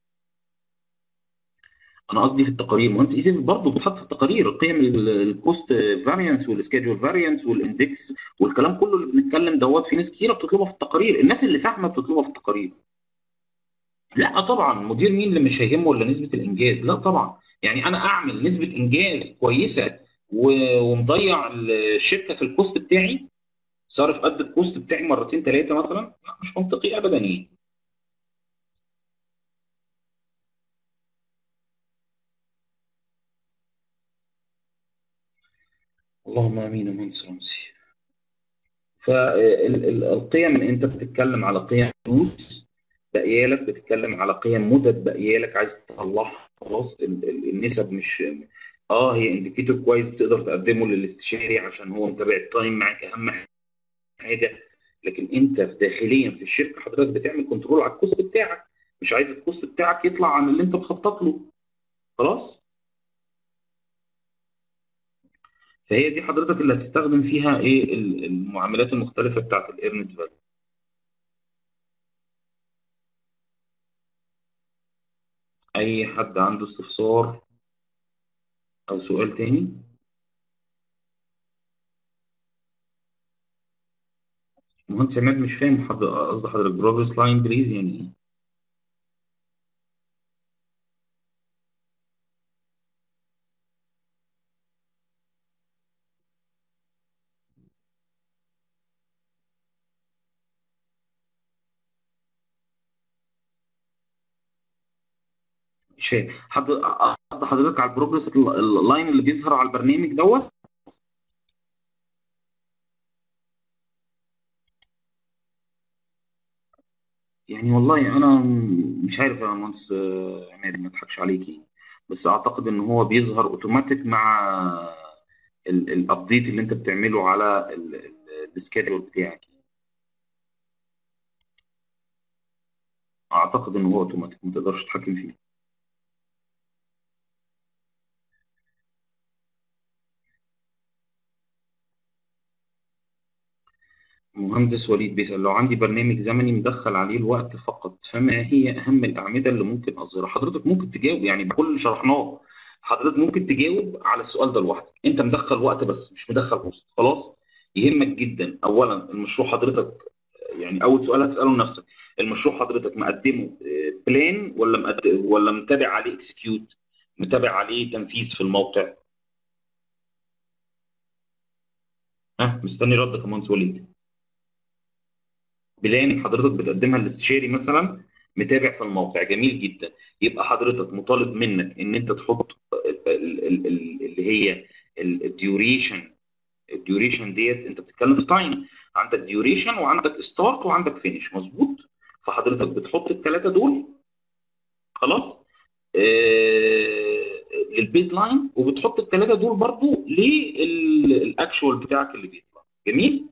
انا قصدي في التقارير مهندس ايزي برضه بتحط في التقارير قيم الكوست فاريانس والسكيدول فاريانس والاندكس والكلام كله اللي بنتكلم دوت في ناس كتيره بتطلبها في التقارير الناس اللي فاهمه بتطلبها في التقارير لا طبعا مدير مين اللي مش هيهمه الا نسبه الانجاز لا طبعا يعني انا اعمل نسبه انجاز كويسه و- ومضيع الشركه في الكوست بتاعي صارف قد الكوست بتاعي مرتين ثلاثه مثلا لا مش منطقي ابدا يعني اللهم امين يا مهندس رمزي فالقيم انت بتتكلم على قيم فلوس باقيه لك بتتكلم على قيم مدد باقيه لك عايز تطلعها خلاص ال- ال- النسب مش اه هي انديكيتور كويس بتقدر تقدمه للاستشاري عشان هو متابع التايم معاك اهم حاجه لكن انت في داخليا في الشركه حضرتك بتعمل كنترول على الكوست بتاعك مش عايز الكوست بتاعك يطلع عن اللي انت مخطط له خلاص فهي دي حضرتك اللي هتستخدم فيها ايه ال- المعاملات المختلفه بتاعت الايرنت فاليو اي حد عنده استفسار او سؤال تاني مهندس عماد مش فاهم حض- قصد حضرتك بروجرس لاين بليز يعني ايه مش فاهم حد قصد حضرتك على البروجرس لاين اللي بيظهر على البرنامج دوت يعني والله انا مش عارف يا مهندس آه، عماد ما اضحكش عليكي بس اعتقد ان هو بيظهر اوتوماتيك مع الابديت اللي انت بتعمله على السكيدجول بتاعك اعتقد ان هو اوتوماتيك ما تقدرش تتحكم فيه مهندس وليد بيسأل لو عندي برنامج زمني مدخل عليه الوقت فقط فما هي أهم الأعمدة اللي ممكن أظهرها؟ حضرتك ممكن تجاوب يعني بكل اللي شرحناه حضرتك ممكن تجاوب على السؤال ده لوحدك أنت مدخل وقت بس مش مدخل وسط خلاص يهمك جدا أولا المشروع حضرتك يعني أول سؤال هتسأله لنفسك المشروع حضرتك مقدمه بلان ولا مقدم ولا متابع عليه اكسكيوت متابع عليه تنفيذ في الموقع ها مستني ردك يا مهندس وليد بلان حضرتك بتقدمها للاستشاري مثلا متابع في الموقع جميل جدا يبقى حضرتك مطالب منك ان انت تحط ال- ال- ال- اللي هي الديوريشن الديوريشن ديت انت بتتكلم في تايم عندك ديوريشن وعندك ستارت وعندك فينش مظبوط فحضرتك بتحط الثلاثه دول خلاص آه للبيز لاين وبتحط الثلاثه دول برضو للاكشوال بتاعك اللي بيطلع جميل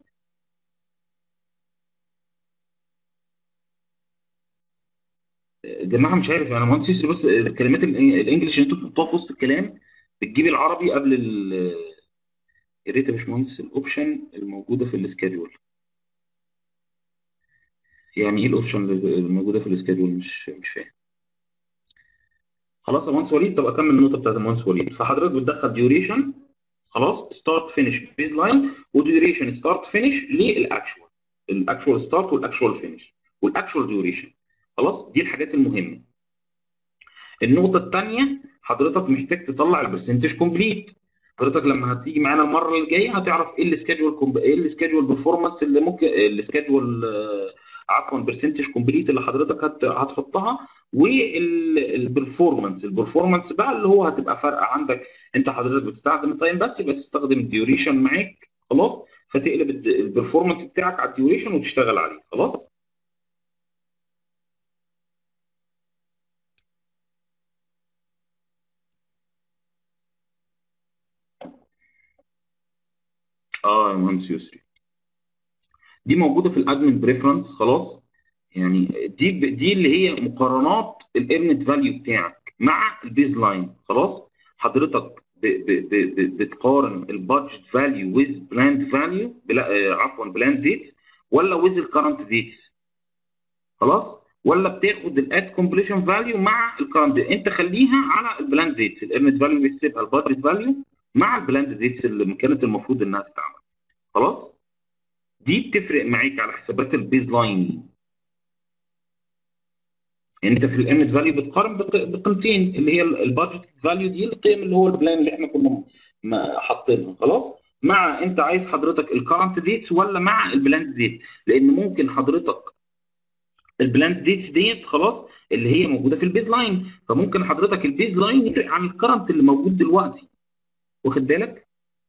يا جماعه مش عارف انا مهندس يسري بس الكلمات ال- الانجليش اللي انتوا بتحطوها في وسط الكلام بتجيب العربي قبل ال يا ريت يا باشمهندس الاوبشن الموجوده في السكادجول يعني ايه الاوبشن اللي الموجوده في السكادجول مش مش فاهم خلاص يا مهندس وليد طب اكمل النقطه بتاعت المهندس وليد فحضرتك بتدخل ديوريشن خلاص ستارت فينش بيز لاين وديوريشن ستارت فينش للاكشوال الاكشوال ستارت والاكشوال فينش والاكشوال ديوريشن خلاص دي الحاجات المهمه النقطه الثانيه حضرتك محتاج تطلع البرسنتج كومبليت حضرتك لما هتيجي معانا المره الجايه هتعرف ايه السكادجول كومب... ايه السكادجول برفورمانس اللي ممكن السكادجول عفوا برسنتج كومبليت اللي حضرتك هت... هتحطها والبرفورمانس البرفورمانس بقى اللي هو هتبقى فرق عندك انت حضرتك بتستخدم التايم بس يبقى تستخدم الديوريشن معاك خلاص فتقلب البرفورمانس بتاعك على الديوريشن وتشتغل عليه خلاص اه يا مهندس يسري دي موجوده في الادمن بريفرنس خلاص يعني دي دي اللي هي مقارنات الايرنت فاليو بتاعك مع البيز لاين خلاص حضرتك ب ب ب ب بتقارن البادجت فاليو ويز بلاند فاليو عفوا بلاند ديتس ولا ويز الكرنت ديتس خلاص ولا بتاخد الاد كومبليشن فاليو مع الكرنت انت خليها على البلاند ديتس الايرنت فاليو بيحسبها البادجت فاليو مع البلاند ديتس اللي كانت المفروض انها تتعمل خلاص دي بتفرق معاك على حسابات البيز لاين يعني انت في الامت فاليو بتقارن بق- بقيمتين اللي هي البادجت فاليو دي القيم اللي هو البلان اللي احنا كنا م- حاطينها خلاص مع انت عايز حضرتك الكرنت ديتس ولا مع البلاند ديتس لان ممكن حضرتك البلاند ديتس ديت خلاص اللي هي موجوده في البيز لاين فممكن حضرتك البيز لاين يفرق عن الكرنت اللي موجود دلوقتي واخد بالك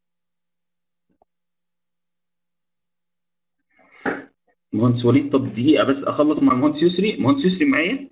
مهندس وليد طب دقيقه بس اخلص مع المهندس يسري مهندس يسري معايا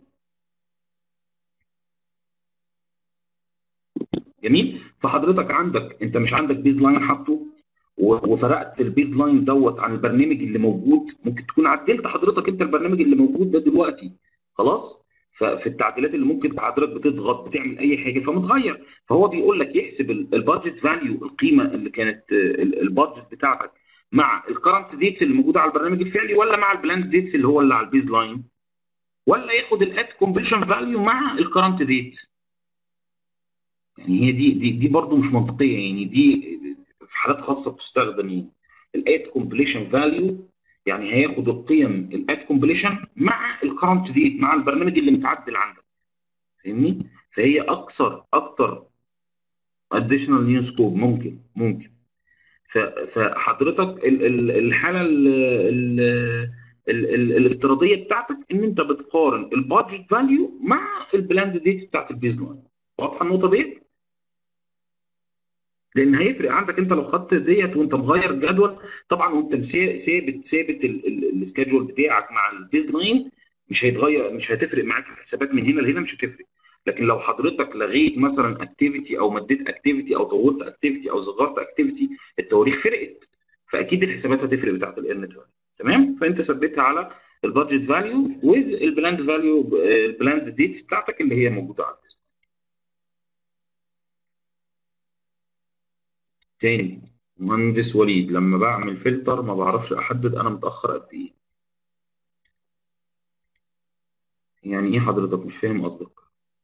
جميل فحضرتك عندك انت مش عندك بيز لاين حاطه و- وفرقت البيز لاين دوت عن البرنامج اللي موجود ممكن تكون عدلت حضرتك انت البرنامج اللي موجود ده دلوقتي خلاص ففي التعديلات اللي ممكن حضرتك بتضغط بتعمل اي حاجه فمتغير فهو بيقول لك يحسب البادجت فاليو القيمه اللي كانت البادجت بتاعتك مع الكرنت ديتس اللي موجوده على البرنامج الفعلي ولا مع البلاند ديتس اللي هو اللي على البيز لاين ولا ياخد الاد كومبليشن فاليو مع الكرنت ديت يعني هي دي دي دي برضه مش منطقيه يعني دي في حالات خاصه بتستخدم يعني الاد كومبليشن فاليو يعني هياخد القيم الاد كومبليشن مع الكرنت ديت مع البرنامج اللي متعدل عندك فاهمني فهي اكثر اكتر اديشنال نيو سكوب ممكن ممكن ف- فحضرتك ال- ال- الحاله ال ال ال ال الافتراضيه بتاعتك ان انت بتقارن البادجت فاليو مع البلاند ديت بتاعت البيز لاين واضحه النقطه ديت؟ لان هيفرق عندك انت لو خدت ديت وانت مغير الجدول طبعا وانت مسا- ثابت ثابت السكادجول بتاعك مع البيز لاين مش هيتغير مش هتفرق معاك الحسابات من هنا لهنا مش هتفرق لكن لو حضرتك لغيت مثلا اكتيفيتي او مديت اكتيفيتي او طولت اكتيفيتي او صغرت اكتيفيتي التواريخ فرقت فاكيد الحسابات هتفرق بتاعت الايرنت فاليو تمام فانت ثبتها على البادجت فاليو وذ البلاند فاليو البلاند ديتس بتاعتك اللي هي موجوده على البيز تاني مهندس وليد لما بعمل فلتر ما بعرفش احدد انا متاخر قد ايه يعني ايه حضرتك مش فاهم قصدك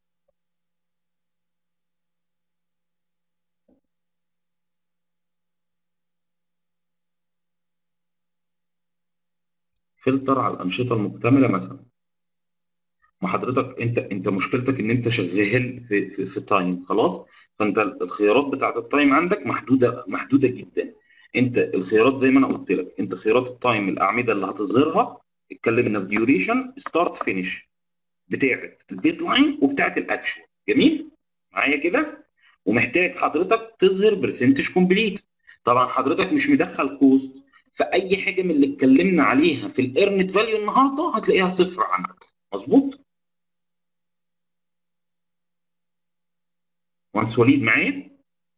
فلتر على الانشطه المكتمله مثلا ما حضرتك انت انت مشكلتك ان انت شغال في في, في تايم خلاص فانت الخيارات بتاعت التايم عندك محدوده محدوده جدا انت الخيارات زي ما انا قلت لك انت خيارات التايم الاعمده اللي هتظهرها اتكلمنا في ديوريشن ستارت فينيش بتاعت البيز لاين وبتاعت الاكشوال جميل معايا كده ومحتاج حضرتك تظهر برسنتج كومبليت طبعا حضرتك مش مدخل كوست فاي حاجه من اللي اتكلمنا عليها في الايرنت فاليو النهارده هتلاقيها صفر عندك مظبوط مهندس وليد معايا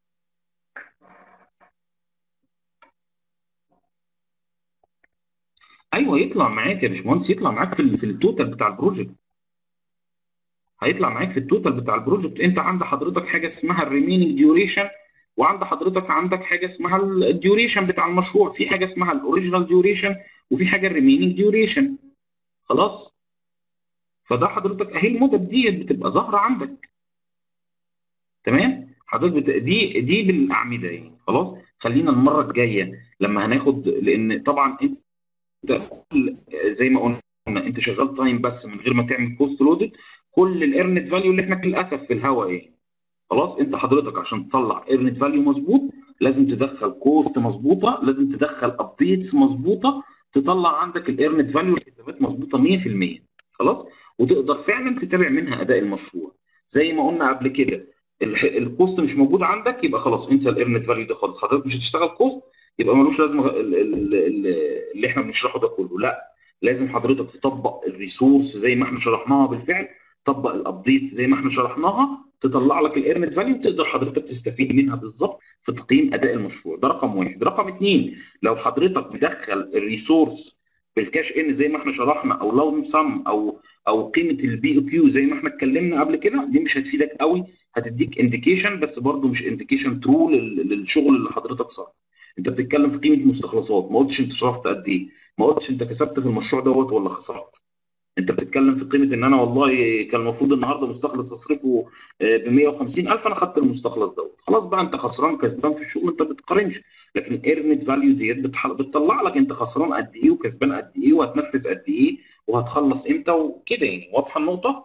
ايوه يطلع معاك يا باشمهندس يطلع معاك في ال- في التوتال بتاع البروجكت هيطلع معاك في التوتال بتاع البروجكت انت عند حضرتك حاجه اسمها الريميننج ديوريشن وعند حضرتك عندك حاجه اسمها الديوريشن بتاع المشروع في حاجه اسمها الاوريجينال ديوريشن وفي حاجه الريميننج ديوريشن خلاص فده حضرتك اهي المدد ديت بتبقى ظاهره عندك تمام حضرتك بت... دي دي بالاعمده يعني خلاص خلينا المره الجايه لما هناخد لان طبعا انت زي ما قلنا انت شغال تايم بس من غير ما تعمل كوست لودد كل الايرنت فاليو اللي احنا للاسف في الهواء ايه خلاص انت حضرتك عشان تطلع ايرنت فاليو مظبوط لازم تدخل كوست مظبوطه لازم تدخل ابديتس مظبوطه تطلع عندك الايرنت فاليو الحسابات مظبوطه 100% خلاص وتقدر فعلا تتابع منها اداء المشروع زي ما قلنا قبل كده الح- الكوست مش موجود عندك يبقى خلاص انسى الايرنت فاليو ده خالص حضرتك مش هتشتغل كوست يبقى ملوش لازمه ال- ال- ال- اللي احنا بنشرحه ده كله لا لازم حضرتك تطبق الريسورس زي ما احنا شرحناها بالفعل طبق الابديت زي ما احنا شرحناها تطلع لك الايرنت فاليو تقدر حضرتك تستفيد منها بالظبط في تقييم اداء المشروع ده رقم واحد رقم اثنين لو حضرتك مدخل الريسورس بالكاش ان زي ما احنا شرحنا او لو سم او او قيمه البي او كيو زي ما احنا اتكلمنا قبل كده دي مش هتفيدك قوي هتديك انديكيشن بس برضو مش انديكيشن ترو للشغل اللي حضرتك صار انت بتتكلم في قيمه مستخلصات ما قلتش انت صرفت قد ايه ما قلتش انت كسبت في المشروع دوت ولا خسرت انت بتتكلم في قيمه ان انا والله كان المفروض النهارده مستخلص اصرفه ب 150000 انا خدت المستخلص دوت خلاص بقى انت خسران كسبان في الشغل انت ما بتقارنش لكن الايرنت فاليو ديت بتح- بتطلع لك انت خسران قد ايه وكسبان قد ايه وهتنفذ قد ايه وهتخلص امتى وكده يعني واضحه النقطه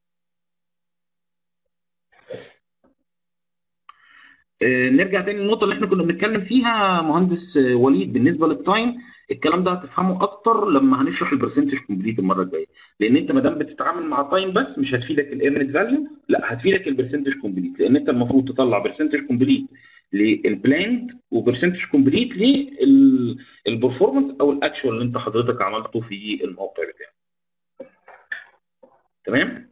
آه، نرجع تاني للنقطة اللي احنا كنا بنتكلم فيها مهندس آه، وليد بالنسبة للتايم الكلام ده هتفهمه أكتر لما هنشرح البرسنتج كومبليت المرة الجاية لأن أنت ما دام بتتعامل مع تايم بس مش هتفيدك الايرنت فاليو لا هتفيدك البرسنتج كومبليت لأن أنت المفروض تطلع برسنتج كومبليت للبلاند وبرسنتج كومبليت للبرفورمانس أو الأكشوال اللي أنت حضرتك عملته في الموقع بتاعك تمام؟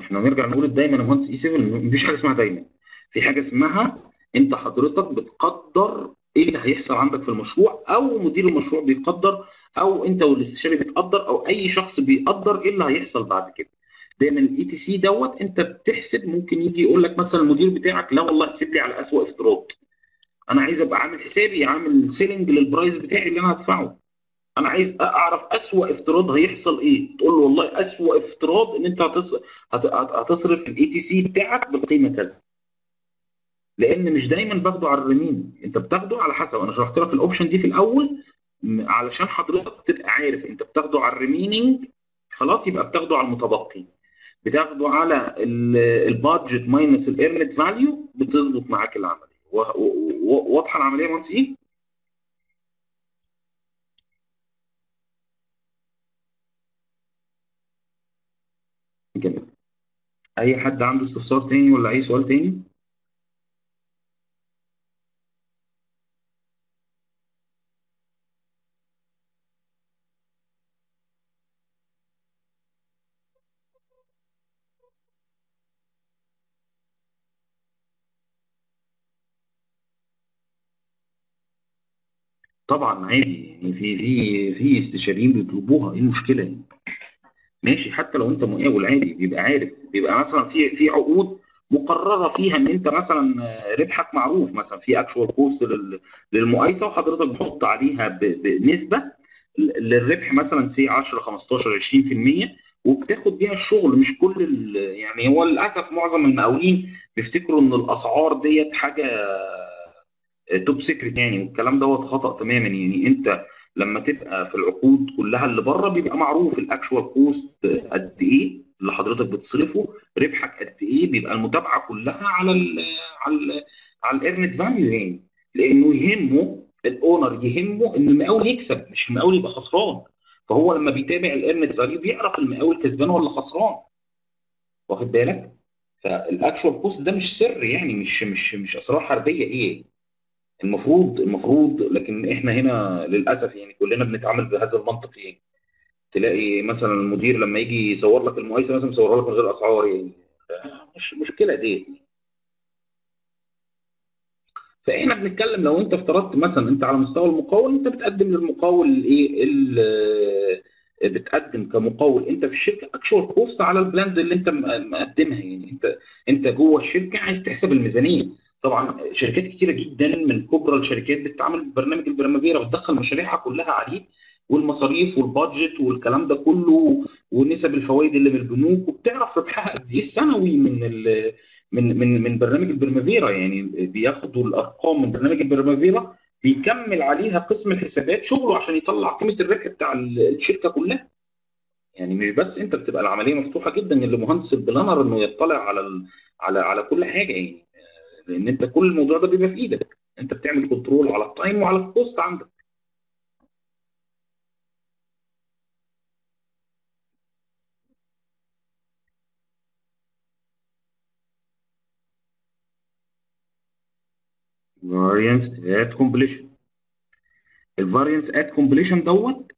احنا نرجع نقول دايما يا مهندس اي 7 مفيش حاجه اسمها دايما في حاجه اسمها انت حضرتك بتقدر ايه اللي هيحصل عندك في المشروع او مدير المشروع بيقدر او انت والاستشاري بتقدر او اي شخص بيقدر ايه اللي هيحصل بعد كده دايما الاي تي سي دوت انت بتحسب ممكن يجي يقول لك مثلا المدير بتاعك لا والله احسب لي على اسوء افتراض انا عايز ابقى عامل حسابي عامل سيلنج للبرايس بتاعي اللي انا هدفعه انا عايز اعرف اسوأ افتراض هيحصل ايه تقول له والله اسوأ افتراض ان انت هتص... هت... هتصرف الاي تي سي بتاعك بالقيمه كذا لان مش دايما باخده على الرمين انت بتاخده على حسب انا شرحت لك الاوبشن دي في الاول علشان حضرتك تبقى عارف انت بتاخده على الريميننج خلاص يبقى بتاخده على المتبقي بتاخده على البادجت ماينس الايرنت فاليو بتظبط معاك العمليه واضحه العمليه يا مهندس ايه؟ جميل اي حد عنده استفسار تاني ولا اي سؤال تاني؟ طبعا عادي يعني في في في استشاريين بيطلبوها ايه المشكله يعني ماشي حتى لو انت مقاول عادي بيبقى عارف بيبقى مثلا في في عقود مقرره فيها ان انت مثلا ربحك معروف مثلا في اكشوال كوست للمقايسه وحضرتك بتحط عليها بنسبه للربح مثلا سي 10 15 20% وبتاخد بيها الشغل مش كل يعني هو للاسف معظم المقاولين بيفتكروا ان الاسعار ديت حاجه توب سيكريت يعني والكلام دوت خطا تماما يعني انت لما تبقى في العقود كلها اللي بره بيبقى معروف الاكشوال كوست قد ايه اللي حضرتك بتصرفه ربحك قد ايه بيبقى المتابعه كلها على ال على ال على الايرنت فاليو يعني لانه يهمه الاونر يهمه ان المقاول يكسب مش المقاول يبقى خسران فهو لما بيتابع الايرنت فاليو بيعرف المقاول كسبان ولا خسران واخد بالك فالاكشوال كوست ده مش سر يعني مش مش مش اسرار حربيه ايه المفروض المفروض لكن احنا هنا للاسف يعني كلنا بنتعامل بهذا المنطق يعني تلاقي مثلا المدير لما يجي يصور لك المقايسه مثلا يصورها لك من غير اسعار يعني مش مشكله دي فاحنا بنتكلم لو انت افترضت مثلا انت على مستوى المقاول انت بتقدم للمقاول ايه بتقدم كمقاول انت في الشركه اكشوال كوست على البلاند اللي انت مقدمها يعني انت انت جوه الشركه عايز تحسب الميزانيه طبعا شركات كتيره جدا من كبرى الشركات بتعمل برنامج البرمافيرا بتدخل مشاريعها كلها عليه والمصاريف والبادجت والكلام ده كله ونسب الفوائد اللي من البنوك وبتعرف ربحها قد ايه السنوي من ال من من من برنامج البرمافيرا يعني بياخدوا الارقام من برنامج البرمافيرا بيكمل عليها قسم الحسابات شغله عشان يطلع قيمه الربح بتاع الشركه كلها يعني مش بس انت بتبقى العمليه مفتوحه جدا لمهندس البلانر انه يطلع على ال على على كل حاجه يعني لان انت كل الموضوع ده بيبقى في ايدك انت بتعمل كنترول على التايم وعلى الكوست عندك variance at completion الفاريانس ات كومبليشن دوت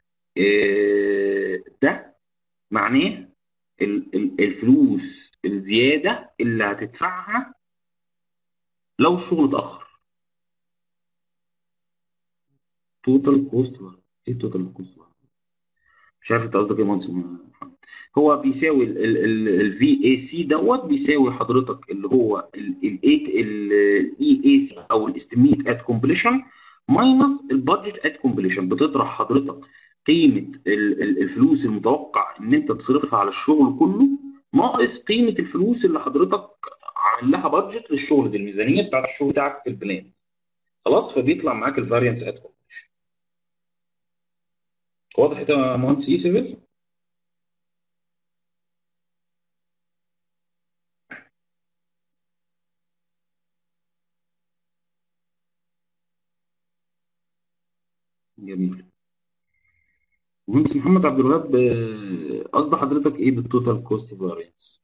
ده معناه الفلوس الزياده اللي هتدفعها لو الشغل اتاخر توتال كوست ايه توتال كوست مش عارف انت قصدك ايه مهندس محمد هو بيساوي الفي اي سي دوت بيساوي حضرتك اللي هو الاي اي سي او الاستيميت ات كومبليشن ماينس البادجت ات كومبليشن بتطرح حضرتك قيمه الفلوس المتوقع ان انت تصرفها على الشغل كله ناقص قيمه الفلوس اللي حضرتك عامل لها بادجت للشغل دي الميزانيه بتاعت الشغل بتاعك في البلان خلاص فبيطلع معاك الفاريانس ات كومبليشن واضح يا مهندس ايه سيفل؟ جميل مهندس محمد عبد الوهاب قصد حضرتك ايه بالتوتال كوست فاريانس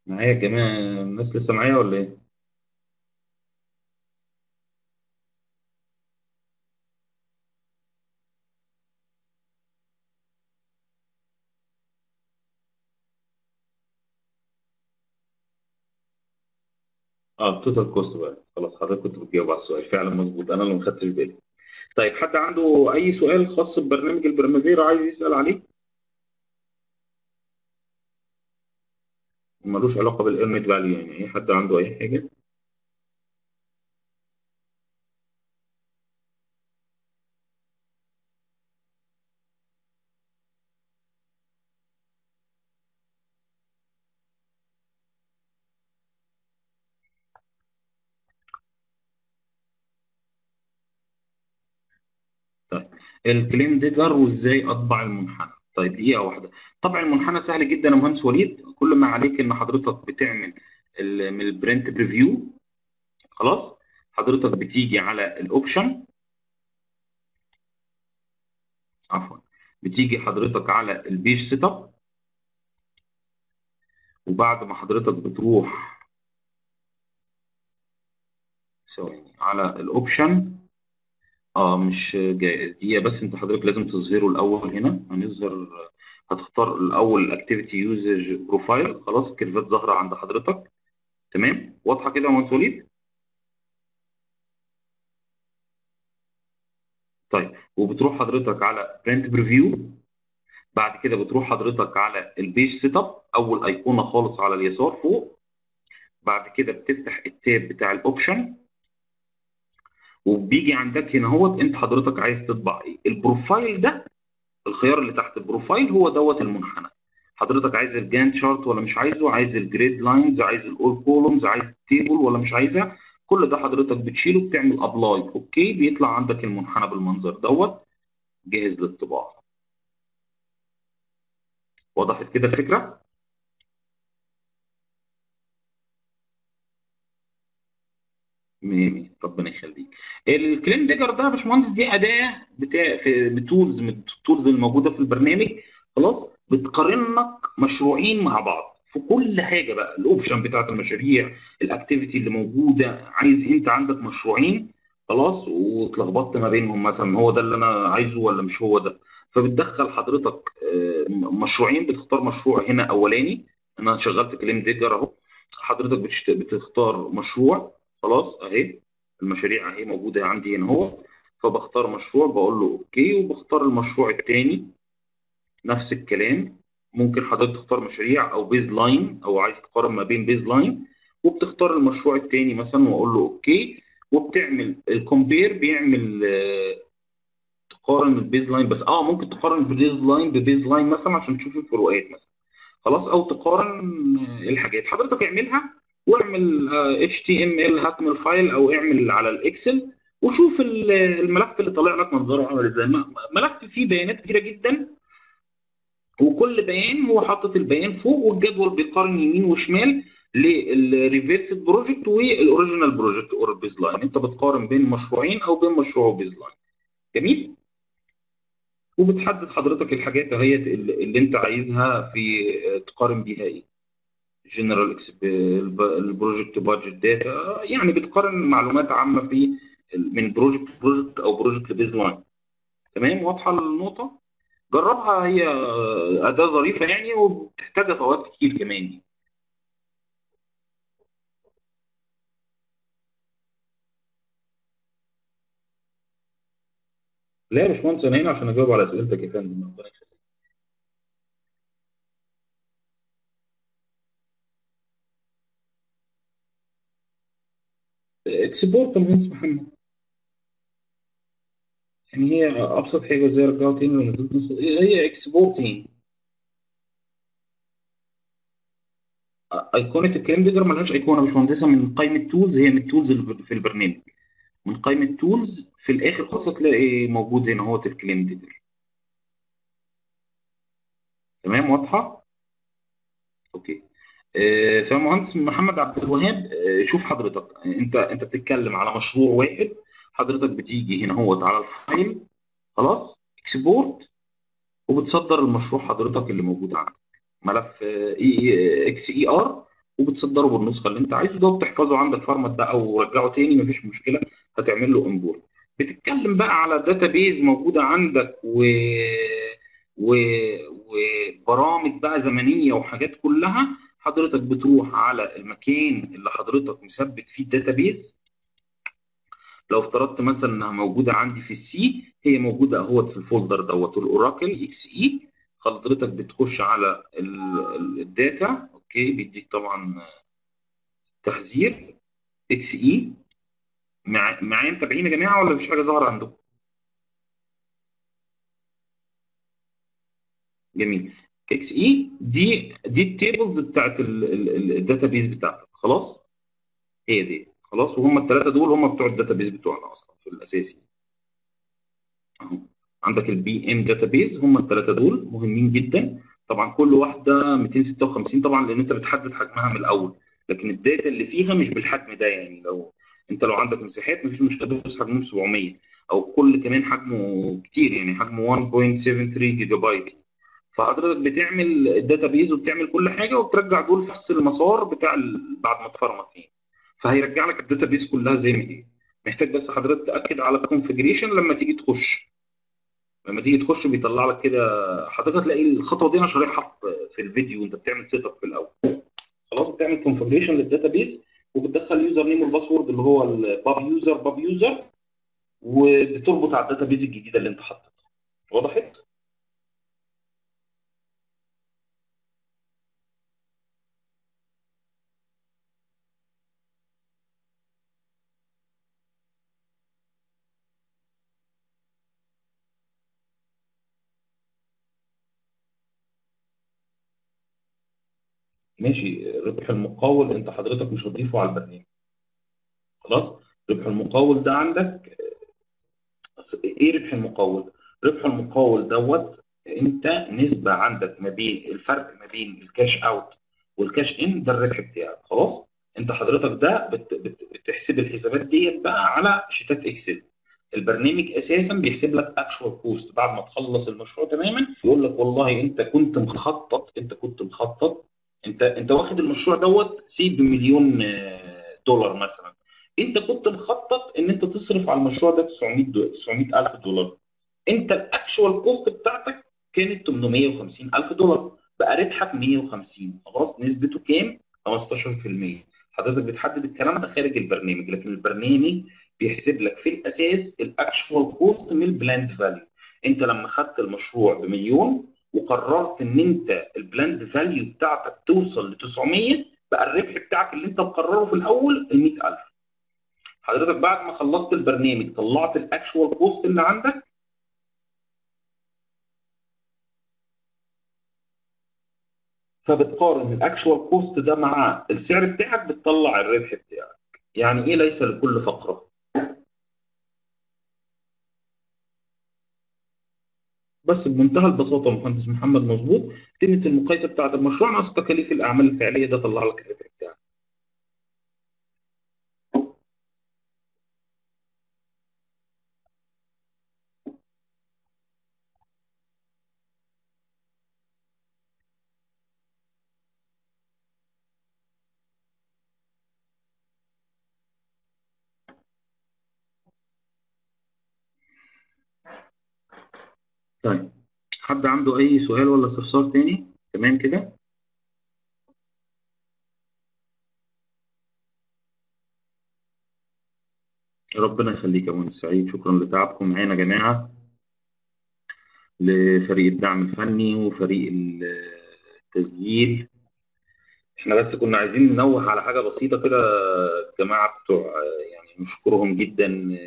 معايا يا جماعة الناس لسه معايا ولا ايه؟ اه توتال كوست بقى خلاص حضرتك كنت بتجاوب على السؤال فعلا مظبوط انا اللي ما خدتش بالي طيب حد عنده اي سؤال خاص ببرنامج البرمجيرا عايز يسأل عليه ملوش علاقة بالإيرنت فاليو يعني اي حد عنده اي حاجة طيب الكليم ديجر وازاي اطبع المنحنى طيب دقيقة واحدة طبع المنحنى سهل جدا يا مهندس وليد كل ما عليك ان حضرتك بتعمل ال- من البرنت بريفيو خلاص حضرتك بتيجي على الاوبشن عفوا بتيجي حضرتك على البيج سيت اب وبعد ما حضرتك بتروح ثواني على الاوبشن اه مش جائز دقيقة بس انت حضرتك لازم تظهره الاول هنا هنظهر هتختار الاول الاكتيفيتي يوزج بروفايل خلاص الكيرفات ظاهرة عند حضرتك تمام واضحة كده يا مهندس وليد طيب وبتروح حضرتك على برنت بريفيو بعد كده بتروح حضرتك على البيج سيت اب اول ايقونه خالص على اليسار فوق بعد كده بتفتح التاب بتاع الاوبشن وبيجي عندك هنا هوت انت حضرتك عايز تطبع ايه البروفايل ده الخيار اللي تحت البروفايل هو دوت المنحنى حضرتك عايز الجانت شارت ولا مش عايزه عايز الجريد لاينز عايز الاول كولومز عايز التيبل ولا مش عايزها كل ده حضرتك بتشيله بتعمل ابلاي اوكي بيطلع عندك المنحنى بالمنظر دوت جاهز للطباعه وضحت كده الفكره مية مية ربنا يخليك الكليم ديجر ده يا باشمهندس دي اداه بتاع في بتولز من التولز الموجوده في البرنامج خلاص بتقارن لك مشروعين مع بعض في كل حاجه بقى الاوبشن بتاعت المشاريع الاكتيفيتي اللي موجوده عايز انت عندك مشروعين خلاص واتلخبطت ما بينهم مثلا هو ده اللي انا عايزه ولا مش هو ده فبتدخل حضرتك آه، مشروعين بتختار مشروع هنا اولاني انا شغلت كليم ديجر اهو حضرتك بتشت- بتختار مشروع خلاص اهي المشاريع اهي موجوده عندي هنا اهو فبختار مشروع بقول له اوكي وبختار المشروع الثاني نفس الكلام ممكن حضرتك تختار مشاريع او بيز لاين او عايز تقارن ما بين بيز لاين وبتختار المشروع الثاني مثلا واقول له اوكي وبتعمل الكومبير بيعمل آه، تقارن البيز لاين بس اه ممكن تقارن البيز لاين ببيز لاين مثلا عشان تشوف الفروقات مثلا خلاص او تقارن الحاجات حضرتك اعملها واعمل اتش تي ام ال هات الفايل او اعمل على الاكسل وشوف ال- الملف اللي طالع لك منظره عامل ازاي م- ملف فيه بيانات كتيره جدا وكل بيان هو حاطط البيان فوق والجدول بيقارن يمين وشمال للريفيرسد بروجكت والاوريجينال بروجكت اور بيز لاين انت بتقارن بين مشروعين او بين مشروع وبيز لاين جميل وبتحدد حضرتك الحاجات اهي اللي اللي انت عايزها في تقارن بيها ايه جنرال البروجكت بادجت داتا يعني بتقارن معلومات عامه في من بروجكت بروجكت او بروجكت بيز لاين تمام واضحه النقطه جربها هي اداه ظريفه يعني وبتحتاج فوائد كتير كمان يعني. لا يا باشمهندس انا هنا عشان اجاوب على اسئلتك يا فندم ربنا يخليك اكسبورت يا مهندس محمد يعني هي ابسط حاجه ازاي ارجعه تاني ولا نزلت نسخه هي اكسبورت يعني ايقونه الكلام دي ملهاش ايقونه مش مهندسه من قائمه تولز هي من التولز اللي في البرنامج من قائمة تولز في الآخر خالص هتلاقي موجود هنا هو الكليم ديبر تمام واضحة؟ أوكي آه، فمهندس محمد عبد الوهاب آه، شوف حضرتك أنت أنت بتتكلم على مشروع واحد حضرتك بتيجي هنا هو على الفايل خلاص اكسبورت وبتصدر المشروع حضرتك اللي موجود عندك ملف اي اكس اي ار وبتصدره بالنسخه اللي انت عايزه ده وبتحفظه عندك فارمات ده او رجعه تاني مفيش مشكله هتعمل له امبورت بتتكلم بقى على داتابيز موجوده عندك و... و... وبرامج بقى زمنيه وحاجات كلها حضرتك بتروح على المكان اللي حضرتك مثبت فيه الداتابيز لو افترضت مثلا انها موجوده عندي في السي هي موجوده اهوت في الفولدر دوت الاوراكل اكس اي حضرتك بتخش على الداتا اوكي بيديك طبعا تحذير اكس اي معايا متابعين يا جماعه ولا مفيش حاجه ظاهره عندكم؟ جميل اكس اي دي دي التيبلز بتاعت الداتابيز بتاعتك خلاص هي دي خلاص وهم الثلاثه دول هم بتوع الداتابيز بتوعنا اصلا في الاساسي اهو عندك البي ام داتابيز هم الثلاثه دول مهمين جدا طبعا كل واحده 256 طبعا لان انت بتحدد حجمها من الاول لكن الداتا اللي فيها مش بالحجم ده يعني لو انت لو عندك مساحات مفيش مشكله تدوس حجمهم 700 او كل كمان حجمه كتير يعني حجمه 1.73 جيجا بايت فحضرتك بتعمل الداتابيز وبتعمل كل حاجه وبترجع دول في نفس المسار بتاع بعد ما تفرمت فيه فهيرجع لك الداتابيز كلها زي ما هي محتاج بس حضرتك تاكد على الكونفجريشن لما تيجي تخش لما تيجي تخش بيطلع لك كده حضرتك هتلاقي الخطوه دي انا شارحها في الفيديو وانت بتعمل سيت اب في الاول خلاص بتعمل كونفجريشن للداتابيز وبتدخل اليوزر نيم والباسورد اللي هو الباب يوزر باب يوزر وبتربط على الداتابيز الجديده اللي انت حاططها وضحت؟ ماشي ربح المقاول انت حضرتك مش هتضيفه على البرنامج خلاص ربح المقاول ده عندك ايه ربح المقاول ربح المقاول دوت انت نسبة عندك ما بين الفرق ما بين الكاش اوت والكاش ان ده الربح بتاعك خلاص انت حضرتك ده بت بت بتحسب الحسابات ديت بقى على شيتات اكسل البرنامج اساسا بيحسب لك اكشوال كوست بعد ما تخلص المشروع تماما يقول لك والله انت كنت مخطط انت كنت مخطط انت انت واخد المشروع دوت سي بمليون دولار مثلا انت كنت مخطط ان انت تصرف على المشروع ده 900 دو... 900 الف دولار انت الاكشوال كوست بتاعتك كانت 850 الف دولار بقى ربحك 150 خلاص نسبته كام 15% حضرتك بتحدد الكلام ده خارج البرنامج لكن البرنامج بيحسب لك في الاساس الاكشوال كوست من البلاند فاليو انت لما خدت المشروع بمليون وقررت ان انت البلاند فاليو بتاعتك توصل ل 900 بقى الربح بتاعك اللي انت مقرره في الاول ال 100000 حضرتك بعد ما خلصت البرنامج طلعت الاكشوال كوست اللي عندك فبتقارن الاكشوال كوست ده مع السعر بتاعك بتطلع الربح بتاعك يعني ايه ليس لكل فقره بس بمنتهى البساطه مهندس محمد مظبوط قيمه المقايسه بتاعه المشروع ناقص تكاليف الاعمال الفعليه ده طلع لك الربح بتاعك طيب حد عنده اي سؤال ولا استفسار تاني تمام كده ربنا يخليك يا مهندس سعيد شكرا لتعبكم معانا يا جماعه لفريق الدعم الفني وفريق التسجيل احنا بس كنا عايزين ننوه على حاجه بسيطه كده الجماعه بتوع يعني نشكرهم جدا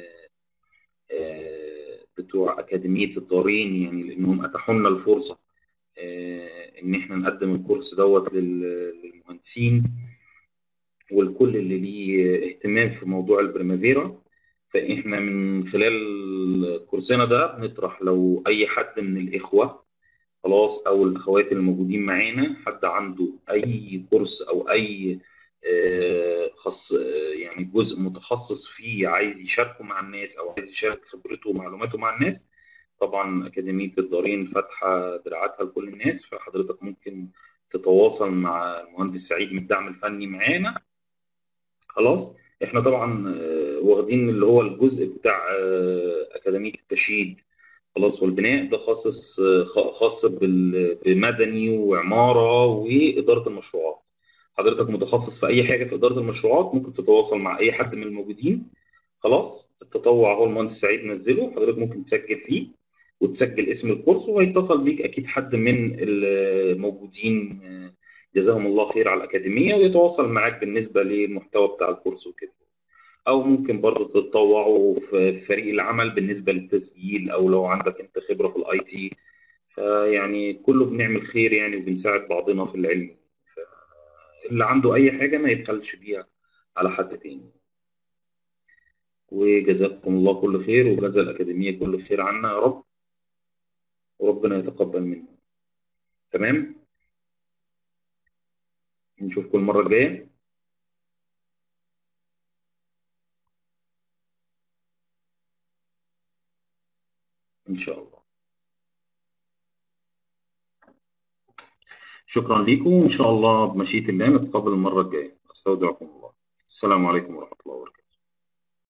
بتوع اكاديميه الدارين يعني لانهم اتاحوا لنا الفرصه ان احنا نقدم الكورس دوت للمهندسين والكل اللي ليه اهتمام في موضوع البريمافيرا فاحنا من خلال كورسنا ده بنطرح لو اي حد من الاخوه خلاص او الاخوات اللي موجودين معانا حد عنده اي كورس او اي خاص يعني جزء متخصص فيه عايز يشاركه مع الناس او عايز يشارك خبرته ومعلوماته مع الناس طبعا اكاديميه الدارين فاتحه دراعاتها لكل الناس فحضرتك ممكن تتواصل مع المهندس سعيد من الدعم الفني معانا خلاص احنا طبعا آه، واخدين اللي هو الجزء بتاع آه، اكاديميه التشييد خلاص والبناء ده خاص آه، خ- خاص بال- بمدني وعماره واداره المشروعات حضرتك متخصص في اي حاجه في اداره المشروعات ممكن تتواصل مع اي حد من الموجودين خلاص التطوع هو المهندس سعيد نزله حضرتك ممكن تسجل فيه وتسجل اسم الكورس وهيتصل بيك اكيد حد من الموجودين آه، جزاهم الله خير على الاكاديميه ويتواصل معاك بالنسبه للمحتوى بتاع الكورس وكده او ممكن برضه تتطوعوا في في فريق العمل بالنسبه للتسجيل او لو عندك انت خبره في الاي تي فيعني كله بنعمل خير يعني وبنساعد بعضنا في العلم اللي عنده اي حاجه ما يبخلش بيها على حد تاني وجزاكم الله كل خير وجزا الأكاديمية كل خير عنا يا رب وربنا يتقبل منا تمام نشوفكم المرة الجاية إن شاء الله شكرا لكم وإن شاء الله بمشيئة الله نتقابل المرة الجاية أستودعكم الله السلام عليكم ورحمة الله وبركاته